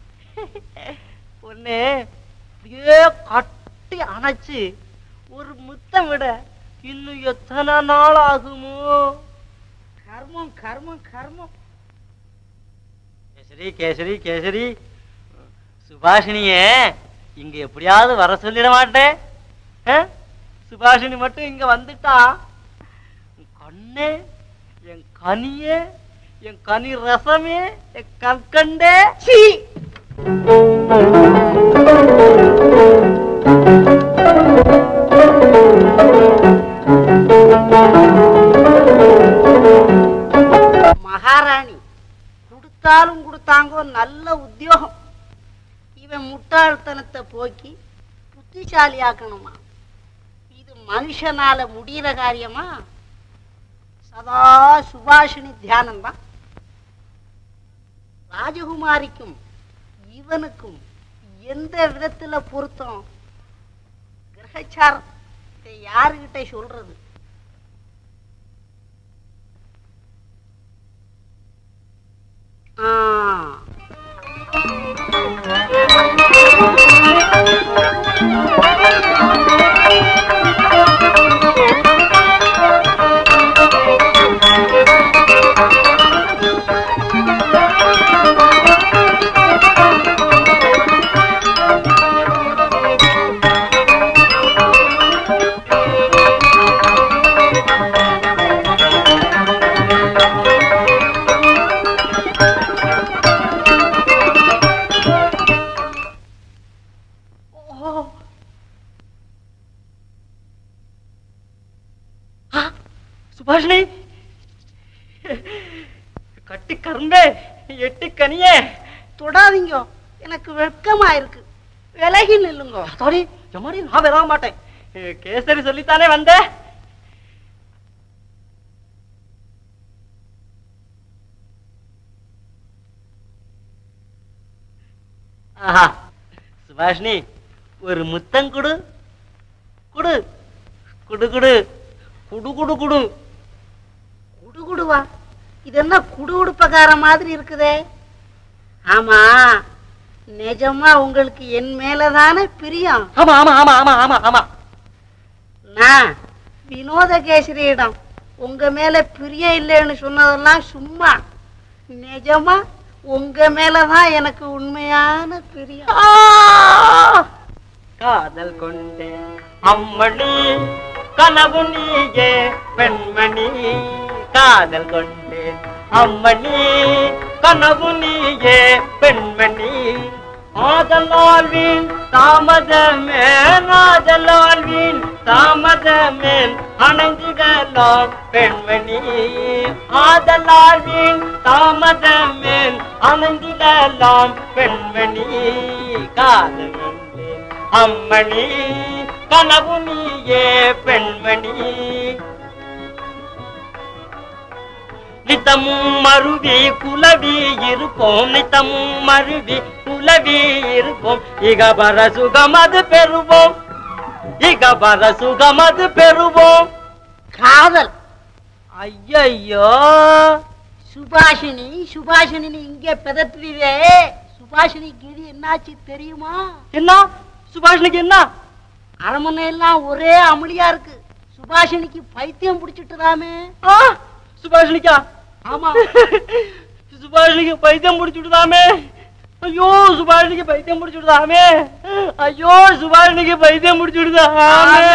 பொண்ணு அப்படியே கட்டி அணைச்சு ஒரு முத்தம் விட இன்னும் எத்தனை நாள் ஆகுமோ கர்மம் கர்மம் கர்மம் கேசரி கேசரி கேசரி சுபாஷினிய இங்க எப்படியாவது வர சொல்லிட மாட்டேன் ஆ? சுபாஷினி மட்டும் இங்க வந்துட்டா என் கண்ணே என் கனியே என் கனி ரசமே என் கற்கண்டே சீ மகாராணி கொடுத்தாலும் கொடுத்தாங்கோ நல்ல உத்தியோகம் இவன் முட்டாள்தனத்தை போக்கி புத்திசாலியாக்கணுமா இது மனுஷனால முடியிற காரியமா சதா சுபாஷினி தியானம்தான் ராஜகுமாரிக்கும் இவனுக்கும் எந்த விதத்துல பொருத்தம் கிரகச்சாரத்தை யாருகிட்ட சொல்றது ஆ சுபாஷினி கட்டி கரும்பே எட்டி கனியே தொடாதீங்க எனக்கு வெட்கமா இருக்கு விலகி நில்லுங்க சாரி எம்மாடி நான் விலக மாட்டேன் ஏ, கேசரி சொல்லித்தானே வந்த ஆஹா சுபாஷினி ஒரு முத்தம் குடு குடு குடு குடு குடு குடு குடு குடுகுடுவா இது என்ன குடுகுடுப்பக்கார மாதிரி இருக்குதே ஆமா நிஜமா உங்களுக்கு என் மேலதானே பிரியம் ஆமா ஆமா ஆமா ஆமா ஆமா ஆமா நான் வினோதகேசரியிடம் உங்க மேல பிரியம் இல்லைன்னு சொன்னதெல்லாம் சும்மா நிஜமா உங்க மேலதான் எனக்கு உண்மையான பிரியம் காதல் கொண்டே அம்மணி கனவு நீயே பெண்மணி காதல் கொண்டேன் அம்மணி கனவு நீயே பெண்மணி ஆதலால் வீண் தாமதமே ஆதலால் வீண் தாமதமேல் அணைந்திடலாம் பெண்மணி ஆதலால் வீண் தாமதமேல் அணைந்திடலாம் பெண்மணி காதல் கொண்டேன் அம்மணி கனவு நீயே பெண்மணி நித்தமும் மருவி குலவி இருப்போம் நித்தமும் மருவி குலவி இருப்போம் இகபர சுகமது பெறுவோம் இகபர சுகமது பெறுவோம் காதல் ஐயையோ சுபாஷினி சுபாஷினி நீ இங்க பிதற்றுவே சுபாஷினிக்கு இது என்னாச்சு தெரியுமா என்ன சுபாஷினிக்கு என்ன அரண்மனை எல்லாம் ஒரே அமளியா இருக்கு சுபாஷினிக்கு பைத்தியம் பிடிச்சிட்டுதாமே சுபாஷினிக்கா ஆமா சுபாஷினிக்கு பைத்தியம் முடிச்சுடுதாமே ஐயோ சுபாஷினிக்கு பைத்தியம் முடிச்சுடுதாமே ஐயோ சுபாஷினிக்கு பைத்தியம் முடிச்சுடுதாமே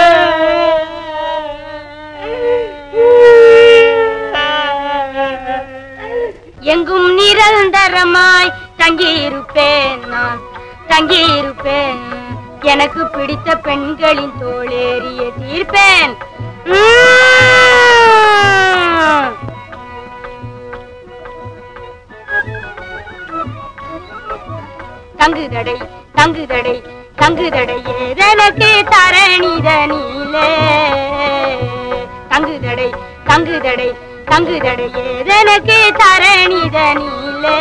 எங்கும் நிரந்தரமாய் தங்கியிருப்பேன் நான் தங்கியிருப்பேன் எனக்கு பிடித்த பெண்களின் தோளேறிய தீர்ப்பேன் உம். தங்குதடை தங்குதடை தங்குதடை ஏதனக்கு தரணிதனிலே தங்குதடை தங்குதடை தங்குதடை ஏதனக்கு தரணிதனிலே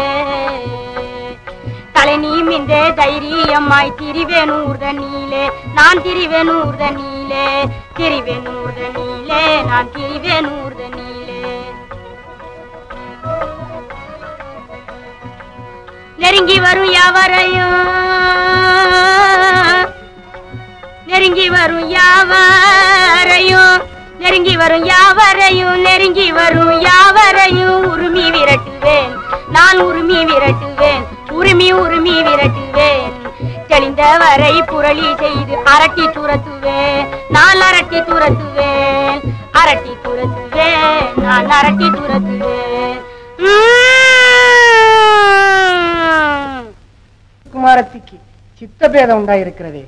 தலை நீ மிந்த தைரியமாய் திரிவேனூர்த நீலே நான் திரிவேனூர்த நீலே திரிவேனூர்த நீலே நான் திரிவேனூர்த நீலே நெருங்கி வரும் யாவரையும் நெருங்கி வரும் யாவரையும் நெருங்கி வரும் யாவரையும் நெருங்கி வரும் யாவரையும் உருமி விரட்டுவேன் நான் உருமி விரட்டுவேன் உருமி உருமி விரட்டுவேன் தெளிந்த வரை புரளி செய்து அரட்டி துரத்துவேன் நான் அரட்டி துரத்துவேன் அரட்டி துரத்துவேன் நான் அரட்டி துரத்துவேன் உம். குமாரத்திக்கு சித்தபேதம் உண்டாயிருக்கிறதே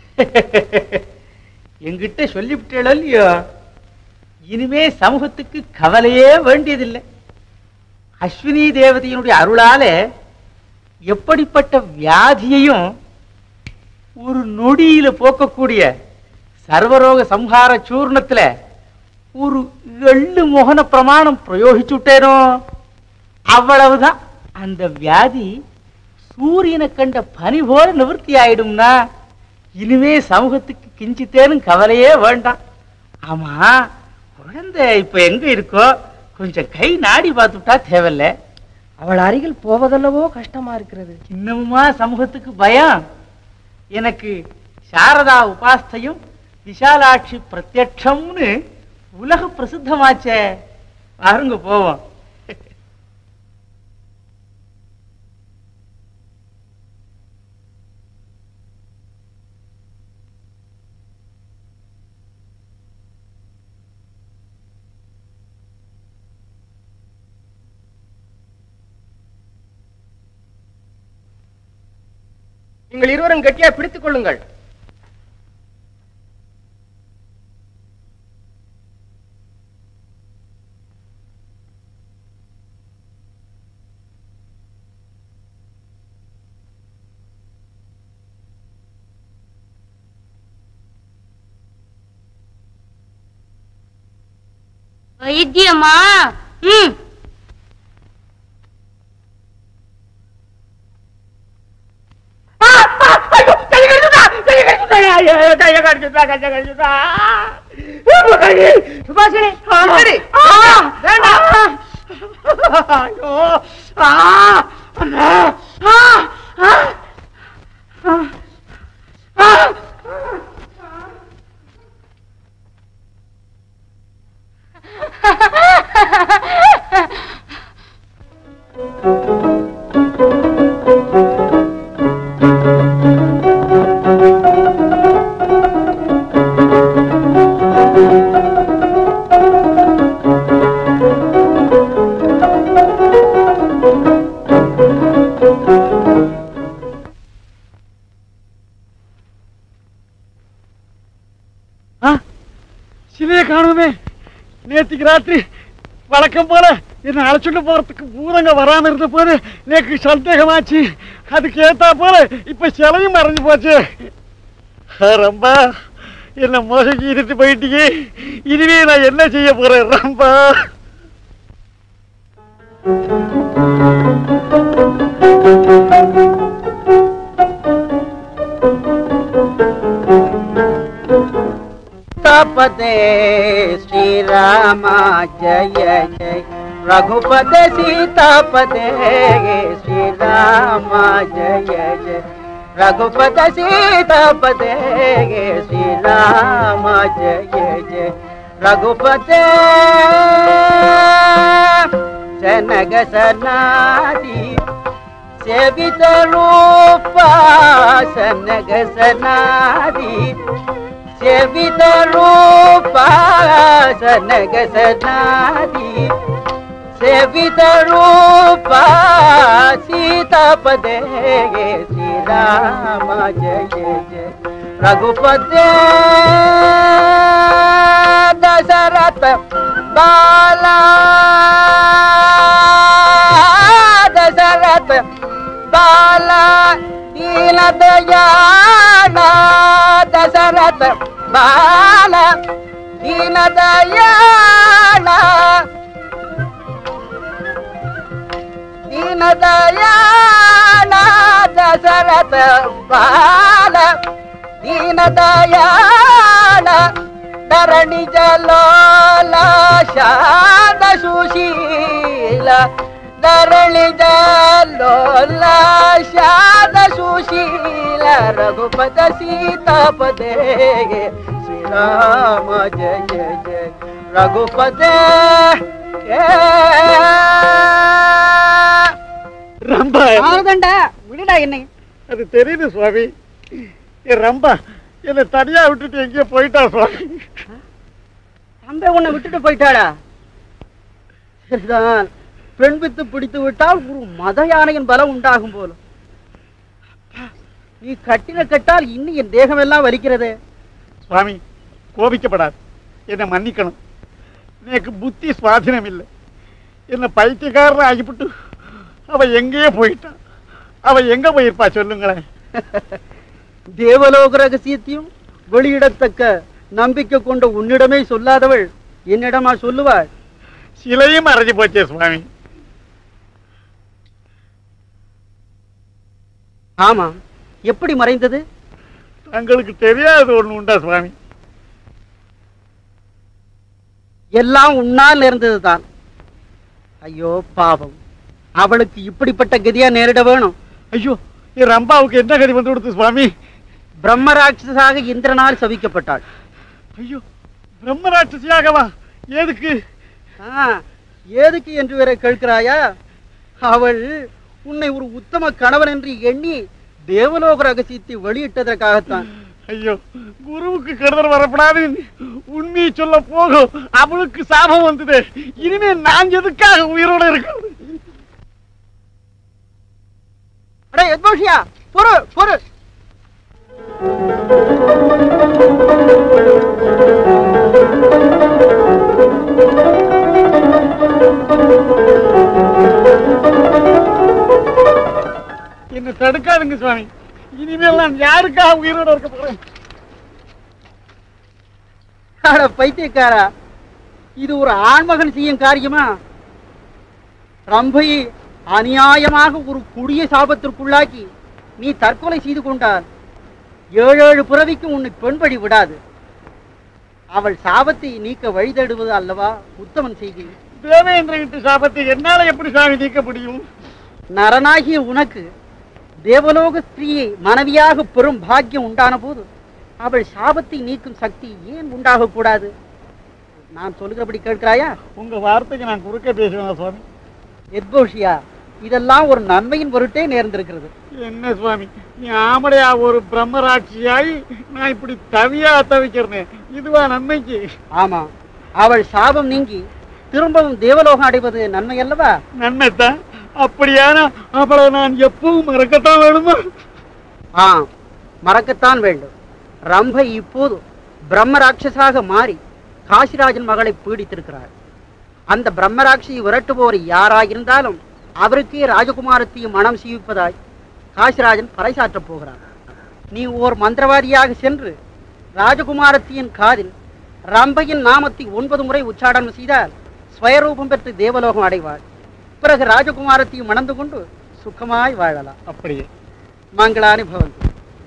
என்கிட்ட சொல்லிவிட்டேளோ இல்லையோ இனிமே சமூகத்துக்கு கவலையே வேண்டியதில்லை அஸ்வினி தேவதையினுடைய அருளால எப்படிப்பட்ட வியாதியையும் ஒரு நொடியில போக்கக்கூடிய சர்வரோக சம்ஹார சூர்ணத்துல ஒரு எள்ளு மோகன பிரமாணம் பிரயோகிச்சுட்டேனோ அவ்வளவுதான் அந்த வியாதி சூரியனை கண்ட பனி போல நிவர்த்தி ஆயிடும்னா இனிமே சமூகத்துக்கு கிஞ்சித்தேனும் கவலையே வேண்டாம் ஆமா குழந்தை இப்ப எங்க இருக்கோ கொஞ்சம் கை நாடி பார்த்துட்டா தேவையில்ல அவள் அருகில் போவதல்லவோ கஷ்டமா இருக்கிறது இன்னமுமா சமூகத்துக்கு பயம் எனக்கு சாரதா உபாஸ்தையும் விஷாலாட்சி பிரத்யட்சம்னு உலக பிரசித்தமாச்சே பாருங்க போவோம் நீங்கள் இருவரும் கெட்டியா பிடித்துக் கொள்ளுங்கள் வைத்தியமா ம் சுபாஷினி ஐயோ ஆ அண்ணா ஆ ஆ ஆ சிலையை காணுமே நேத்திக்கு ராத்திரி வழக்கம் போல என்ன அழைச்சிட்டு போறதுக்கு பூதங்க வராம இருந்த போது நேக்கு சந்தேகமாச்சு அதுக்கு ஏத்தா போல இப்ப சிலையும் மறைஞ்சு போச்சு ஆ, ரம்பா என்ன மோசம் செய்துட்டு போயிட்டீங்க இனிமே நான் என்ன செய்ய போறேன் ரம்பா सीतापते श्रीराम जय जय रघुपते सीतापते श्रीराम जय जय रघुपते सीतापते श्रीराम जय जय रघुपते जनक सनादि सेवित रूपा सनग सनादि सेवित रूपा सनग सनादि सेवित रूपा सीतापदे श्रीराम जय जय रघुपते दशरथ बाला दशरथ बाला दीन दयाला दशरथ बाला दीन दयाला दीन दयाला दशरथ बाला दीन दयाला धरणि जलोला शाद सुशील धरणि जलोला शाद सुशील रघुपत सीतापदे श्रीराम जय जय जय रघुपते ரம்பா அவ்வளவுதான்டா விடுடா என்னை அது தெரியுது சுவாமி ஏ ரம்பா என்னை தனியா விட்டுட்டு எங்கேயோ போயிட்டா சுவாமி தம்பை உன்னை விட்டுட்டு போயிட்டாடா சரிதான் பெண் வித்து பிடித்து விட்டால் ஒரு மத யானையின் பலம் உண்டாகும் போலும் நீ கட்டின கட்டால் இன்னும் என் தேகமெல்லாம் வலிக்கிறதே சுவாமி கோபிக்கப்படாது என்னை மன்னிக்கணும் எனக்கு புத்தி சுவாதீனம் இல்லை என்ன பைத்தியக்காரன் ஆகிவிட்டு அவ எங்கேயோ போயிட்டான் அவ எங்க போயிருப்பா சொல்லுங்களேன் தேவலோக ரகசியத்தையும் வெளியிடத்தக்க நம்பிக்கை கொண்ட உன்னிடமே சொல்லாதவள் என்னிடமா சொல்லுவாள் சிலையும் மறைஞ்சு போச்சே சுவாமி ஆமா எப்படி மறைந்தது தங்களுக்கு தெரியாத ஒண்ணு உண்டா சுவாமி எல்லாம் உன்னால் நேர்ந்ததுதான் ஐயோ பாவம் அவளுக்கு இப்படிப்பட்ட கதியா நேரிட வேணும் ஐயோ என் ரம்பாவுக்கு என்ன கதி வந்து கொடுத்து சுவாமி பிரம்மராட்சசாக இந்திரனால் சபிக்கப்பட்டாள் ஐயோ பிரம்மராட்சசியாகவா எதுக்கு ஆ, எதுக்கு என்று வேற கேட்கிறாயா அவள் உன்னை ஒரு உத்தம கணவன் என்று எண்ணி தேவலோக ரகசியத்தை வெளியிட்டதற்காகத்தான் ஐயோ குருவுக்கு கெடுதல் வரப்படாது உண்மையை சொல்ல போகும் அவளுக்கு சாபம் வந்தது இனிமே நான் எதுக்காக உயிரோட இருக்கிறது அடே எத்மோஷியா பொறு பொறு என்ன தடுக்காதுங்க சுவாமி இனிமேல் நான் யாருக்காக உயிரோட இருக்க போறேன் அட பைத்தியக்காரா இது ஒரு ஆண்மகன் செய்யும் காரியமா ரம்பையை அநியாயமாக ஒரு கொடிய சாபத்திற்குள்ளாக்கி நீ தற்கொலை செய்து கொண்டால் ஏழு ஏழு பிறவிக்கும் உன்னை பெண்படி விடாது அவள் சாபத்தை நீக்க வழி தேடுவது அல்லவா உத்தமன் செய்தி தேவேந்திர வீட்டு சாபத்தை என்னால எப்படி சுவாமி நீக்க முடியும் நரனாகிய உனக்கு தேவலோக ஸ்திரீயை மனைவியாக பெறும் பாக்கியம் உண்டான போது அவள் சாபத்தை நீக்கும் சக்தி ஏன் உண்டாக கூடாது நான் சொல்லுகிறபடி கேட்கிறாயா உங்க வார்த்தைக்கு நான் குறுக்க பேசுவேன் சுவாமி எத்போஷியா இதெல்லாம் ஒரு நன்மையின் பொருட்டே நேர்ந்திருக்கிறது என்ன சுவாமி நீ ஆமடையா ஒரு பிரம்மராட்சியாய் நான் இப்படி தவியா தவிக்கிறேன் இதுவா நன்மைக்கு ஆமா அவள் சாபம் நீங்கி திரும்பவும் தேவலோகம் அடைவது நன்மை அல்லவா நன்மைத்தான் அப்படியான அவளை நான் எப்பவும் மறக்கத்தான் வேணுமா ஆ மறக்கத்தான் வேண்டும் ரம்பை இப்போது பிரம்ம ராட்சசாக மாறி காசிராஜன் மகளை பீடித்திருக்கிறார் அந்த பிரம்மராட்சியை விரட்டுபவர் யாராயிருந்தாலும் அவருக்கே ராஜகுமாரத்தையும் மனம் செய்விப்பதாய் காசிராஜன் பறைசாற்றப் போகிறார் நீ ஓர் மந்திரவாதியாக சென்று ராஜகுமாரத்தியின் காதில் ரம்பையின் நாமத்தை ஒன்பது முறை உச்சாடனம் செய்தால் ஸ்வயரூபம் பெற்று தேவலோகம் அடைவாள் பிறகு ராஜகுமாரத்தையும் மணந்து கொண்டு சுகமாய் வாழலாம் அப்படியே மங்களானி பவந்து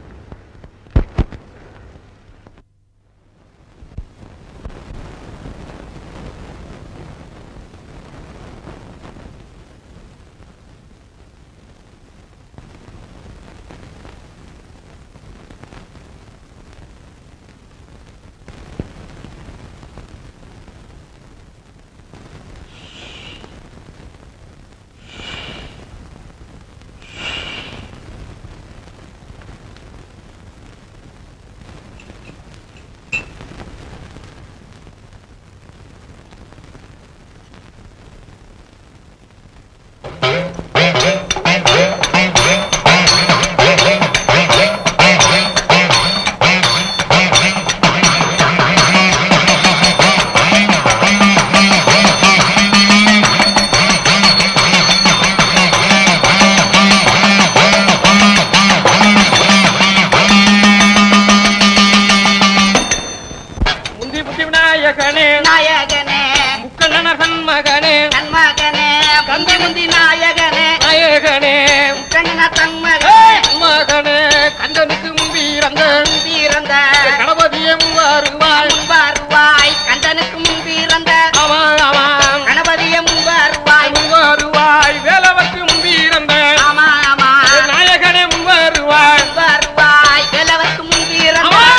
முந்தி புத்தி விநாயகனே நாயகனே முக்கண்ணனகன் மகனே நன்மகனே கந்தி முந்தி நாயகனே நாயகனே கண்ணன தன்மகனே மகனே கந்தனுக்கு முன்பீரந்த முன்பீரந்த கணபதியே முன்வாருவாய் முன்பாருவாய் கந்தனுக்கு முன்பீரந்த ஆமா ஆமாம் கணபதிய முன்பாருவாய் முன்வாருவாய் வேலவர்க்கு முன்பீரந்த ஆமா ஆமா நாயகனே முன்வாருவாய் முன்பாருவாய் வேலவர்க்கு முன்பீரந்த ஆமா.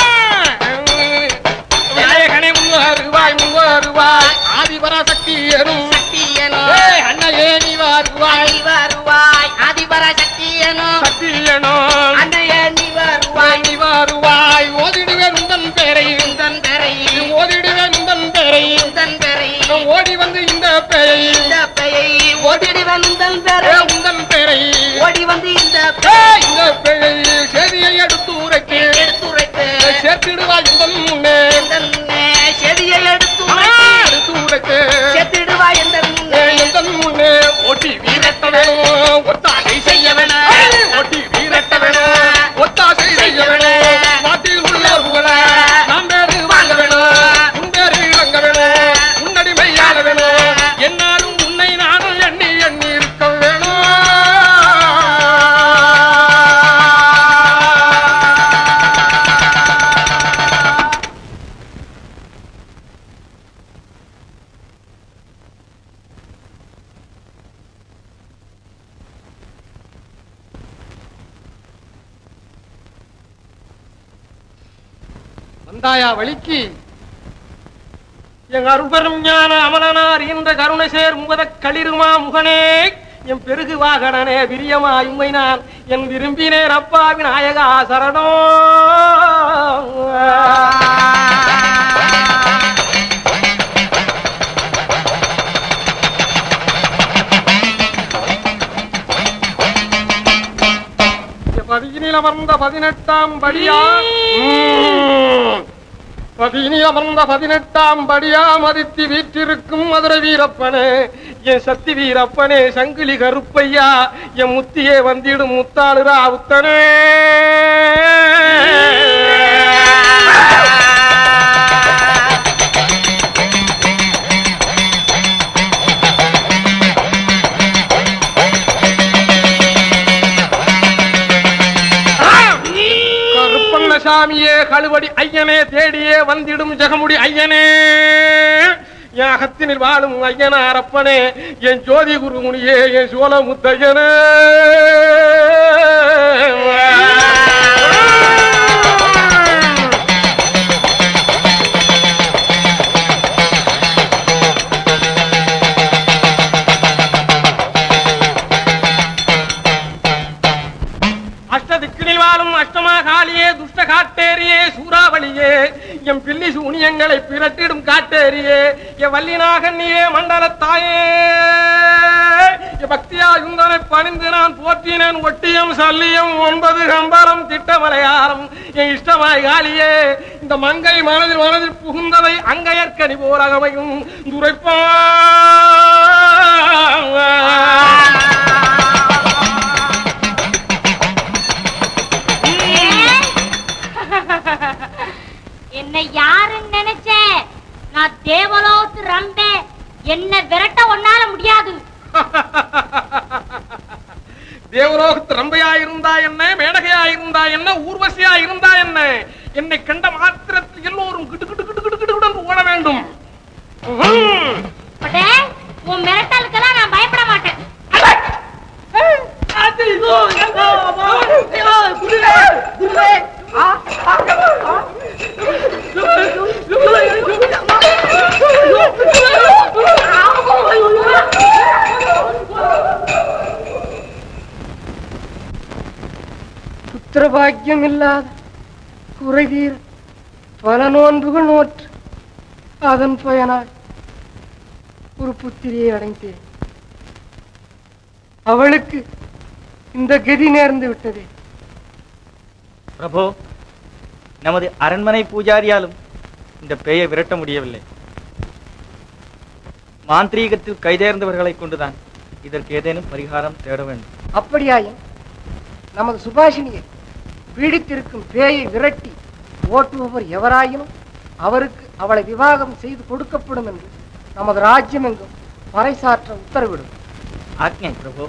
நாயகனே முன்வாருவாய் முன்வாருவாய் ஆதிபராசக்தி எனும் சக்தியனோ ஏய், அன்னையே நீ வாருவாய் நீ வருவாய் ஆதிபர சக்தியனோ சக்தி எனும் அன்னைய நீ வருவாய் பேரை ஓதிடுவேன் உந்தன் பேரை உந்தன் பேரை ஓடி வந்து இந்த பேயை இந்த பெயை ஓடிடுவேன் உந்தன் ஏ, பேரை உந்தன் பேரை ஓடி வந்து இந்த ஏய், இந்த பேயை செய்தியை எடுத்து உரைக்கு எடுத்துரைத்து சேர்த்திடுவாய் உந்தன் முன்னே செடியை எடுத்து ஆ, எடுத்து உரைக்கு செத்திடுவாய் எந்த ஏ, எந்தன் முன்னே ஓட்டி வீரட்ட வேணும் ஒத்தாசை செய்ய வேணும் ஓட்டி வீரட்ட வேணும் ஒத்தாசை செய்ய வேணும் நாட்டில் உள்ள புகழ நாம் பேரு வாங்க வேணும் உன் பேரு இறங்க வேணும் உன்னடிமை ஆள வேணும் என்னாலும் உன்னை நானும் எண்ணி எண்ணி இருக்க வேணும் வந்தாயா வழிக்கு எங்க அருள்பெரும் ஞான அமலனார் இந்த கருணை சேர் முகத களிருமா முகனே என் பெருகு வாகனனே விரியமா உம்மை நான் என் விரும்பினேன் அப்பா விநாயகா சரணோ பதியினில் அமர்ந்த பதினெட்டாம் படியா உம். பதியினில் அமர்ந்த பதினெட்டாம் படியா மதித்து வீற்றிருக்கும் மதுரை வீரப்பனே என் சக்தி வீரப்பனே சங்கிலி கருப்பையா என் முத்தியே வந்திடும் முத்தாளு ராவுத்தனே கருப்பண்ணசாமியே கழுவடி ஐயனே தேடியே வந்திடும் ஜெகமுடி ஐயனே என் அகத்தினில் வாழும் ஐயனார் அப்பனே என் ஜோதி குருமுனியே என் சோழ முத்தையனே அஷ்டதிக்கினில் வாழும் அஷ்டமா காளியே துஷ்ட காட்டேரியே சூறாவளியே என் பில்லி சூனியங்களை பிரட்டிடும் காட்டேரியே என் வல்லினாகன்னியே மண்டலத்தாயே என் பக்தியா யுந்தனை பணிந்து நான் போற்றினேன் ஒட்டியம் சல்லியம் ஒன்பது கம்பரம் திட்டமலையாரம் என் இஷ்டமாய் காளியே இந்த மங்கை மனதில் மனதில் புகுந்ததை அங்கையற்கனி போரகமையும் துரைப்பா என்ன யாருன்னு நினைச்ச நான் தேவலோத்து ரம்பே என்ன விரட்ட ஒன்னால முடியாது தேவலோகத்து ரம்பையா இருந்தா என்ன மேடகையா இருந்தா என்ன ஊர்வசியா இருந்தா என்ன என்னை கண்ட மாத்திரத்தில் எல்லோரும் கிட்டு கிட்டு கிட்டு கிட்டு கிட்டு கிட்டு ஓட வேண்டும் உஹும். பட்டே உன் மிரட்டலுக்கெல்லாம் நான் பயப்பட மாட்டேன் புத்திரபாக்கியம் இல்லாத குறைதீர பல நோன்புகள் நோற்று அதன் பயனாய் ஒரு புத்திரியை அடைந்தேன் அவளுக்கு இந்த கதி நேர்ந்து விட்டதே பிரபு நமது அரண்மனை பூஜாரியாலும் இந்த பேயை விரட்ட முடியவில்லை மாந்திரீகத்தில் கைதேர்ந்தவர்களை கொண்டுதான் இதற்கு ஏதேனும் பரிகாரம் தேட வேண்டும் அப்படியாயின் நமது சுபாஷினியை பீடித்திருக்கும் பேயை விரட்டி ஓட்டுபவர் எவராயினும் அவருக்கு அவளை விவாகம் செய்து கொடுக்கப்படும் என்று நமது ராஜ்யம் எங்கும் பறைசாற்ற உத்தரவிடும் ஆக்ஞை பிரபு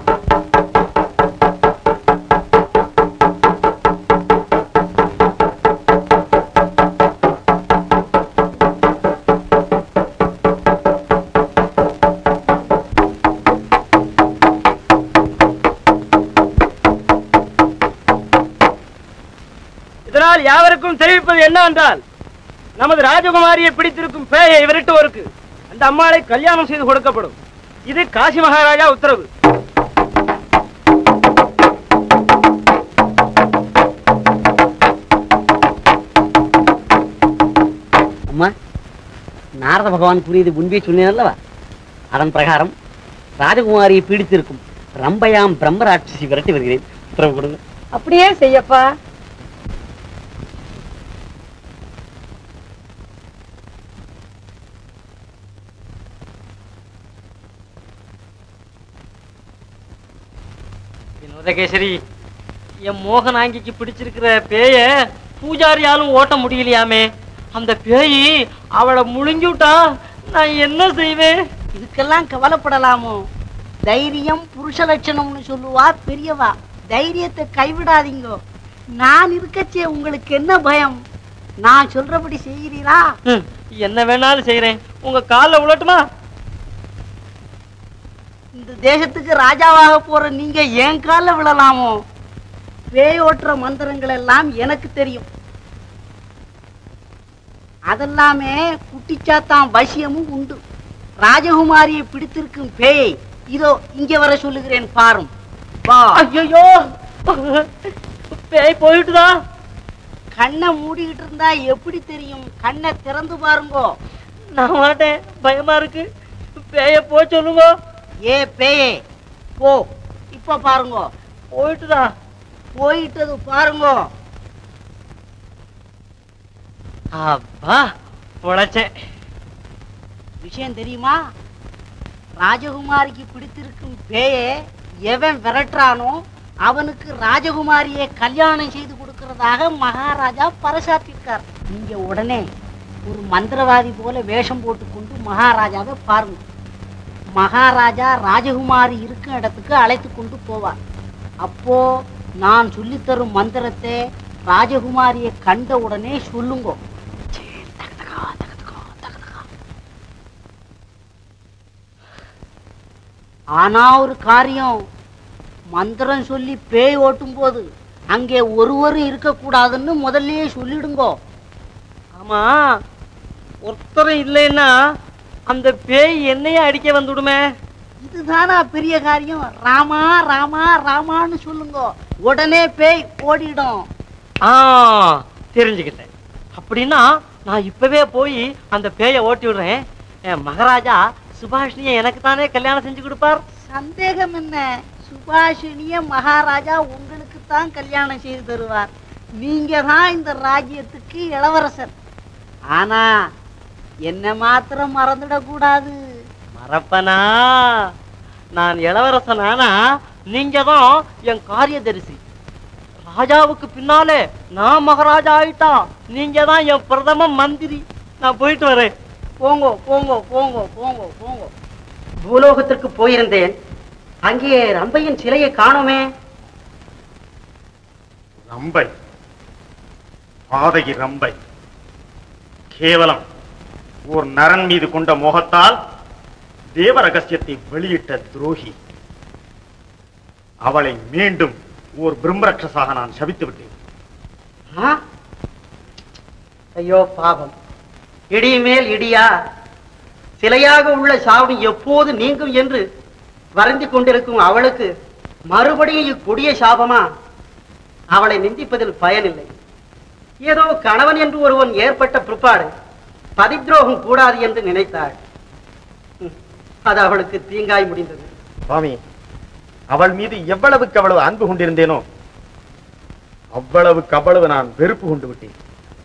ஆ யாவருக்கும் தெரிவிப்பது என்னவென்றால் நமது ராஜகுமாரியை பிடித்திருக்கும் பேயை விரட்டுவோருக்கு அந்த அம்மாளை கல்யாணம் செய்து கொடுக்கப்படும் இது காசி மகாராஜா உத்தரவு அம்மா நாரத பகவான் கூறியது முன்பே சொன்னேன் அல்லவா அதன் பிரகாரம் ராஜகுமாரியை பீடித்திருக்கும் ரம்பயாம் பிரம்ம ராட்சசி விரட்டி வருகிறேன் உத்தரவு கொடுங்க அப்படியே செய்யப்பா வினோதகேசரி என் மோகனாங்கிக்கு பிடிச்சிருக்கிற பேய பூஜாரியாலும் ஓட்ட முடியலையாமே அந்த பேய் அவளை முழுங்கிவிட்டா நான் என்ன செய்வேன் இதுக்கெல்லாம் கவலைப்படலாமோ தைரியம் புருஷ லட்சணம்னு சொல்லுவா பெரியவா தைரியத்தை கைவிடாதீங்க நான் இருக்கச்சே உங்களுக்கு என்ன பயம் நான் சொல்றபடி செய்கிறீரா ஹம், என்ன வேணாலும் செய்யறேன் உங்க கால்ல உழட்டுமா இந்த தேசத்துக்கு ராஜாவாக போற நீங்க என் கால்ல விழலாமோ பேய் ஓட்டுற மந்திரங்கள் எல்லாம் எனக்கு தெரியும் அதெல்லாமே குட்டிச்சாத்தான் வசியமும் உண்டு ராஜகுமாரியை பிடித்திருக்கும் பேயை இதோ இங்க வர சொல்லுகிறேன் பாரும் வா ஐயோ பேய் போயிட்டுதா கண்ணை மூடிக்கிட்டு இருந்தா எப்படி தெரியும் கண்ணை திறந்து பாருங்கோ நான் மாட்டேன் பயமா இருக்கு பேய போ சொல்லுங்க ஏ பேயே போ இப்ப பாருங்க போயிட்டுதா போயிட்டது பாருங்க அப்பா பொழைச்சேன் விஷயம் தெரியுமா ராஜகுமாரிக்கு பிடித்திருக்கும் பேயை எவன் விரட்டுறானோ அவனுக்கு ராஜகுமாரியை கல்யாணம் செய்து கொடுக்கறதாக மகாராஜா பறைசாற்றிருக்கார் நீங்க உடனே ஒரு மந்திரவாதி போல வேஷம் போட்டுக்கொண்டு மகாராஜாவை பாருங்க மகாராஜா ராஜகுமாரி இருக்கும் இடத்துக்கு அழைத்து கொண்டு போவார் அப்போ நான் சொல்லித்தரும் மந்திரத்தை ராஜகுமாரியை கண்ட உடனே சொல்லுங்க ஆனா ஒரு காரியம் மந்திரம் சொல்லி பேய் ஓட்டும் போது அங்கே ஒருவரும் இருக்கக்கூடாதுன்னு முதல்லயே சொல்லிடுங்கோ ஆமா ஒருத்தரும் இல்லைன்னா அந்த பேய் என்னையே அடிக்க வந்துடுமே இதுதானா பெரிய காரியம் ராமா ராமா ராமான்னு சொல்லுங்க உடனே பேய் ஓடிடும் ஆ தெரிஞ்சுக்கிட்டேன் அப்படின்னா நான் இப்பவே போய் அந்த பேயை ஓட்டி விடுறேன் என் மகாராஜா சுபாஷினியை எனக்கு தானே கல்யாணம் செஞ்சு கொடுப்பார் சந்தேகம் என்ன சுபாஷினிய மகாராஜா உங்களுக்கு தான் கல்யாணம் செய்து தருவார் நீங்க தான் இந்த ராஜ்யத்துக்கு இளவரசர் ஆனா என்ன மாத்திரம் மறந்துடக்கூடாது மறப்பனா நான் இளவரசன் ஆனா நீங்க தான் என் காரியதரிசி ராஜாவுக்கு பின்னாலே நான் மகாராஜா ஆயிட்டா நீங்க தான் என் பிரதம மந்திரி நான் போயிட்டு வரேன் போங்கோ போங்கோ போங்கோ போங்கோ போங்கோ பூலோகத்திற்கு போயிருந்தேன் அங்கே ரம்பையின் சிலையை காணோமே ரம்பை பாதகி ரம்பை கேவலம் ஓர் நரன் மீது கொண்ட மோகத்தால் தேவ ரகசியத்தை வெளியிட்ட துரோகி அவளை மீண்டும் ஓர் பிரம்மரட்சசாக நான் சபித்து விட்டேன் ஆ? ஐயோ பாவம் இடி மேல் இடியா சிலையாக உள்ள சாவு எப்போது நீங்கும் என்று வருந்திக் கொண்டிருக்கும் அவளுக்கு மறுபடியும் இக்கொடிய சாபமா அவளை நிந்திப்பதில் பயனில்லை ஏதோ கணவன் என்று ஒருவன் ஏற்பட்ட பிற்பாடு பதித்ரோகம் கூடாது என்று நினைத்தாள் ம், அது அவளுக்கு தீங்காய் முடிந்தது சுவாமி அவள் மீது எவ்வளவுக்கு அவ்வளவு அன்பு கொண்டிருந்தேனோ அவ்வளவுக்கு அவ்வளவு நான் வெறுப்பு கொண்டு விட்டேன்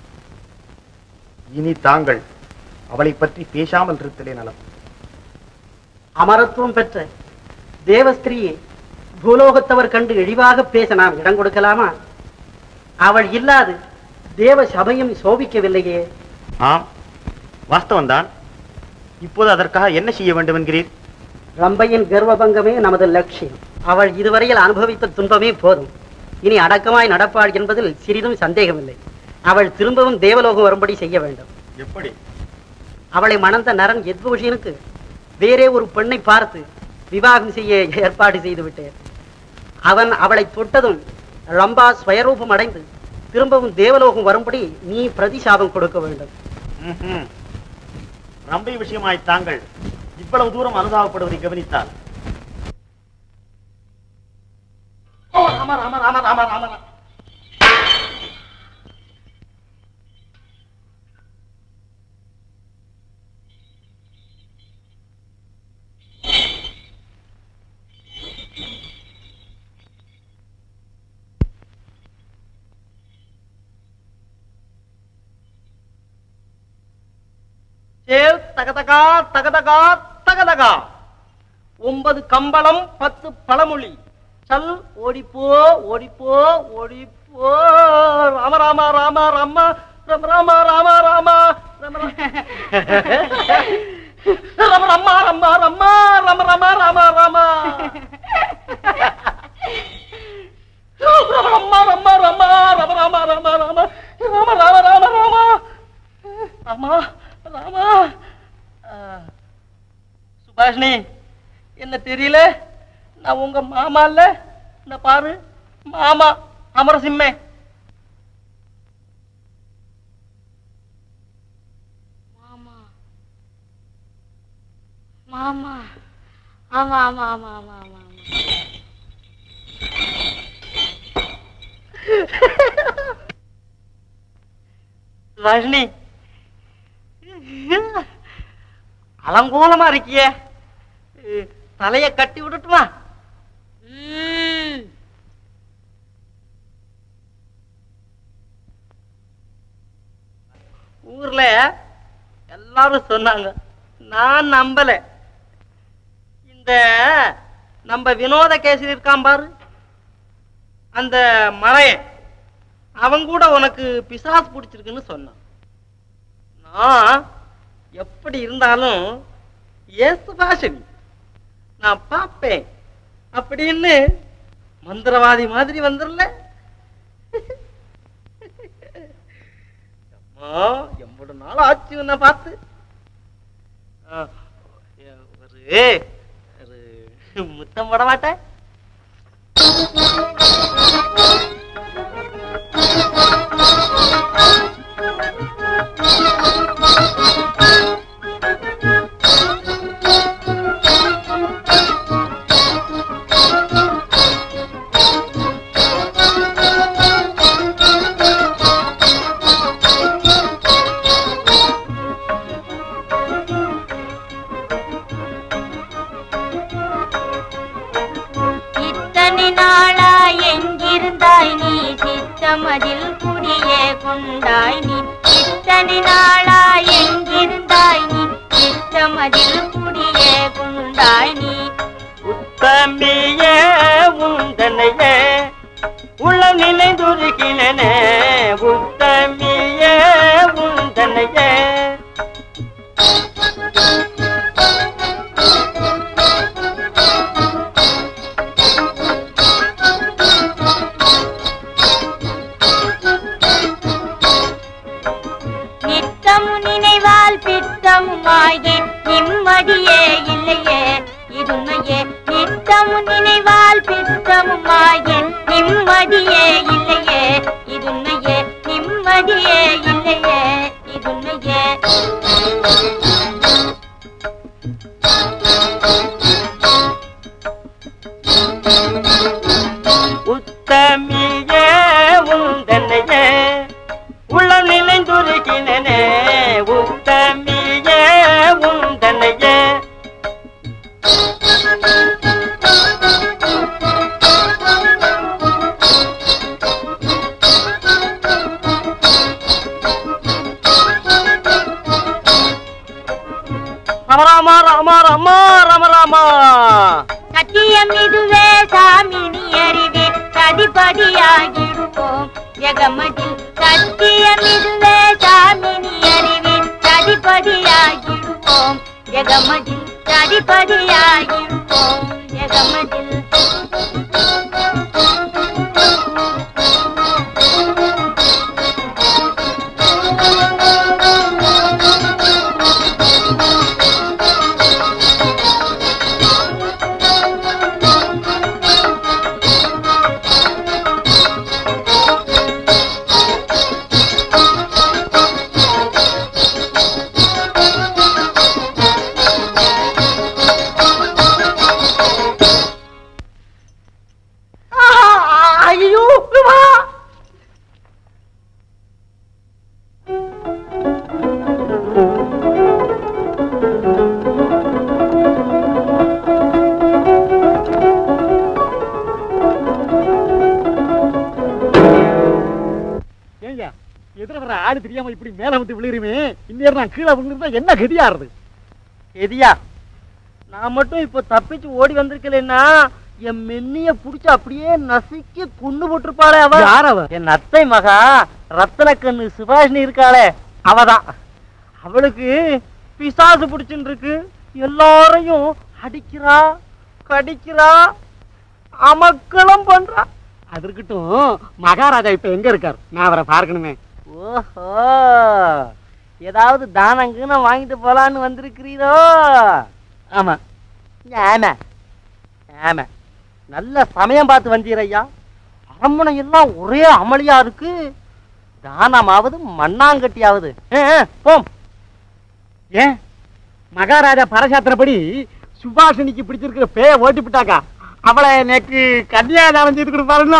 இனி தாங்கள் அவளை பற்றி பேசாமல் இருத்தலே நலம் அமரத்துவம் பெற்ற தேவஸ்திரியை பூலோகத்தவர் கண்டு இழிவாக பேச நாம் இடம் கொடுக்கலாமா அவள் இல்லாது தேவ சபையும் சோபிக்கவில்லையே ஆம் வாஸ்தவம்தான் இப்போது அதற்காக என்ன செய்ய வேண்டும் என்கிறீர் ரம்பையின் கர்வபங்கமே நமது லட்சியம் அவள் இதுவரையில் அனுபவித்த துன்பமே போதும் இனி அடக்கமாய் நடப்பாள் என்பதில் சிறிதும் சந்தேகமில்லை அவள் திரும்பவும் தேவலோகம் வரும்படி செய்ய வேண்டும் எப்படி அவளை மணந்த நரன் எத்வூஷனுக்கு வேறே ஒரு பெண்ணை பார்த்து விவாகம் செய்ய ஏற்பாடு செய்து விட்டேன் அவன் அவளை தொட்டதும் ரம்பா ஸ்வயரூபம் அடைந்து திரும்பவும் தேவலோகம் வரும்படி நீ பிரதிசாபம் கொடுக்க வேண்டும் ம்ஹும். ரம்பை விஷயமாய் தாங்கள் இவ்வளவு தூரம் அனுதாபப்படுவதை கவனித்தால் ஓ, ராமா ராமா ராமா ராமா ராமா ராமா. சேல் தகதகா தகதகா தகதகா ஒன்பது கம்பளம் பத்து பழமொழி சல் ஓடிப்போ ஓடிப்போ ஓடிப்போ ராம ராம ராம ராம ராம ராம ராம ராம ராம ராம ரம்மா ரம்மா ரம்மா ரம ரம ராம ராம ரம்மா ரம்மா ரம்மா ரம ராம ராம ராம ராம ராம ராம ராம ராமா ராமா ஆ, சுபாஷினி என்ன தெரியல நான் உங்க மாமா இல்ல இந்த பாரு மாமா அமரசிம்மே மாமா ஆமா ஆமா ஆமா ஆமா ஆமா ஆமா சுபாஷினி அலங்கோலமா இருக்கியே அஹ், தலைய கட்டி விடட்டுமா ஊர்ல எல்லாரும் சொன்னாங்க நான் நம்பல இந்த நம்ம வினோத கேசரி இருக்கான் பாரு அந்த மலையன் அவன் கூட உனக்கு பிசாஸ் பிடிச்சிருக்குன்னு சொன்னான் நான் எப்படி இருந்தாலும் ஏசு பாஷனி நான் பார்ப்பேன் அப்படின்னு மந்திரவாதி மாதிரி வந்துடல அம்மா எவ்வளவு நாள் ஆச்சு உன்னை பார்த்து ஆ, ஒரு ஒரு முத்தம் போட மாட்டேன் இத்தனை நாளா எங்கிருந்தாய் நீ சித்தமதில் குடியே கொண்டாய் நீ இத்தனை நாளா எங்கிருந்தாய் நீ சித்தமதில் குடியே கொண்டாய் நீ தம்பியே உந்தனையே உள்ள நினைந்துருகினே உத்தமியே உந்தனையே நித்தமும் நினைவால் பித்தமுமாகி நிம்மதியே இல்லையே இதுமையே நித்தமும் நினைவால் பித்தமுமாகி நிம்மதியே இல்லையே இதுமையே நிம்மதியே இல்லையே இதுமையே உத்தமியே உந்தனையே உள்ள நினைந்துருகினே உத்தமியே உந்தனையே ராம ராம ராம ராம ராம ராம சத்தியம் இதுவே சாமி நீ அறிவே சதிபதியாகிடுவோம் ஜெகமதில் சத்தியம் இதுவே சாமி நீ அறிவே சதிபதியாகிடுவோம் ஜெகமதில் சதிபதியாகிடுவோம் ஜெகமதில் எதிர வர ஆடு தெரியாம இப்படி மேல வந்து விழுகிறமே இந்நேரம் நான் கீழே விழுந்திருந்தா என்ன கதியாருது எதியா நான் மட்டும் இப்போ தப்பிச்சு ஓடி வந்திருக்கலன்னா என் மென்னிய புடிச்சு அப்படியே நசுக்கி கொண்டு போட்டிருப்பாளே அவ யார் அவ? என் அத்தை மகா ரத்தன கண்ணு சுபாஷினி இருக்காளே அவதான் அவளுக்கு பிசாசு பிடிச்சுன்னு இருக்கு எல்லாரையும் அடிக்கிறா கடிக்கிறா அமக்களம் பண்றா அது இருக்கட்டும் மகாராஜா இப்ப எங்க இருக்கார் நான் அவரை பார்க்கணுமே ஓஹோ ஏதாவது தானங்குன்னு வாங்கிட்டு போலான்னு வந்திருக்கிறீரோ ஆமா ஆமா ஆமா நல்ல சமயம் பார்த்து வந்தீர் ஐயா அரண்மனை எல்லாம் ஒரே அமளியா இருக்கு தானமாவது மண்ணாங்கட்டியாவது ஆ, ஆ, போம் ஏன் மகாராஜா பரசாத்திரப்படி சுபாஷினிக்கு பிடிச்சிருக்கிற பேய ஓட்டி விட்டாக்கா அவளை எனக்கு கன்னியாதானம் செய்து கொடுப்பாருன்னா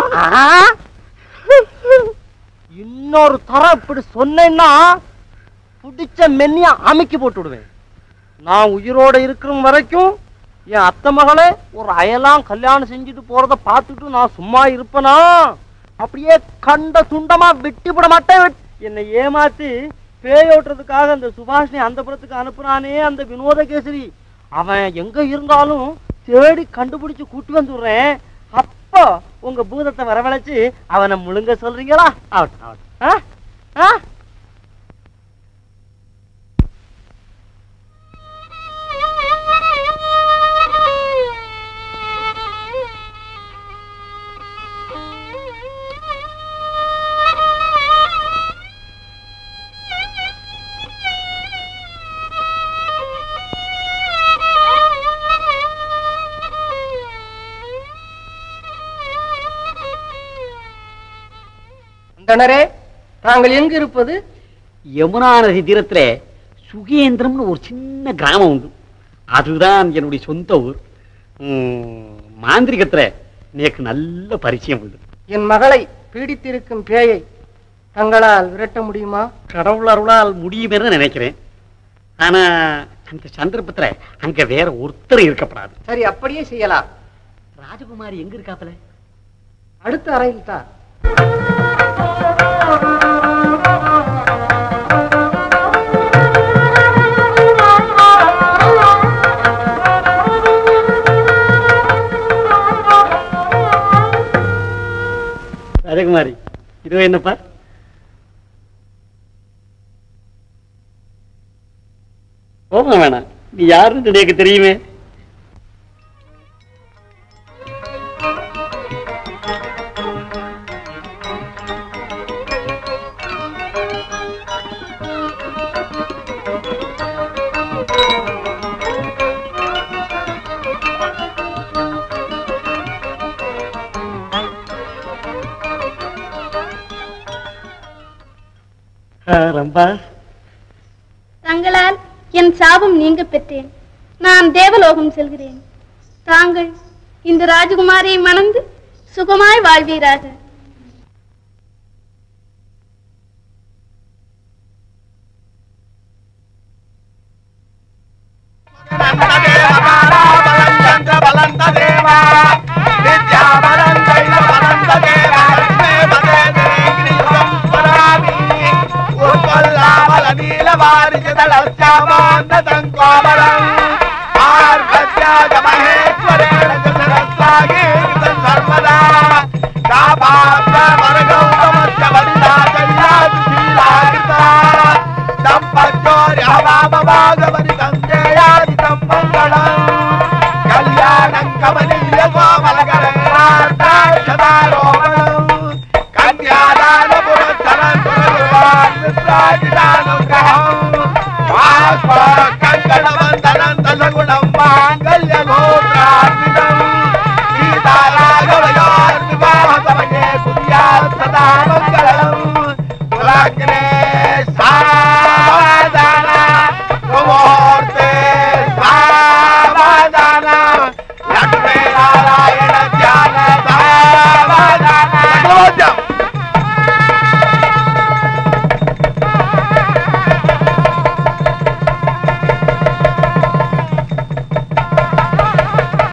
இன்னொரு தரம் இப்படி சொன்னேன்னா பிடிச்ச மென்னிய அமைக்கி போட்டு விடுவேன் நான் உயிரோட இருக்கிற வரைக்கும் என் அத்தை மகளே ஒரு அயலாம் கல்யாணம் செஞ்சுட்டு போறத பார்த்துட்டு நான் சும்மா இருப்பேனா அப்படியே கண்ட துண்டமா வெட்டி விட மாட்டேன் என்னை ஏமாத்தி பேயோட்டுறதுக்காக அந்த சுபாஷினி அந்த புறத்துக்கு அனுப்புறானே அந்த வினோதகேசரி அவன் எங்க இருந்தாலும் தேடி கண்டுபிடிச்சு கூட்டி வந்துடுறேன் அப்போ உங்க பூதத்தை வரவழைச்சு அவனை முழுங்க சொல்றீங்களா ஆகட்டும் ஆகட்டும் ஆ? ஆ? அந்தணரே தாங்கள் எங்கு இருப்பது யமுனா நதி தீரத்துல சுகேந்திரம்னு ஒரு சின்ன கிராமம் உண்டு அதுதான் என்னுடைய சொந்த ஊர் ம், மாந்திரிகத்துல எனக்கு நல்ல பரிச்சயம் உண்டு என் மகளை பீடித்திருக்கும் பேயை தங்களால் விரட்ட முடியுமா கடவுள் அருளால் முடியுமேன்னு நினைக்கிறேன் ஆனா அந்த சந்தர்ப்பத்துல அங்க வேற ஒருத்தர் இருக்கப்படாது சரி அப்படியே செய்யலாம் ராஜகுமாரி எங்க இருக்காப்பல அடுத்த அறையில் தான் ராஜகுமாரி இதோ என்னப்பா போக வேணாம் நீ யாருன்னு எனக்கு தெரியுமே ஆ, ரம்பா தங்களால் என் சாபம் நீங்க பெற்றேன் நான் தேவலோகம் செல்கிறேன் தாங்கள் இந்த ராஜகுமாரியை மணந்து சுகமாய் வாழ்வீராக భాగవని సంజయాది సంమంగళం కళ్యాణం కమనీయ కోమలకరార్థారోపణం కన్యాదాన పురస్సరం పురస్సరానుగ్రహం కంకణవందనం దశగుణం మాంగళ్య గోత్రార్పితం సీతారాఘవయార్వివాహసమయే కుర్యాత్ సదా మంగళం పురాగ్నే సావధాన ముహూర్తే సావధాన లక్ష్మీ నారాయణ